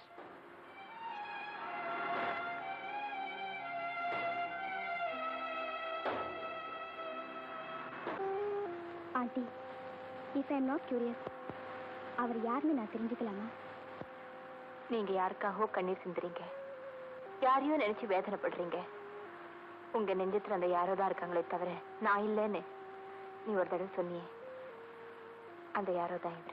aunty if I not curious அவர் யாருன்னு நான் தெரிஞ்சுக்கலாமா நீங்க யாருக்காகவோ கண்ணீர் சிந்துறீங்க யாரையோ நினைச்சு வேதனைப்படுறீங்க உங்க நெஞ்சத்துல அந்த யாரோ தான் இருக்காங்களே தவிர நான் இல்லைன்னு நீ ஒரு தடவை சொன்னியே அந்த யாரோ தான் இவரு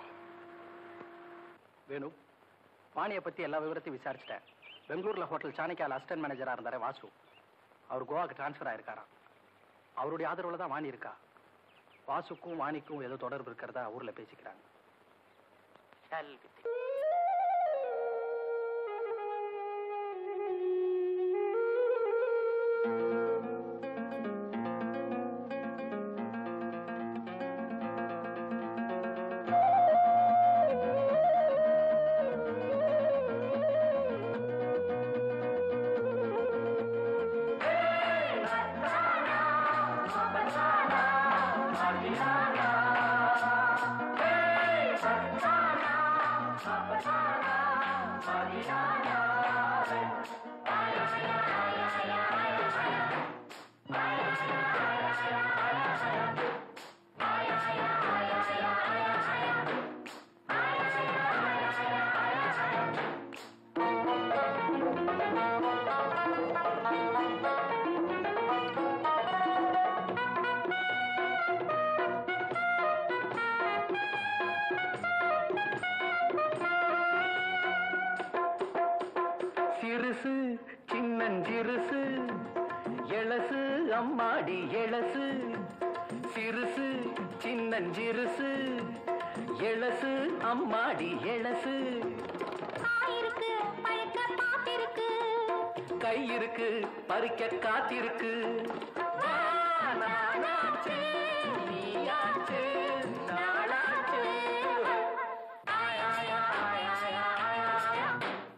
வேணு வாணியை பத்தி எல்லா விவரத்தையும் விசாரிச்சிட்டேன் பெங்களூர்ல ஹோட்டல் சாணிக்கால் அசிஸ்டன்ட் மேனேஜரா இருந்தாரு வாசு அவர் கோவாக்கு டிரான்ஸ்ஃபர் ஆயிருக்காராம் அவருடைய ஆதரவுல தான் வாணி இருக்கா வாசுக்கும் வாணிக்கும் ஏதோ தொடர்பு இருக்கிறதா ஊர்ல பேசிக்கிறாங்க சிறுசு சின்னஞ்சிறுசு எழசு அம்மாடி எழசு சிறுசு சின்னஞ்சிறுசு எழசு அம்மாடி எழசு கை இருக்கு பறிக்க காத்திருக்கு நானாச்சு, நீயாச்சு, நாளாச்சு. ஆயாயா, ஆயாயா, ஆயாயா.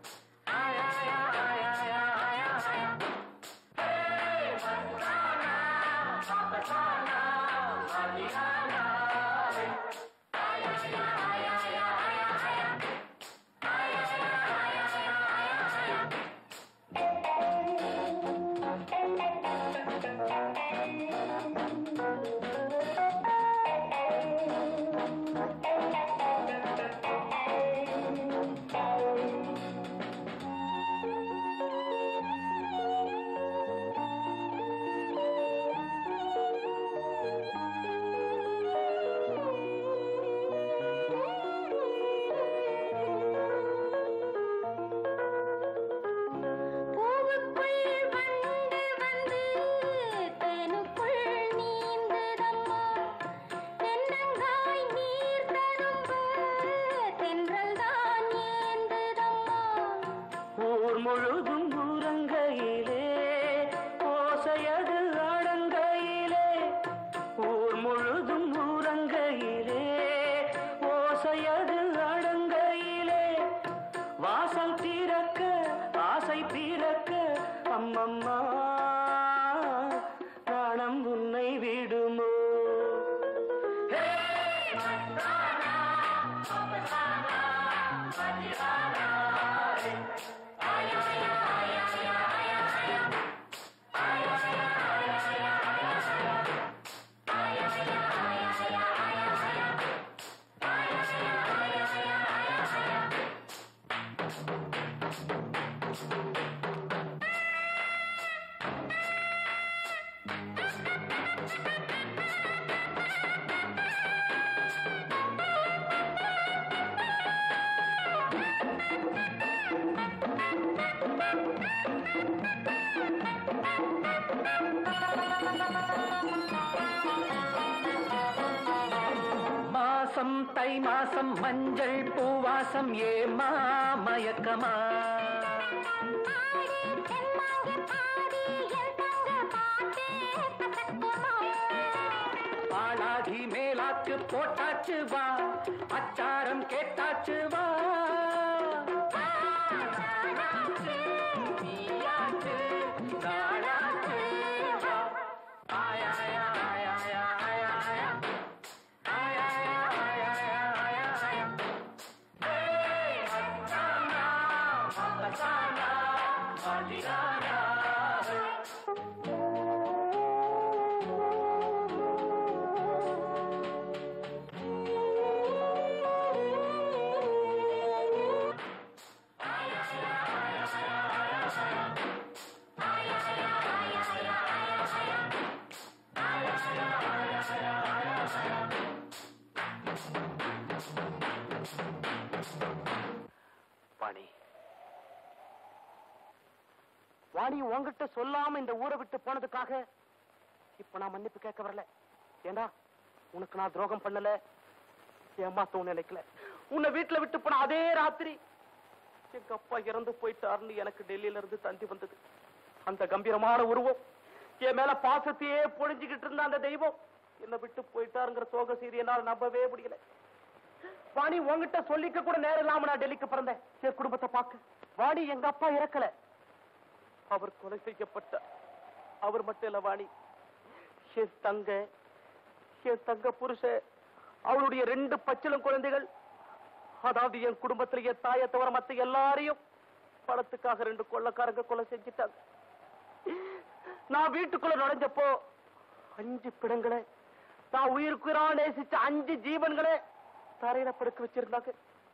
ஊர் முழுதும் ஊரங்கையிலே ஓசையது அடங்கையிலே ஊர் முழுதும் ஊரங்கையிலே ஓசையது அடங்கையிலே வாசல் திறக்க ஆசை பிறக்க அம்மம்மா நாணம் உன்னை விடுமோ ஹே! தை மாசம் மஞ்சள் பூவாசம் ஏமா மயக்கமா ஆளாகி மேலாக்கு போட்டாச்சு வா அச்சாரம் கேட்டாச்சு வா நீயாச்சு, நானாச்சு, வா. ஆயாயா, ஆயாயா, ஆயாயா. ஆயாயா, ஆயாயா, ஆயாயா. ஏய், மச்சானா, மச்சானா, மதியானா. வாணி வாணி உன்கிட்ட சொல்லாம இந்த ஊரை விட்டு போனதுக்காக இப்ப நான் மன்னிப்பு கேட்க வரல ஏண்டா உனக்கு நான் துரோகம் பண்ணல ஏமாத்தவும் நினைக்கல உன்னை வீட்டுல விட்டு போன அதே ராத்திரி எங்க அப்பா இறந்து போயிட்டாருன்னு எனக்கு டெல்லியில இருந்து தந்தி வந்தது அந்த கம்பீரமான உருவம் என் மேல பாசத்தையே பொழிஞ்சுக்கிட்டு இருந்த அந்த தெய்வம் என்னை விட்டு போயிட்டாருங்கிற சோக செய்தி என்னால நம்பவே முடியல வாணி உன்கிட்ட சொல்லிக்க கூட நேரம் இல்லாம நான் டெல்லிக்கு பிறந்தேன் என் குடும்பத்தை பார்க்க வாணி எங்க அப்பா இறக்கல அவர் கொலை செய்யப்பட்ட அவர் மட்டும் இல்ல வாணி என் தங்க என் தங்க புருஷ அவளுடைய ரெண்டு பச்சிளம் குழந்தைகள் அதாவது என் குடும்பத்துல என் தாயை தவிர மத்த எல்லாரையும் பணத்துக்காக ரெண்டு கொள்ளக்காரங்க கொலை செஞ்சுட்டாங்க நான் வீட்டுக்குள்ள நுழைஞ்சப்போ அஞ்சு பிடங்களை நான் உயிருக்குறா நேசிச்ச அஞ்சு ஜீவன்களை தரையில படுக்க வச்சிருந்தாங்க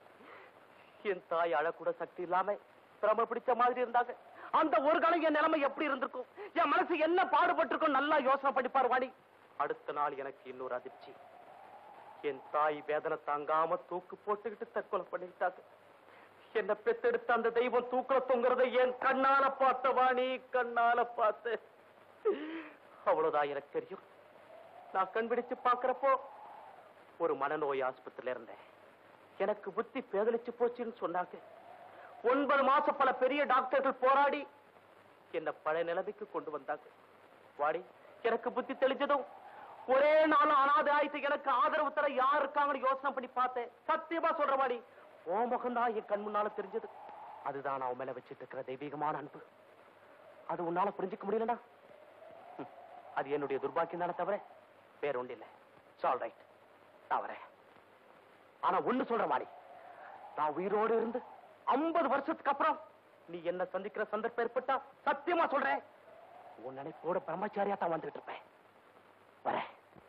என் தாய் அழக்கூட சக்தி இல்லாம சிரம பிடிச்ச மாதிரி இருந்தாங்க அந்த ஒரு காலம் என் நிலைமை எப்படி இருந்திருக்கும் என் மனசு என்ன பாடுபட்டிருக்கும் நல்லா யோசனை பண்ணிப்பாரு வாடி அடுத்த நாள் எனக்கு இன்னொரு அதிர்ச்சி என் தாய் வேதனை தாங்காம தூக்கு போட்டுக்கிட்டு தற்கொலை பண்ணிக்கிட்டாங்க என்ன பெத்தெடுத்த அந்த தெய்வம் தூக்குல தொங்குறதை என் கண்ணால பார்த்த வாணி கண்ணால பார்த்து அவ்வளவுதான் எனக்கு தெரியும் நான் கண் விழிச்சு பாக்குறப்போ ஒரு மனநோய் ஆஸ்பத்திரியில இருந்தேன் எனக்கு புத்தி பேதலிச்சு போச்சுன்னு சொன்னாங்க ஒன்பது மாசம் பல பெரிய டாக்டர்கள் போராடி என்ன பழைய நிலைமைக்கு கொண்டு வந்தாங்க வாடி எனக்கு புத்தி தெளிஞ்சதும் ஒரே நாள் அனாதை ஆயிட்டு எனக்கு ஆதரவு தர யார் இருக்காங்கன்னு யோசனை பண்ணி பார்த்தேன் சத்தியமா சொல்ற வாடி ஓ முகம்தான் என் கண் முன்னால தெரிஞ்சது அதுதான் நான் உன் மேல வச்சிட்டு இருக்கிற தெய்வீகமான அன்பு அது உன்னால புரிஞ்சுக்க முடியலடா ம், அது என்னுடைய துர்பாக்கியம் தானே தவிர வேற ஒண்ணு இல்ல சால் ரைட் நான் வரேன் ஆனா ஒண்ணு சொல்ற மாதிரி நான் உயிரோடு இருந்து ஐம்பது வருஷத்துக்கு அப்புறம் நீ என்ன சந்திக்கிற சந்தர்ப்பம் ஏற்பட்டா சத்தியமா சொல்றேன் உன் நினைப்போட பிரம்மச்சாரியா தான் வந்துட்டு இருப்பேன் வரேன்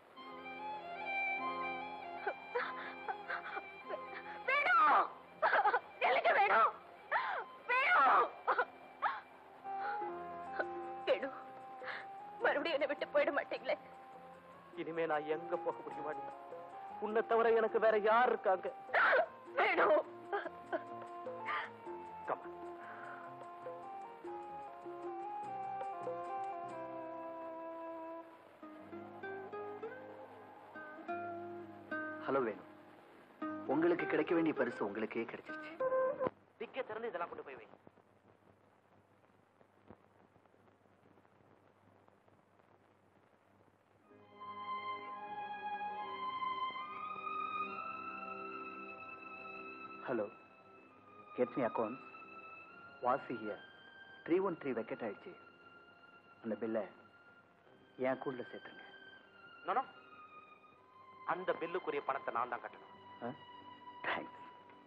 வேணும் எனக்கு வேணும் வேணும் வேணும் மறுபடியும் என்னை விட்டு போயிட மாட்டீங்களே இனிமே நான் எங்க போக முடியுமா உன்னை தவிர எனக்கு வேற யார் இருக்காங்க வேணும் Come on. ஹலோ வேணு உங்களுக்கு கிடைக்க வேண்டிய பரிசு உங்களுக்கே கிடைச்சிருச்சு திக்கை திறந்து இதெல்லாம் கொண்டு போய் வை ஹலோ கெட் மீ அக்கௌண்ட் வாசி ஹியர் த்ரீ ஒன் த்ரீ வெக்கெட் ஆயிடுச்சு அந்த பில்லை என் அக்கௌண்ட்ல சேர்த்துருங்க நானா அந்த பில்லுக்குரிய பணத்தை நான் தான் கட்டணும் தேங்க்ஸ்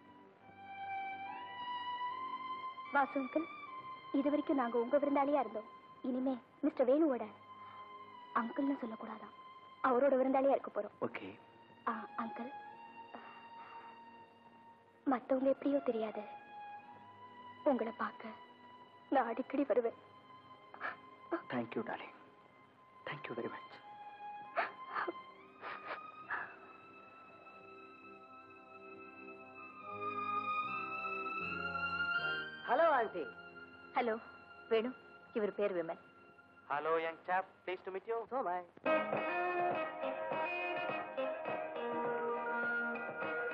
வாசு அங்கிள் இது வரைக்கும் நாங்க உங்க விருந்தாளியா இருந்தோம் இனிமே மிஸ்டர் வேணுவோட அங்கிள்னு சொல்லக்கூடாதாம் அவரோட விருந்தாளியா இருக்க போறோம் ஓகே ஆ, அங்கிள் மத்தவங்க எப்படியோ தெரியாது உங்களை பார்க்க நான் அடிக்கடி வருவேன் thank you darling thank you very much hello aunty hello Venu இவர் பேர் Vimal hello young sahab please to meet you so bye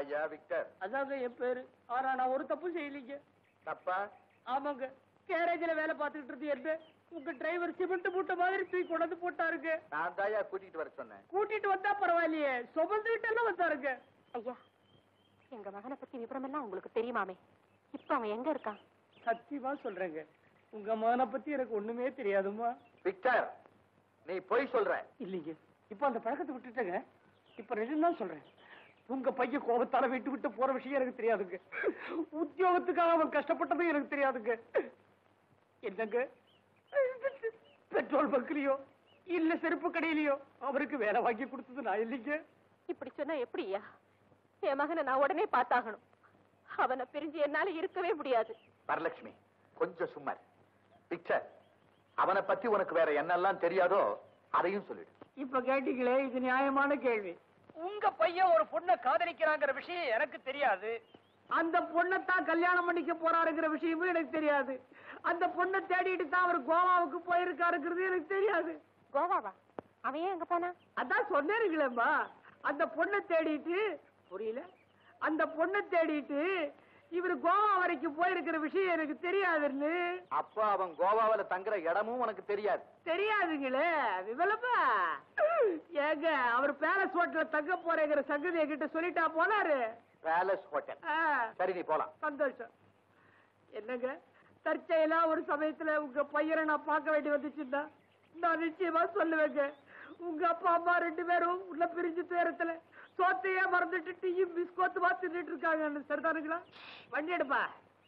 ஐயா விக்டர் அதாங்க என் பேரு ஆனா நான் ஒரு தப்பும் செய்யலீங்க தப்பா ஆமாங்க கேரேஜ்ல வேலை பார்த்துக்கிட்டு இருந்து என்ன உங்க டிரைவர் சிமெண்ட் மூட்டை மாதிரி தூக்கி கொண்டாந்து போட்டாருங்க நான் தாயா கூட்டிட்டு வர சொன்னேன் கூட்டிட்டு வந்தா பரவாயில்லையே சுமந்துகிட்டு எல்லாம் வந்தாருங்க ஐயா எங்க மகனை பத்தி விவரம் எல்லாம் உங்களுக்கு தெரியுமாமே இப்ப அவன் எங்க இருக்கான் சத்தியமா சொல்றேங்க உங்க மகனை பத்தி எனக்கு ஒண்ணுமே தெரியாதுமா விக்டர் நீ பொய் சொல்ற இல்லைங்க இப்ப அந்த பழக்கத்தை விட்டுட்டேங்க இப்ப ரெண்டு நாள் சொல்றேன் உங்க பையன் கோபத்தால விட்டு விட்டு போற விஷயம் எனக்கு தெரியாதுங்க உத்தியோகத்துக்காக அவன் கஷ்டப்பட்டதும் எனக்கு தெரியாதுங்க என்னங்க பெட்ரோல் பங்க்லயோ இல்ல செருப்பு கடையிலயோ அவருக்கு வேலை வாங்கி கொடுத்தது நான் இல்லைங்க இப்படி சொன்னா எப்படியா என் மகனை நான் உடனே பார்த்தாகணும் அவனை பிரிஞ்சு என்னால இருக்கவே முடியாது வரலட்சுமி கொஞ்சம் சும்மா இரு. விக்டர் அவனை பத்தி உனக்கு வேற என்னெல்லாம் தெரியாதோ அதையும் சொல்லிடு இப்ப கேட்டீங்களே இது நியாயமான கேள்வி உங்க பையன் ஒரு பொண்ணை காதலிக்கிறாங்கிற விஷயம் எனக்கு தெரியாது அந்த பொண்ணைத்தான் கல்யாணம் பண்ணிக்க போறாருங்கிற விஷயமும் எனக்கு தெரியாது அந்த பொண்ணை தேடிட்டு தான் அவர் கோவாவுக்கு போயிருக்காருங்கிறது எனக்கு தெரியாது கோவாவா அவன் ஏன் அங்க போனா அதான் சொன்னீங்களேம்மா அந்த பொண்ணை தேடிட்டு புரியல அந்த பொண்ணை தேடிட்டு இவர் கோவா வரைக்கும் போயிருக்கிற விஷயம் எனக்கு தெரியாதுன்னு அப்ப அவன் கோவாவுல தங்குற இடமும் உனக்கு தெரியாது தெரியாதுங்களே விமலப்பா ஏங்க அவர் பேலஸ் ஹோட்டல்ல தங்க போறேங்கிற சங்கதி என்கிட்ட சொல்லிட்டா போனாரு பேலஸ் ஹோட்டல் ஆ, சரி நீ போலாம் சந்தோஷம் என்னங்க தற்செயலா ஒரு சமயத்துல உங்க பையனை நான் பார்க்க வேண்டி வந்துச்சுன்னா நான் நிச்சயமா சொல்லுவேங்க உங்க அப்பா அம்மா ரெண்டு பேரும் உள்ள பிரிஞ்சு துயரத்துல சோத்தையே மறந்துட்டு டீயும் பிஸ்கோத்துமா தின்னுட்டு இருக்காங்க சரிதானுங்களா வண்டி எடுப்பா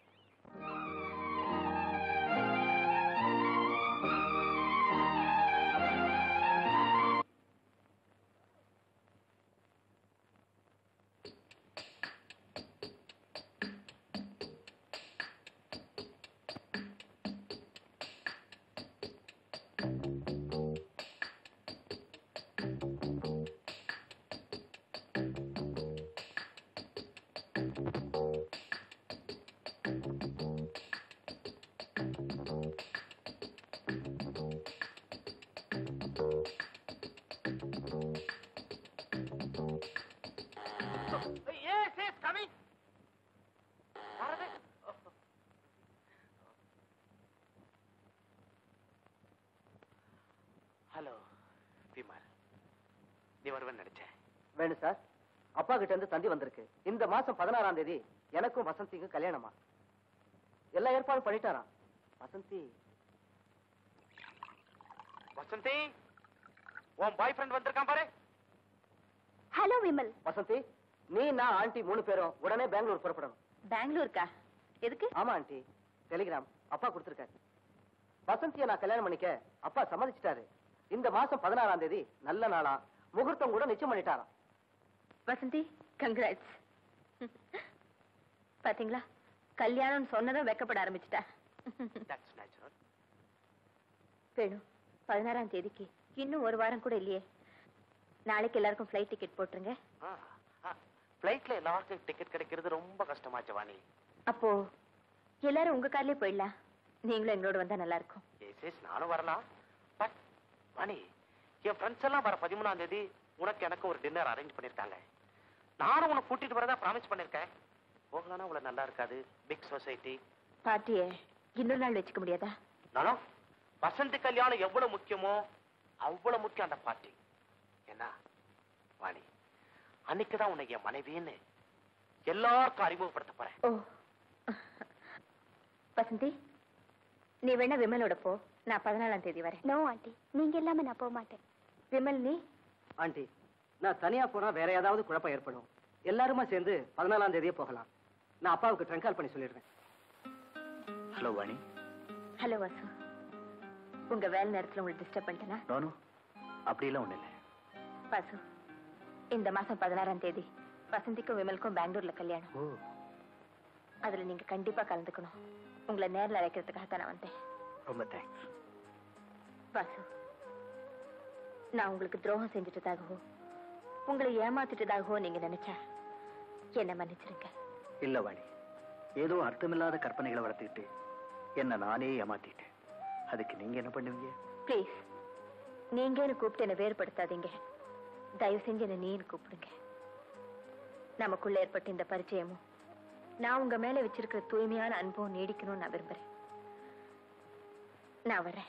Yes, yes, coming. யாரது? ஹலோ விமல் நீ வருவன்னு நினைச்சேன் வேணும் சார் அப்பா கிட்ட இருந்து தந்தி வந்திருக்கு இந்த மாசம் பதினாறாம் தேதி எனக்கும் வசந்திக்கும் கல்யாணமா எல்லா ஏற்பாடும் பண்ணிட்டாராம் வசந்தி வசந்தி உன் பாய் ஃப்ரெண்ட் வந்திருக்கான் பாரு ஹலோ விமல் வசந்தி நீ நான் ஆண்டி மூணு பேரும் உடனே பெங்களூர் புறப்படணும் பெங்களூருக்கா எதுக்கு ஆமா ஆண்டி டெலிகிராம் அப்பா கொடுத்திருக்காரு வசந்தியை நான் கல்யாணம் பண்ணிக்க அப்பா சம்மதிச்சிட்டாரு இந்த மாசம் பதினாறாம் தேதி நல்ல நாளா முகூர்த்தம் கூட நிச்சயம் பண்ணிட்டாராம் வசந்தி கங்க்ராட்ஸ் பாத்தீங்களா கல்யாணம் சொன்னதும் வெக்கப்பட ஆரம்பிச்சிட்டா தட்ஸ் நேச்சுரல் வேணும் பதினாறாம் தேதிக்கு இன்னும் ஒரு வாரம் கூட இல்லையே நாளைக்கு எல்லாருக்கும் ஃப்ளைட் டிக்கெட் போட்டுருங்க ஃப்ளைட்ல எல்லாருக்கும் டிக்கெட் கிடைக்கிறது ரொம்ப கஷ்டமா ஜவானி அப்போ எல்லாரும் உங்க கார்லயே போயிடலாம் நீங்களும் எங்களோட வந்தா நல்லா இருக்கும் எஸ் எஸ் நானும் வரலாம் பட் வாணி என் ஃப்ரெண்ட்ஸ் எல்லாம் வர பதிமூணாம் தேதி உனக்கு எனக்கு ஒரு டின்னர் அரேஞ்ச் பண்ணிருக்காங்க நானும் உன்னை கூட்டிட்டு வரதா ப்ராமிஸ் பண்ணிருக்கேன் போகலன்னா உங்களை நல்லா இருக்காது பிக் சொசைட்டி பார்ட்டியை இன்னொரு நாள் வச்சுக்க முடியாதா நானும் வசந்தி கல்யாணம் எவ்வளவு முக்கியமோ அவ்வளவு முக்கியம் அந்த பார்ட்டி என்ன வாணி அன்னைக்குதான் உன்னை என் மனைவின்னு எல்லாருக்கும் அறிமுகப்படுத்த போறேன் ஓ வசந்தி நீ வேணா விமலோட போ நான் பதினாலாம் தேதி வரேன் நோ ஆண்டி நீங்க இல்லாம நான் போக மாட்டேன் விமல் நீ ஆண்டி நான் தனியா போனா வேற ஏதாவது குழப்பம் ஏற்படும் எல்லாருமா சேர்ந்து பதினாலாம் தேதியே போகலாம் நான் அப்பாவுக்கு ட்ரங்க் கால் பண்ணி சொல்லிடுறேன் ஹலோ வாணி ஹலோ வாசு உங்க வேலை நேரத்துல உங்களுக்கு டிஸ்டர்ப் பண்ணிட்டேனா நோனு அப்படியெல்லாம் ஒண்ணு இல்லை வாசு இந்த மாசம் பதினாறாம் தேதி வசந்திக்கும் விமலுக்கும் பெங்களூர்ல கல்யாணம் ஓ அதுல நீங்க கண்டிப்பா கலந்துக்கணும் உங்களை நேர்ல அழைக்கிறதுக்காக தான் நான் வந்தேன் ரொம்ப தேங்க்ஸ் வாசு நான் உங்களுக்கு துரோகம் செஞ்சுட்டதாகவோ உங்களை ஏமாத்திட்டதாகவோ நீங்க நினைச்சா என்ன மன்னிச்சிருங்க இல்ல வாணி ஏதோ அர்த்தமில்லாத கற்பனைகளை வளர்த்துக்கிட்டு என்ன நானே ஏமாத்திட்டேன் அதுக்கு நீங்க என்ன பண்ணுவீங்க ப்ளீஸ் நீங்கன்னு கூப்பிட்டு என்ன வேறுபடுத்தாதீங்க தயவு செஞ்சு என்ன நீன்னு கூப்பிடுங்க நமக்குள்ள ஏற்பட்ட இந்த பரிச்சயமும் நான் உங்க மேல வச்சிருக்கிற தூய்மையான அனுபவம் நீடிக்கணும்னு நான் விரும்புறேன் நான் வரேன்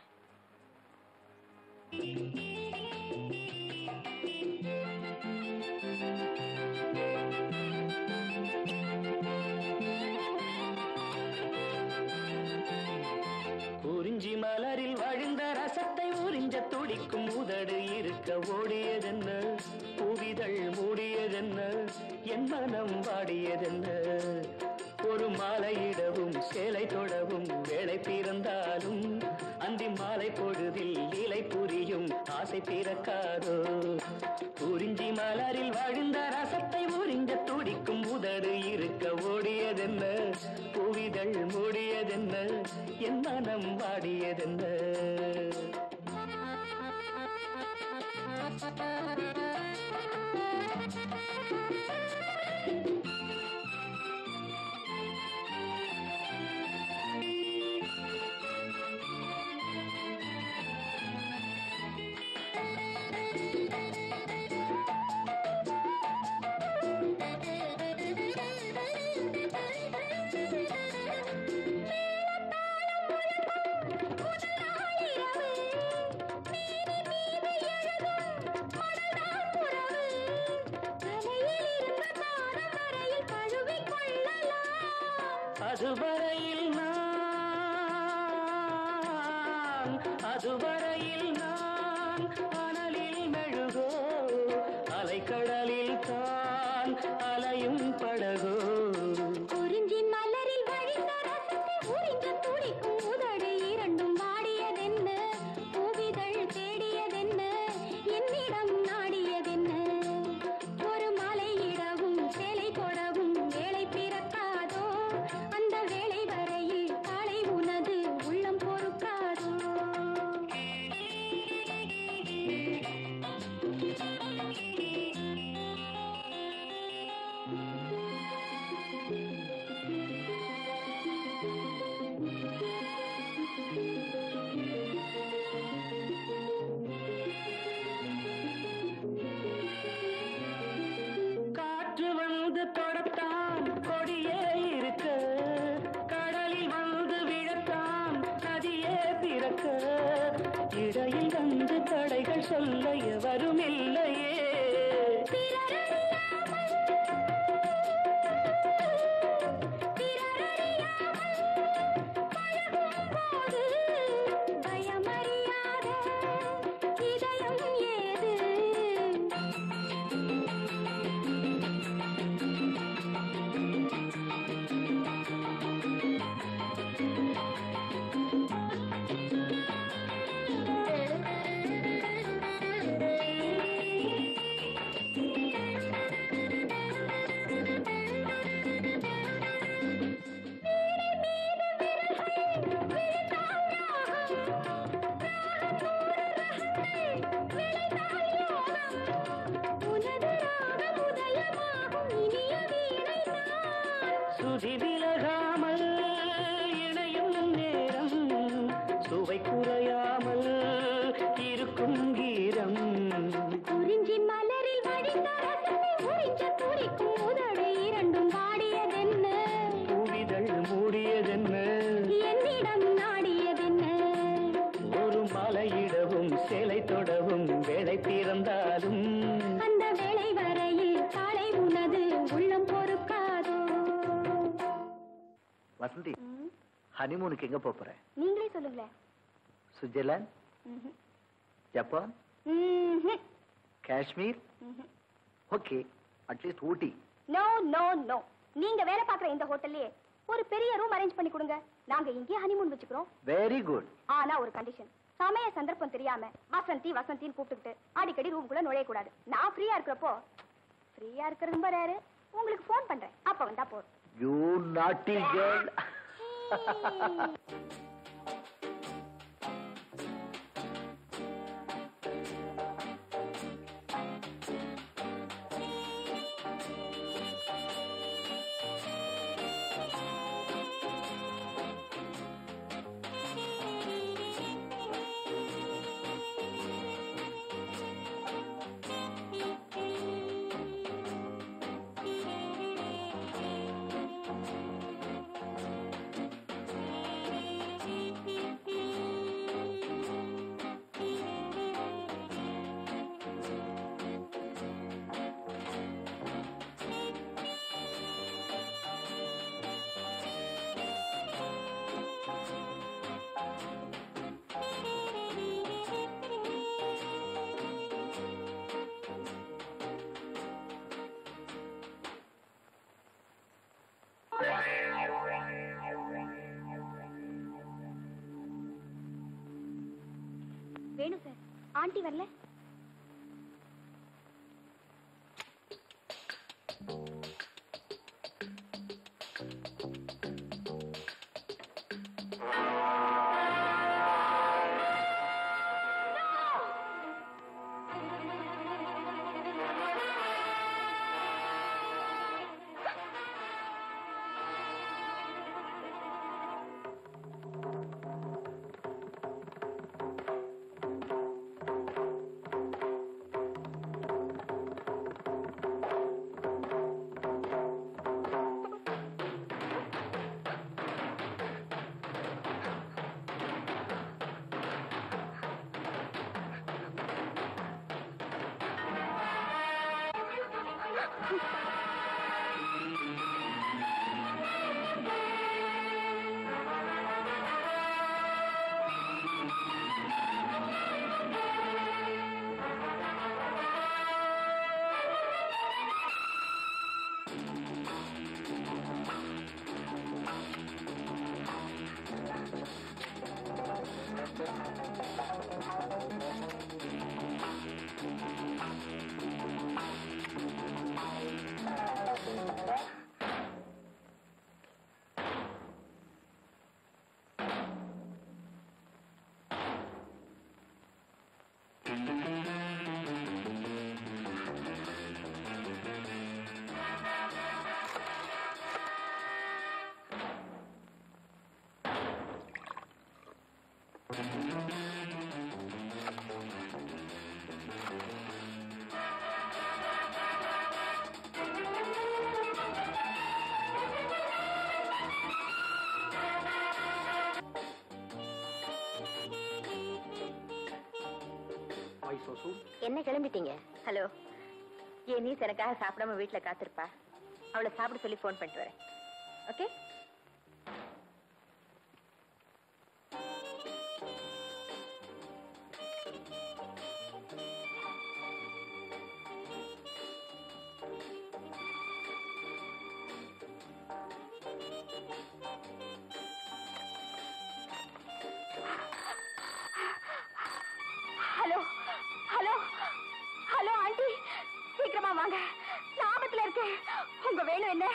குறிஞ்சி மலரில் வழிந்த ரசத்தை உறிஞ்ச துடிக்கும் உதடு இருக்க ஓடியதென்ன பூவிதழ் மூடியதென்ன என் மனம் வாடியதென்ன ஒரு மாலையிடவும் சேலை தொடவும் வேலை பிறந்தாலும் அந்தி மாலை பொழுதில் இலை புரியும் ஆசை பிறக்காதோ குறிஞ்சி மலரில் வழிந்த ரசத்தை உறிஞ்ச துடிக்கும் உதடு இருக்க ஓடியதென்ன பூவிதழ் மூடியதென்ன என் மனம் வாடியதென்ன அதுவரையில் நான் அதுவரையில் நான் அனலில் மெழுகோ அலைக்கடலில் தான் அலையும் படகோ குறிஞ்சி மலரில் வழிந்த ரசத்தை உறிஞ்ச துடிக்கும் உதடு இரண்டும் வாடியதென்ன பூவிதழ் தேடியதென்ன என்னிடம் நாடியதென்ன ஒரு மலையிடவும் சேலை கொடவும் வேலை பிறக்காதோ அந்த வேலை வரையில் காலை உனது உள்ளம் பொறுக்காதோ காற்று வந்து தொடத்தான் கொடியே இருக்க கடலில் வந்து விழத்தான் நதியே பிறக்க இடையில் வந்து தடைகள் சொல்ல எவரும் இல்லையே பயமறியாத இதயம் ஏது உனது ராகம் உதயமாகும் இனிய வீணை நான் சுதி விலகாமல் இணையும் நேரம் சுவை குறையாமல் இருக்கும் கீரம் குறிஞ்சி மலரில் வடிந்த ரசத்தை உறிஞ்ச துடிக்கும் உதடு இரண்டும் வாடியதென்ன பூவிதழ் மூடியதென்ன என்னிடம் நாடியதென்ன ஒரு மலையிடவும் சேலை தொடவும் வேலை பிறந்தாலும் அந்த வேளை வரையில் காலை உனது உள்ளம் பொறுக்காதோ வசந்தி ஹனிமூனுக்கு எங்க போப் போற நீங்களே சொல்லுங்களேன் சுவிட்சர்லாந்து ம்ஹும். ஜப்பான் ம்ஹும். காஷ்மீர் ம்ஹும். Okay at least Ooty no no no நீங்க வேலை பார்க்குற இந்த ஹோட்டல்லயே ஒரு பெரிய ரூம் அரேஞ்ச் பண்ணி கொடுங்க நாங்க இங்கே ஹனிமூன் வச்சுக்கிறோம் வெரி குட் ஆனா ஒரு கண்டிஷன் சமய சந்தர்ப்பம் தெரியாம வசந்தி வசந்தின்னு கூப்பிட்டுக்கிட்டு அடிக்கடி ரூமுக்குள்ள நுழையக்கூடாது நான் ஃப்ரீயா இருக்கிறப்போ ஃப்ரீயா இருக்கிறது ரொம்ப ரேரு உங்களுக்கு ஃபோன் பண்றேன் அப்ப வந்தா போதும் யூ நாட்டி கேர்ள் வேணும் சார் ஆண்டி வரல Why so soon? என்ன கிளம்பிட்டீங்க ஹலோ என் நீஸ் எனக்காக சாப்பிடாம வீட்ல காத்திருப்பா அவளை சாப்பிட சொல்லி ஃபோன் பண்ணிட்டு வரேன் okay hello hello hello aunty சீக்கிரமா வாங்க நான் ஆபத்துல இருக்கேன் உங்க வேணும் என்ன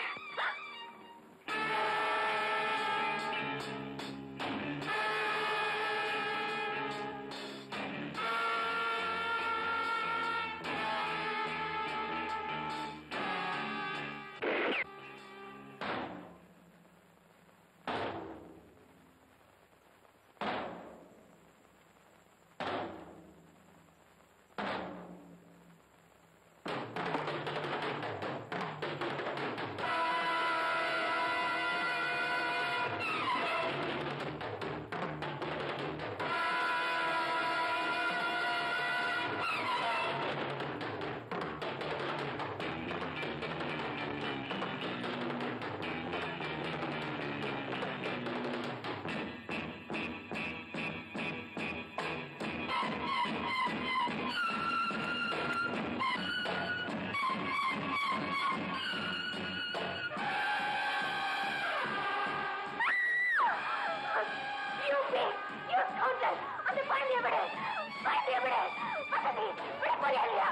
You bitch! You scoundrel! அந்த குழந்தைய விடு! குழந்தைய விடு! வசதி, விட போறியா இல்லையா?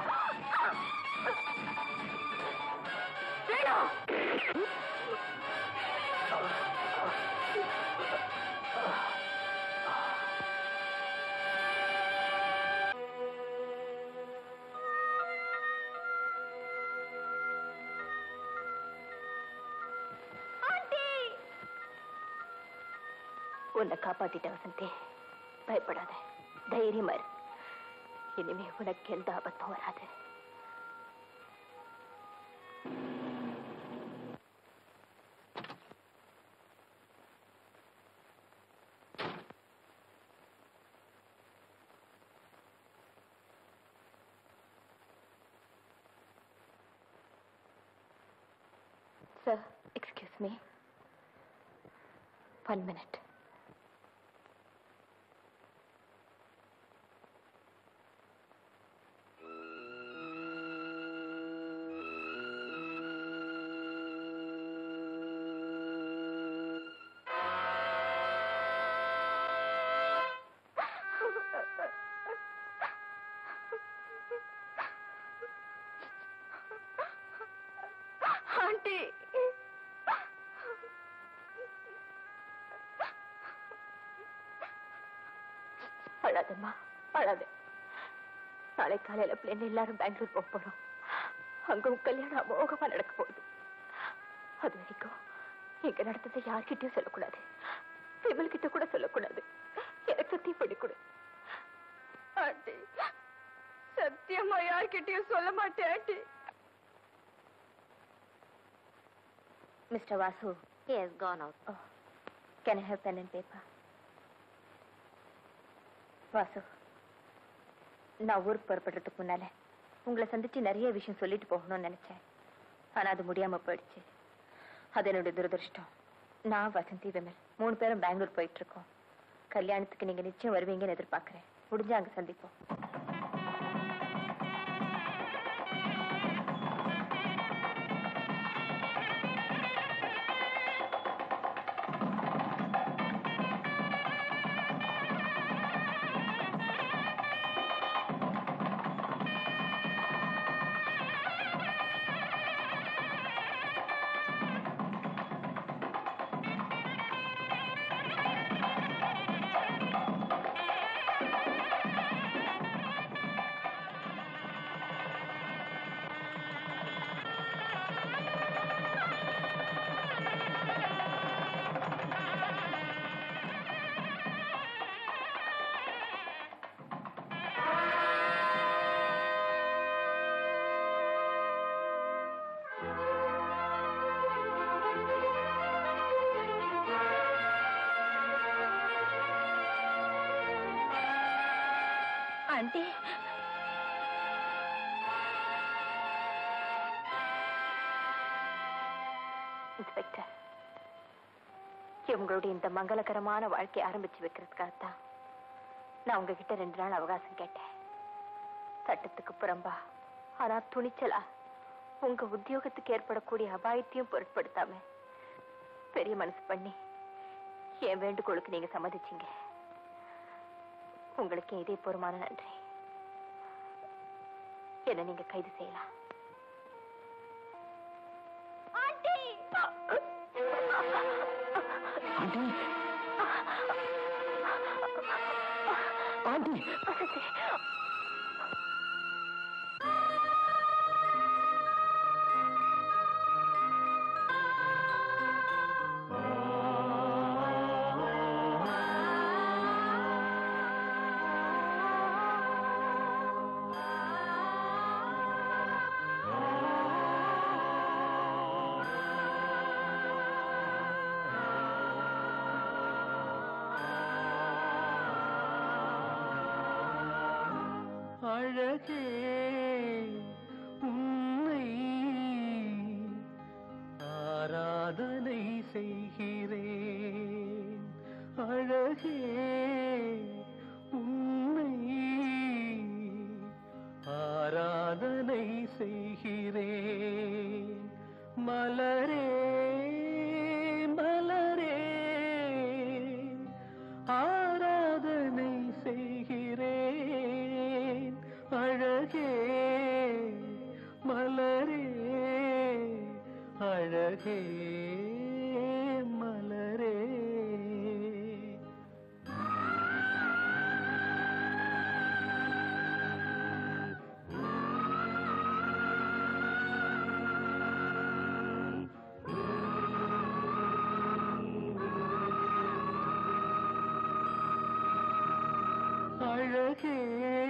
வேணும்! உன்னை காப்பாத்திட்ட வசந்தி பயப்படாத தைரியமா இரு இனிமே உனக்கு எந்த ஆபத்தும் வராது sir excuse me one minute aunty அழாதம்மா அழாத நாளை காலையில பிள்ளைங்க எல்லாரும் பெங்களூர் போக போறோம் அங்க உன் கல்யாணம் அமோகமா நடக்க போகுது அது வரைக்கும் எங்க நடந்ததை யார்கிட்டயும் சொல்லக்கூடாது விமல் கிட்ட கூட சொல்லக்கூடாது எனக்கு சத்தியம் பண்ணி கொடு ஆண்டி சத்தியமா யார்கிட்டயும் சொல்ல மாட்டேன் aunty mister Vasu he has gone out oh can i have pen and paper Vasu நான் ஊருக்கு புறப்படுறதுக்கு முன்னால உங்களை சந்திச்சு நிறைய விஷயம் சொல்லிட்டு போகணும்னு நினைச்சேன் ஆனா அது முடியாம போயிடுச்சு அது என்னுடைய துரதிருஷ்டம் நான் வசந்தி விமல் மூணு பேரும் பெங்களூர் போயிட்டு இருக்கோம் கல்யாணத்துக்கு நீங்க நிச்சயம் வருவீங்கன்னு எதிர்பார்க்கிறேன் முடிஞ்சா அங்க சந்திப்போம் ஆண்டி இன்ஸ்பெக்டர் இவங்களுடைய இந்த மங்களகரமான வாழ்க்கையை ஆரம்பிச்சு வைக்கிறதுக்காகத்தான் நான் உங்ககிட்ட ரெண்டு நாள் அவகாசம் கேட்டேன் சட்டத்துக்கு புறம்பா ஆனா துணிச்சலா உங்க உத்தியோகத்துக்கு ஏற்படக்கூடிய அபாயத்தையும் பொருட்படுத்தாம பெரிய மனசு பண்ணி என் வேண்டுகோளுக்கு நீங்க சம்மதிச்சீங்க உங்களுக்கு இதே பொறுமான நன்றி என்ன நீங்க கைது செய்யலாம் ஆண்டி அழகே உன்னை ஆராதனை செய்கிறேன் அழகே உன்னை ஆராதனை செய்கிறேன் மலரே மலரே ஆராதனை செய்கிறேன் அழகே மலரே அழகே மலரே அழகே